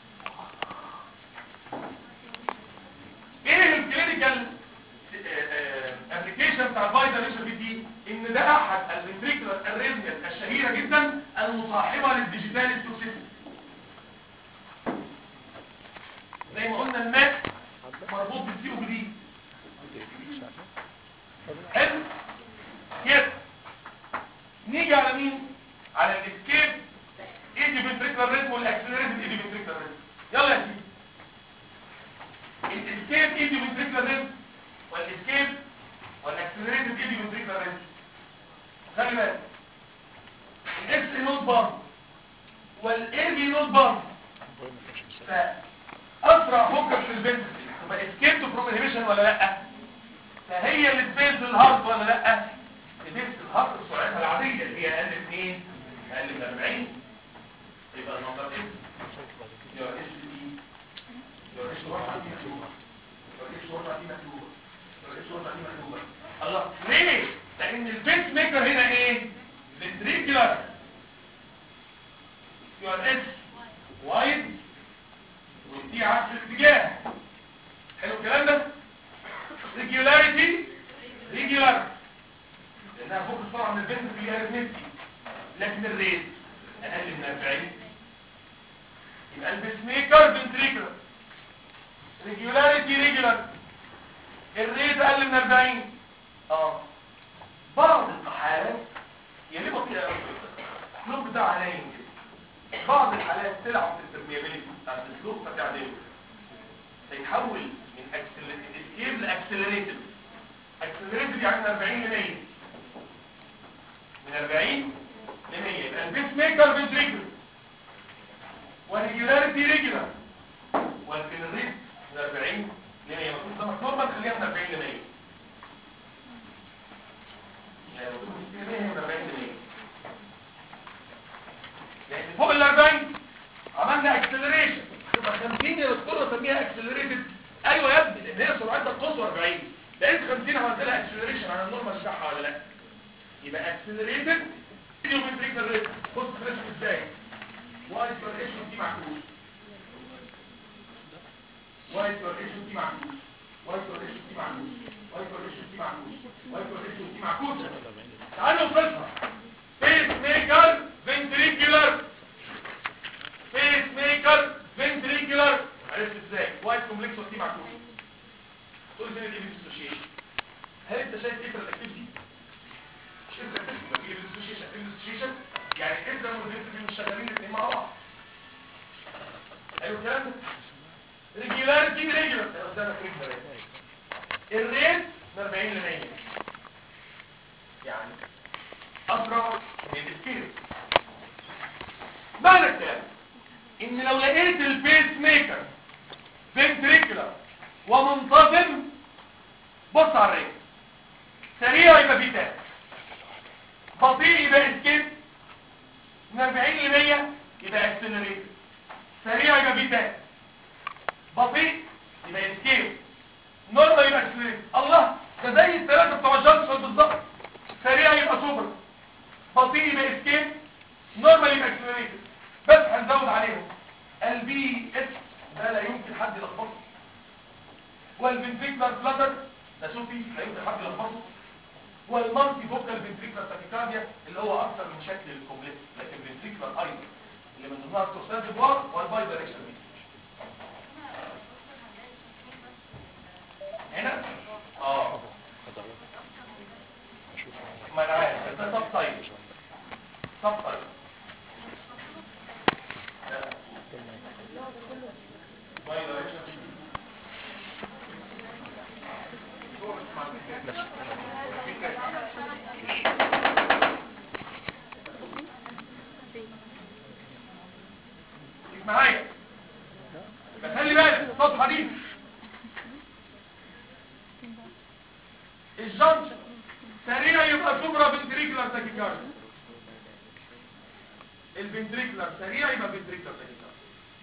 ايه الكلينيكال ابلكيشن بتاع الباي دايركشنال بي دي ان ده احد الفنتريكولار اريزميا الشهيره جدا المصاحبه للديجيتال التوكسيسيتي زي ما قلنا الماء مربوط بالسي او دي حلو كده نيجي على مين على الاسكيب ايدي فنتريكولار ريتم والاكسلريتد ايدي فنتريكولار ريتم يلا يا سيدي الاسكيب ايدي فنتريكولار ريتم والاسكيب والاكسلريتد ايدي فنتريكولار ريتم خلي بالك الاكس نوت بار والاي بي نوت بار فاسرع فوكس في البنت تبقى اسكيب تو فروم انهبيشن ولا لا فهي اللي تبيز الهارت ولا لا تبيز الهارت سرعتها العاديه اللي هي اقل من ايه اقل من 40 يبقى النمبر ايه يا اس دي يا اس واحد دي مكتوبه يا اس واحد دي مكتوبه يا اس واحد دي مكتوبه الله ليه لان البيس ميكر هنا ايه فنتريكولار يو ار اس وايد ودي عكس الاتجاه حلو الكلام ده regularity regular لانها فوق السرعه من البنت في الاريثمتي لكن الريت اقل من 40 يبقى البيس ميكر فنتريكولار regularity regular الريت اقل من 40 اه بعض الحالات يقلبوا كده الاسلوب بتاعها نايم كده بعض الحالات تلعب في الترميابيلتي بتاعت الاسلوب فتعدله فيتحول من اسكيب لاكسلريتد اكسلريتد يعني من 40 ل 100 من 40 ل 100 يبقى البيس ميكر فنتريكل والريجولاريتي ريجولار والفينريت من 40 ل 100 المفروض ده نورمال خليها من 40 ل 100 يعني المفروض من 100 من 40 ل 100 يعني فوق ال 40 عملنا اكسلريشن تبقى 50 يا دكتور اسميها اكسلريتد ايوه يا ابني لان هي سرعتها القصوى 40 لقيت 50 عملت لها اكسلريشن على النورمال بتاعها ولا لا يبقى اكسلريتد فيديو فنتريكولار ريت بص فريش ازاي وايت فوريشن دي معكوس وايت فوريشن دي معكوس وايت فوريشن دي معكوس وايت فوريشن دي معكوس وايت فوريشن دي معكوس تعالوا نفصلها بيس ميكر فنتريكولار بيس ميكر فنتريكولار عرفت ازاي وايت كومبلكس ودي معكوس تقول فين اللي ديسوشيشن هل انت شايف ايه الاكتيفيتي مش انت اكتيفيتي اللي ديسوشيشن ديسوشيشن يعني انت والبنت مش شغالين الاثنين مع بعض ايوه الكلام ده ريجولاريتي ريجولار قدامك ريجولار الريت من 40 ل 100 يعني اسرع من السكيل معنى الكلام ان لو لقيت البيس ميكر فنتريكولار ومنتظم بص على الريت سريع يبقى بيتات بطيء يبقى اسكيب من 40 ل 100 يبقى اكسلريت سريع يبقى بيتات بطيء يبقى اسكيب نورمال يبقى اكسلريت الله ده زي الثلاثه بتوع جانسون بالظبط سريع يبقى سوبر بطيء يبقى اسكيب نورمال يبقى اكسلريت بس هنزود عليهم البي اس ده لا يمكن حد يلخبطه والفنتريكولار فلاتر ده شوفي لا يمكن حد يلخبطه والمالتي فوكال فنتريكولار تاكيكارديا اللي هو اكثر من شكل الكومبلكس لكن فنتريكولار ايضا اللي من ضمنها التورسال ديفوار والباي دايركشن هنا اه ما انا عارف ده سب تايب سب تايب باي دايركشن معايا فخلي بالك الصفحه دي الجنشن سريع يبقى سوبرا فنتريكولار تاكيكارد الفنتريكولار سريع يبقى فنتريكولار تاكيكارد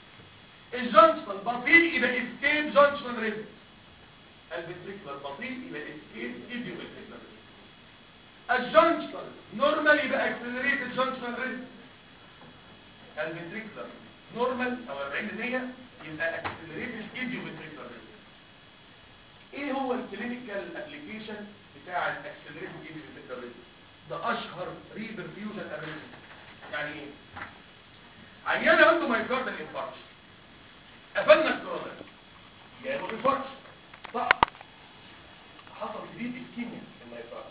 الجنشن بطيء يبقى اسكيب جنشن ريزم الفنتريكولار بطيء يبقى اسكيب ايديو فنتريكولار الجنشن نورمال يبقى اكسلريتد جنشن ريزم الفنتريكولار نورمال او 40 100 يبقى اكسلريتد ايديو فنتريكولار ريزم ايه هو الكلينيكال ابلكيشن بتاع الاكسلريتد ايديو فنتريكولار ريزم ده اشهر ريبرفيوجن اريزم يعني ايه عيان عنده مايكاردال انفاركشن قفلنا الكورونا جاله انفاركشن صح حصل جديد اسكيميا في المايكارد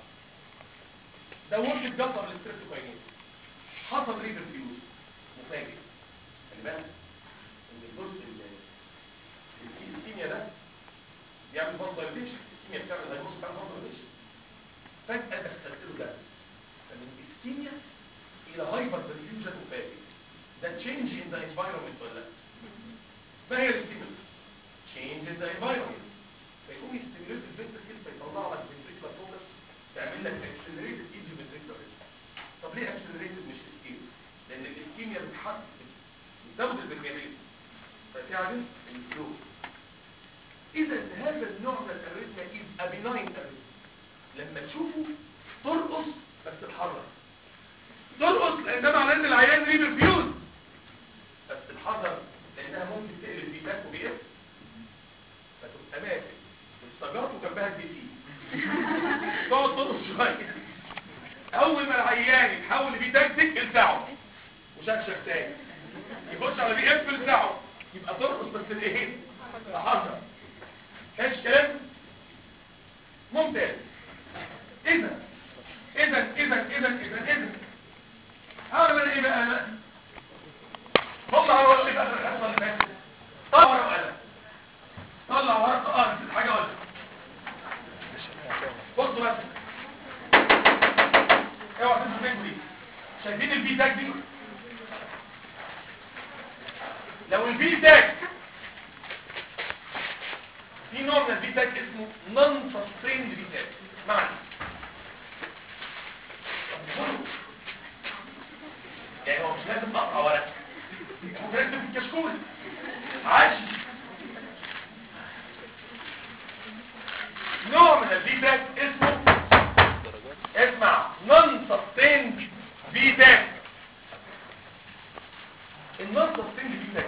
دوت الجلطه بالستريبتوكاينين حصل ريبرفيوز مفاجئ خلي بالك ان الجزء الاسكيميا ده بيعمل فاندايليشن الاسكيميا بتعمل دايجنوز بتاع فاندايليشن فجاه دخلت له ده فمن اسكيميا الى هايبر برفيوجن مفاجئ ده تشينج ان ذا انفايرمنت ولا لا ما هي الستيمولس change in the environment فيقوم يستمرت الفنتركل فيطلع لك ventricular focus تعمل لك accelerated idioventricular طب ليه accelerated مش اسكيميا لان الاسكيميا بتحدد بتزود البرميابيلتي فتعمل الفلو اذا هذا النوع من الاريثميا is a benign arrhythmia لما تشوفه ترقص بس تتحرك ترقص لان ده معناه ان العيان ريبرفيوز بس تتحرك لانها ممكن تقلب بيتاك وبيقف فتبقى ماسك والسجارة وجنبها البي سي تقعد ترقص شويه اول ما العيان يتحول لبيتاك تقفل ساعه وشكشك تاني يخش على بي اف ساعه يبقى ترقص بس الايه تحرك ايش كلام ممتاز اذا اذا اذا اذا اذا اذا هعمل ايه بقى انا هم هقول لك اخر الحصه اللي فاتت طلع ورقه وقلم طلع ورقه اه نسيت حاجه ولا بصوا بس اوعى تنسوا منكم دي شايفين البي تاج دي لو البي تاج في نوع من البي تاج اسمه نون سستيند بي تاج معنى يعني هو مش لازم اقطع ورقه ممكن اكتب في الكشكول عاش نوع من الفيدباك اسمه اسمع نون سستيند فيدباك النون سستيند دي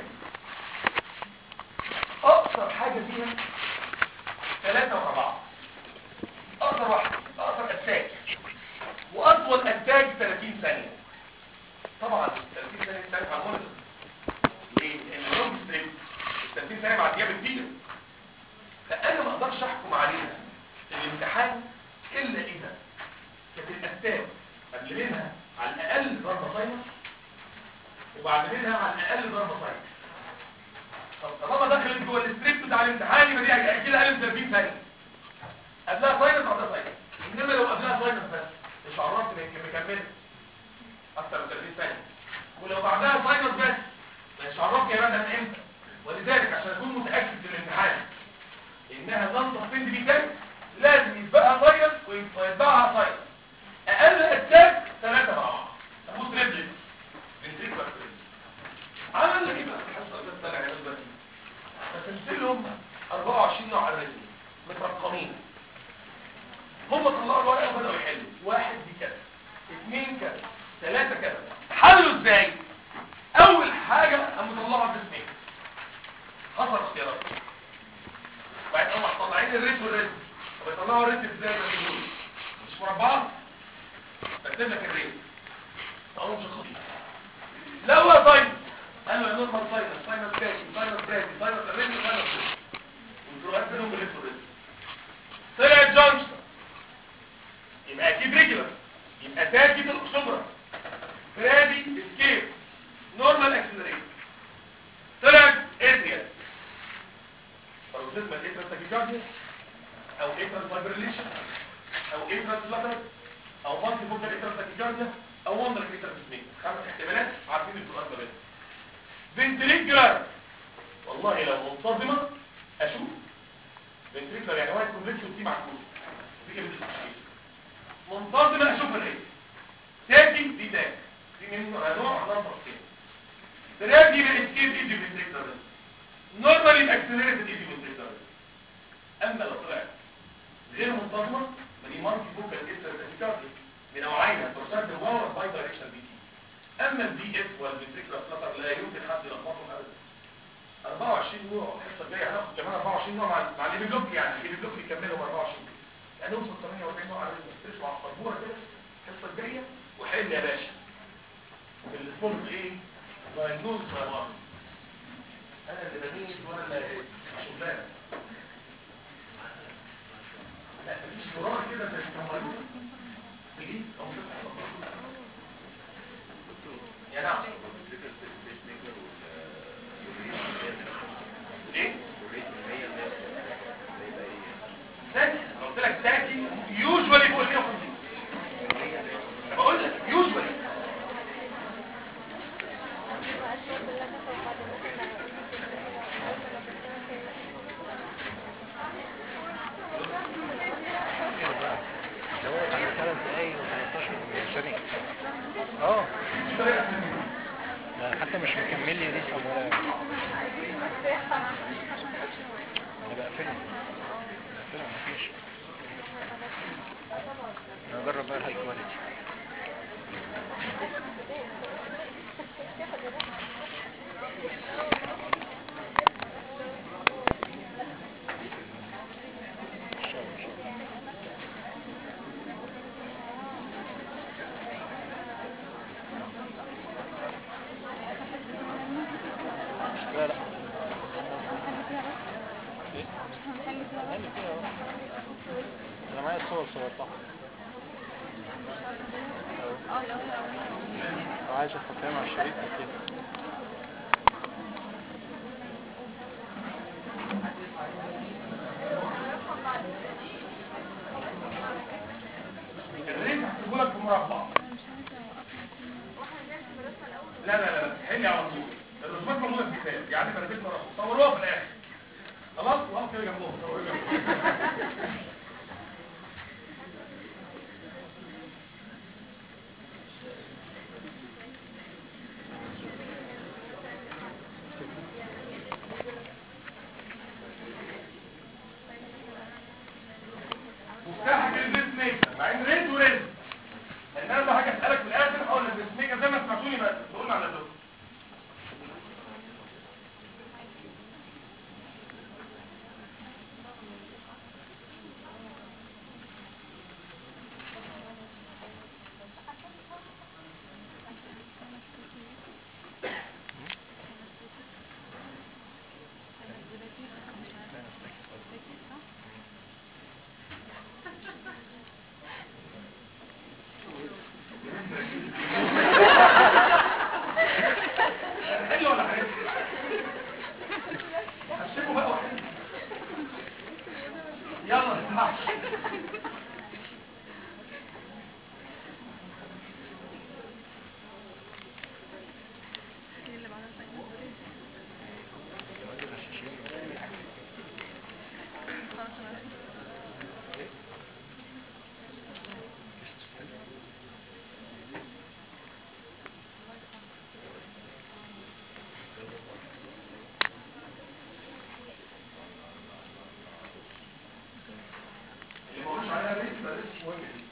اقصر حاجه فيها ثلاثة ورا بعض اقصر واحده اقصر اتاك واطول اتاك 30 ثانيه طبعا 30 ثانيه بتاعت على المونيتور ليه؟ لان اللونج ستريب 30 ثانيه معديه بالدقيقه فانا ما اقدرش احكم عليها في الامتحان الا اذا كانت الاتاك قبل منها على الاقل ضربه ساينس وبعد منها على الاقل ضربه ساينس طب طالما دخلت جوه الستريب بتاع الامتحان يبقى دي اكيد اقل من 30 ثانيه قبلها ساينس بعدها ساينس انما لو قبلها ساينس بس مش عرفت ان هي مكمله اكتر من 30 ثانيه ولو بعدها ساينس بس مش عرفت يا باشا من امتى ولذلك عشان اكون متاكد في الامتحان انها لن تصفين دي تاني لازم يتبقى ساينس ويتبعها ساينس اقل اتاك ثلاثه مع بعض ابو تريبلت فنتريكولار تريبلت عمل لك ايه بقى الحصه اللي طالع يا بس فتمثلهم 24 نوع الرسم مترقمين هم طلعوا الورقه وبداوا يحلوا واحد دي كذا اثنين كذا ثلاثه كذا حلوا ازاي اول حاجه قاموا طلعوا الرسمين حصل اختيارات بعد هم طالعين الريت والريت طب يطلعوا الريت ازاي ما تقولوا مش مربعات بكتب لك الريت اهو مش خطير لو هو ساينس قالوا يا نورمال ساينس ساينس تاني ساينس تاني ساينس تاني ساينس تاني وتروح بينهم بالريت والريت طلعت جانكشن يبقى اكيد ريجولار يبقى تاكيد الاكسبرا فرادي اسكيب نورمال اكسلريت طلعت ادريال paroxysmal atrial tachycardia او atrial fibrillation او atrial flutter او multifocal atrial tachycardia او wonder atrial dyspnea خمس احتمالات عارفين السؤال ده بس ventricular والله لو منتظمه اشوف ventricular يعني واحد كومبلكس وفي معكوس دي كده مش منتظمه اشوف الريت تاكي دي تاك دي منه نوع نمبر كده تراجي بالاسكيب ايدي ventricular نورمالي اكسلريتد ايدي ventricular اما لو طلعت غير منتظمه فدي مالتي فوكال ايستر تاكيكارديا بنوعين البروسات الواور باي دايركشن بي تي اما البي اف والفنتريكولار فلتر لا يمكن حد يلخبطهم ابدا 24 نوع الحصه الجايه هناخد كمان 24 نوع مع مع اللي بلوك يعني اللي بلوك يكملهم 24 يعني نوصل 48 نوع على الريزم على السبوره كده الحصه الجايه وحل يا باشا الفول ايه دايجنوز يا بابا انا اللي بميز وانا اللي شغلانه لا مفيش مرار كده زي الكمبيوتر تجيب او يا نعم ايه تاكي قلت لك تاكي يوجوالي فوق ال 150 بقول لك يوجوالي ده واقف على ثلاث دقايق و15 ثانية اه ده حتى مش مكمل لي لسه ولا انا بقفلها بقفلها مفيش انا اجرب بقى الهاي كواليتي ان شاء الله ان شاء الله لا لا ايه هنعمل فيها بقى. انا معايا الصور صورتها اه لو لو عايز تحطيها مع الشريط كده الريت هحسبه لك في مربع لا لا لا لا حلي على طول الرسومات موجوده في الكتاب يعني انا رسمت مربع صوروها في الاخر خلاص وقف كده جنبهم صوروها جنبهم مفتاحك البيس ميكر مع ان ريد وريد لان انا لو حاجه اسالك في الاخر هقول البيس ميكر زي ما سمعتوني بس تقول على دول مهم جدا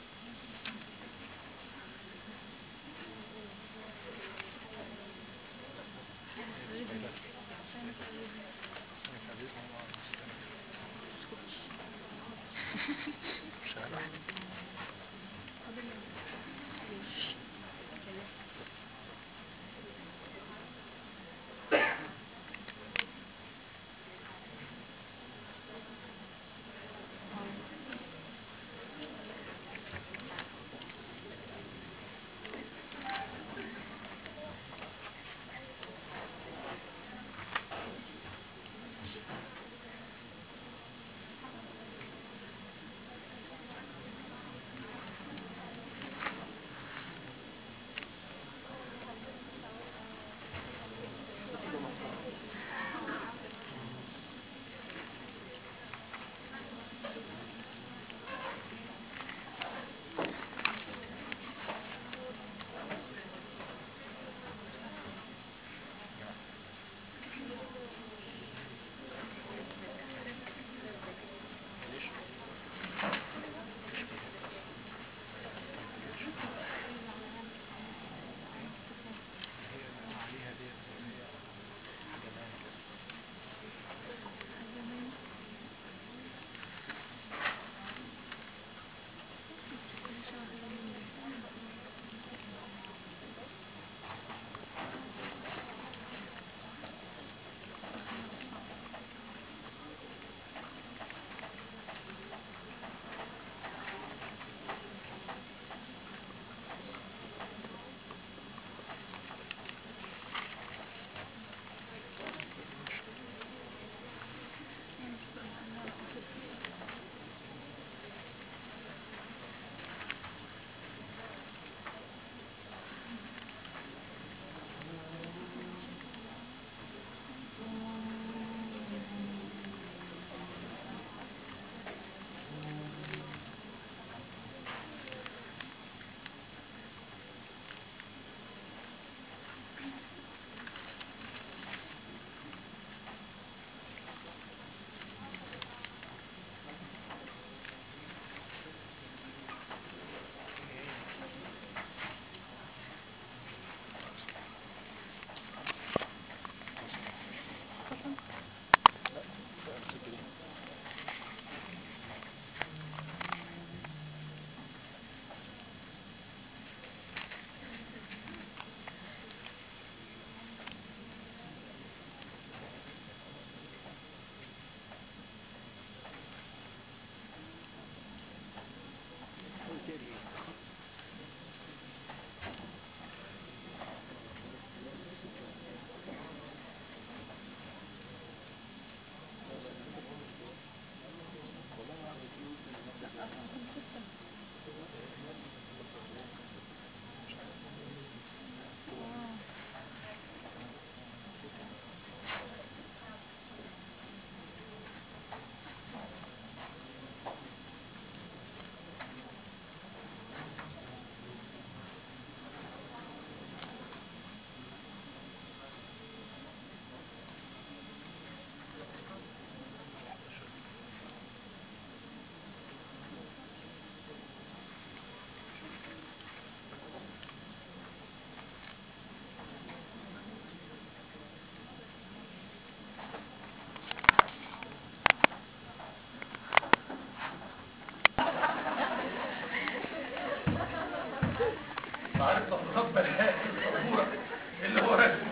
عارف تفريغات بلاء الصورة اللي هو رسم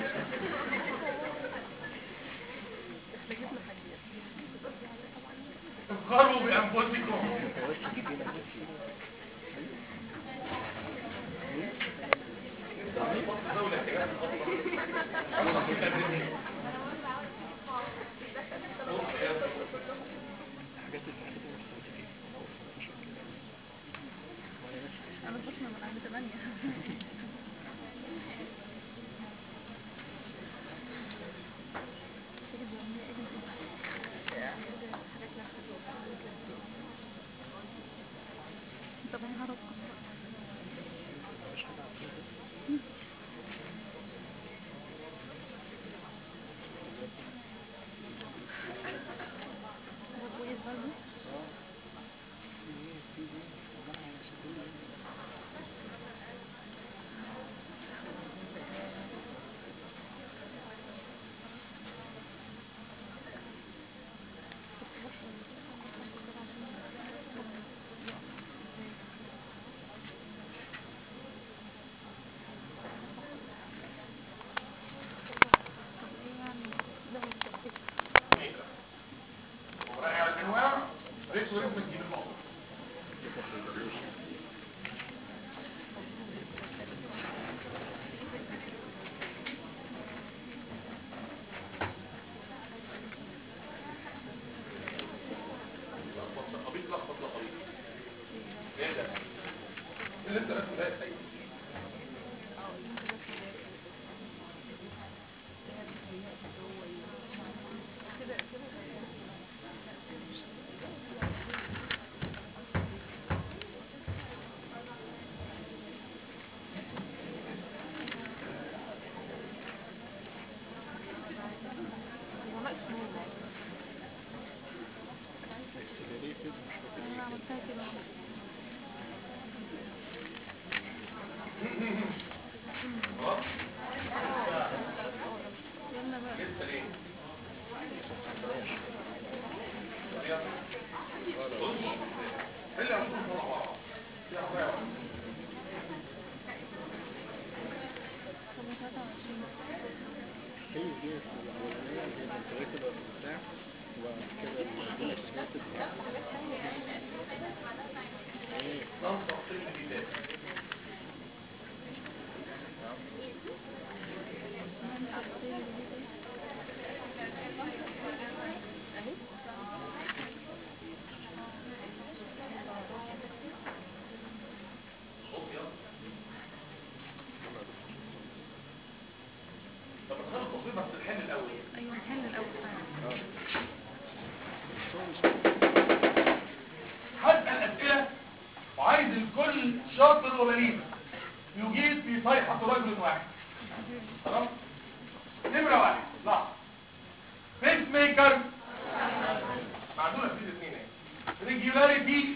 افكروا بأنفسكم انا بسمع من عند ثمانية طب انا هرب لسه ليه يلا. بص حل يا مصطفى مع بعض. يا أخويا. هي دي الأولانية اللي هي الكويتة وبتاع وبعد كده البلاك سبوتد ايه ننصح في البداية خد يلا. طب نخلي التصوير بس الحل الأول ايوه نحل الاول فعلا هسأل أسئلة وعايز الكل شاطر وبليغ يجيب في صيحة رجل واحد خلاص نمرة واحد لحظة بيس ميكر معدولة في الاثنين اهي ريجولاريتي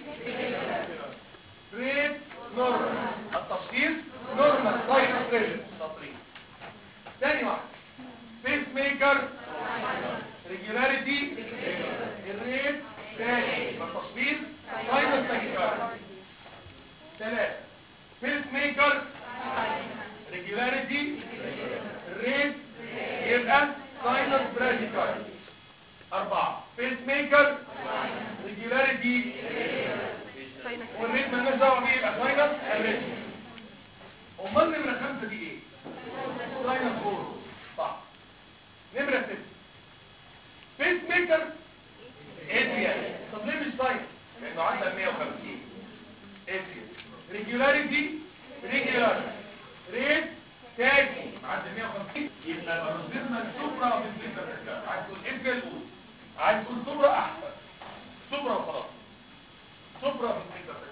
ريت نورمال التشخيص نورمال سايد بريشر تطريق ثاني واحد بيس ميكر ريجولاريتي الريت ثاني التشخيص سايد تاكيكارد ثلاثة بيس ميكر ريجولاريتي الريت يبقى ساينس براديكارد أربعة بيس ميكر ريجولاريتي والريت مالناش دعوة بيه يبقى ساينس الريت أمال نمرة خمسة دي إيه؟ ساينس فور صح نمرة ستة بيس ميكر اتريال طب ليه مش ساينس؟ لأنه عدى 150 اتريال ريجولاريتي ريجولار ريت تاجي عدى 150 يبقى الباروزيزما سوبرا بالفكرة عايز تقول اتريال قول عايز تقول سوبرا أحسن سوبرا وخلاص سوبرا بالفكرة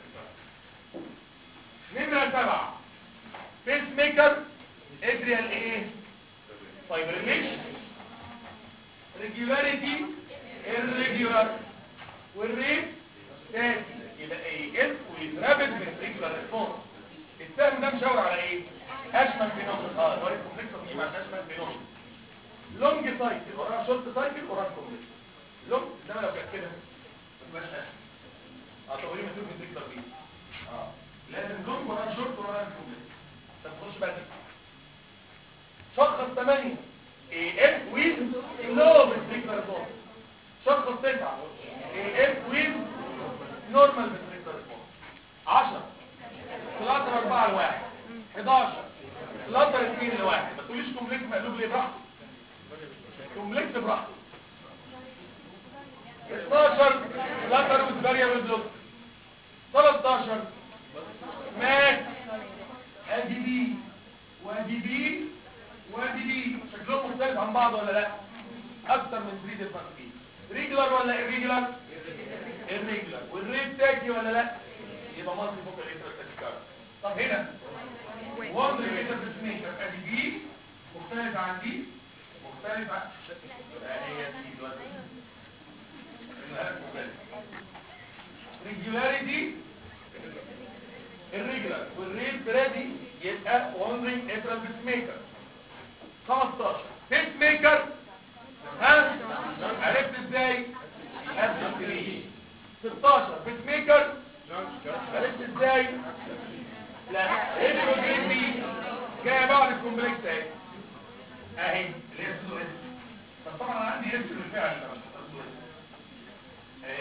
نمرة سبعة بيس ميكر ادريال ايه فايبريليشن ريجولاريتي irregular والريت تاني يبقى ايه اس ويترابط من ريجولار ريسبونس السهم ده مشاور على ايه اشمل فينومين اه اللي هو الكومبلكس دي مع اشمل فينومين لونج سايكل وراها شورت سايكل وراها كومبلكس لونج ده لو كانت كده ما تبقاش اشمل اه طب ليه مكتوب من ريجولار دي اه لازم لونج وراها شورت وراها كومبلكس طب خش بقى دي شخص 8 ايه اف ويز لو بالريجولار بون شخص 9 ايه اف ويز نورمال بالريجولار بون 10 ثلاثة أربعة لواحد 11 ثلاثة اثنين لواحد ما تقوليش كومبلكس مقلوب ليه براحته كومبلكس براحته 12 ثلاثة روز فاريبل بلوك 13 مات ادي بي وادي بي وادي بي شكلهم مختلف عن بعض ولا لا اكتر من 3 ديفرنت بي ريجولار ولا irregular irregular والريت تاكي ولا لا يبقى مالتي فوق الانتر تاكيكارد طب هنا وان ريليتر ديفينيشن ادي بي مختلف عن دي مختلف عن يبقى هي دي دلوقتي ريجولاريتي الريجولار والريت برادي يبقى وندرينج اترال بيس ميكر 15 بيس ميكر ها عرفت ازاي اسف 16 بيس ميكر عرفت ازاي لا ريتروجريدي جايه بعد الكومبلكس اهي اهي اللي هي سودو اس طب طبعا انا عندي اس بالفعل ده مش سودو اس اهي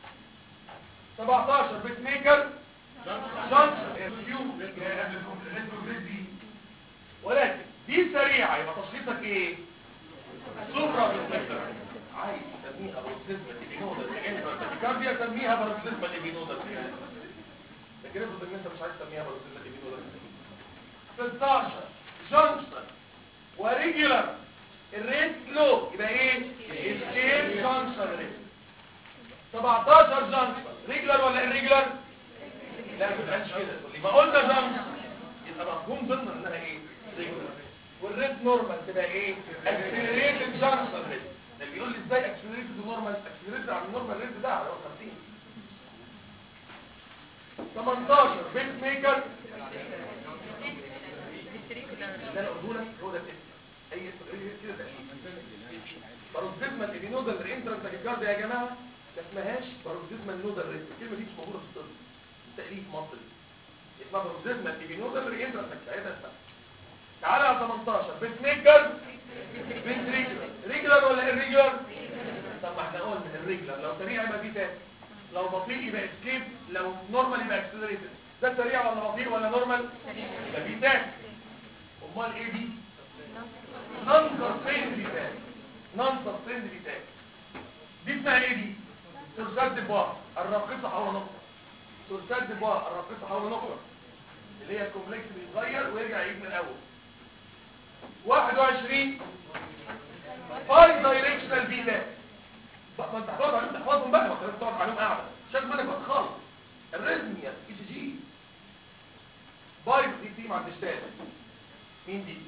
17 بيس ميكر جانكشن كيو ريتروجريدي ولكن دي سريعه يبقى تشخيصك ايه سوبرا بالفكرة عايز تسميها بروكسيزما ليبينودا الكارديا سميها بروكسيزما ليبينودا لكن افرض ان انت مش عايز تسميها بروكسيزما ليبينودا 16 جونسون وريجولار الريت لو يبقى ايه السيم جونسون ريت 17 جونسون ريجولار ولا الريجولار لا ما تبقاش كده تقول لي ما قلنا جونسون يبقى مفهوم ضمن انها ايه ريجولار والريت نورمال تبقى ايه اكسلريتد جانكشن ريت ده بيقول لي ازاي اكسلريتد نورمال اكسلريتد على النورمال ريت ده على 50 18 بيت ميكر ده انا قلت لك هو ده الاسم اي إيه كده تقليد باروكسيزمال ابينودال رينترنت تاكيكارديا يا جماعه ما اسمهاش باروكسيزمال نودال رينترنت الكلمه دي مش موجوده في الطب تأليف مصري اسمها باروكسيزمال ابينودال رينترنت تاكيكارديا تعالى على 18 بيت ميكر بيت ريجولار ريجولار ولا irregular طب ما احنا قلنا الريجولار لو سريع يبقى في تاني لو بطيء يبقى اسكيب لو نورمال يبقى اكسلريتد ده سريع ولا بطيء ولا نورمال يبقى في تاني امال ايه دي نون سستيند بيتاك نون سستيند بيتاك دي اسمها ايه دي سلسات دبار الراقصه حول نقطه سلسات دبار الراقصه حول نقطه اللي هي الكومبلكس بيتغير ويرجع يجي من الاول 21 باي دايركشنال بيتاك بقى ما انت هتقعد عليهم تحفظهم بقى ما انت تقعد عليهم قاعده مش لازم منك وقت خالص الريزميا اي جي جي باي دي دي مع الدشتات مين دي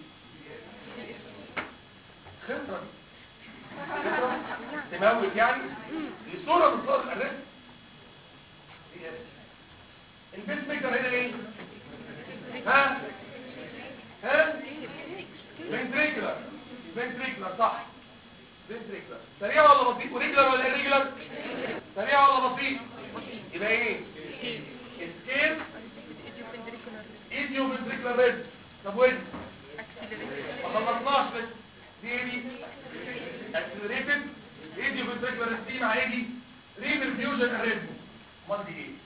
خبرة خبرة تموت يعني دي صورة من صور الرزق دي ايه البيس ميكر هنا ايه ها ها فنتريكولار فنتريكولار صح فنتريكولار سريع ولا بطيء وريجولار ولا irregular سريع ولا بطيء يبقى ايه اسكيل ايديو فنتريكولار ريزق طب وين ما خلصناش لسه دي ايه دي اكسلريتد ايديو فنتريكولار ستيم مع ايه دي ريفرفيوجن اريزم امال دي ايه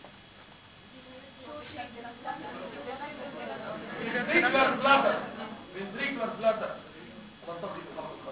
فنتريكولار فلاتر فنتريكولار فلاتر نلتقي في الخط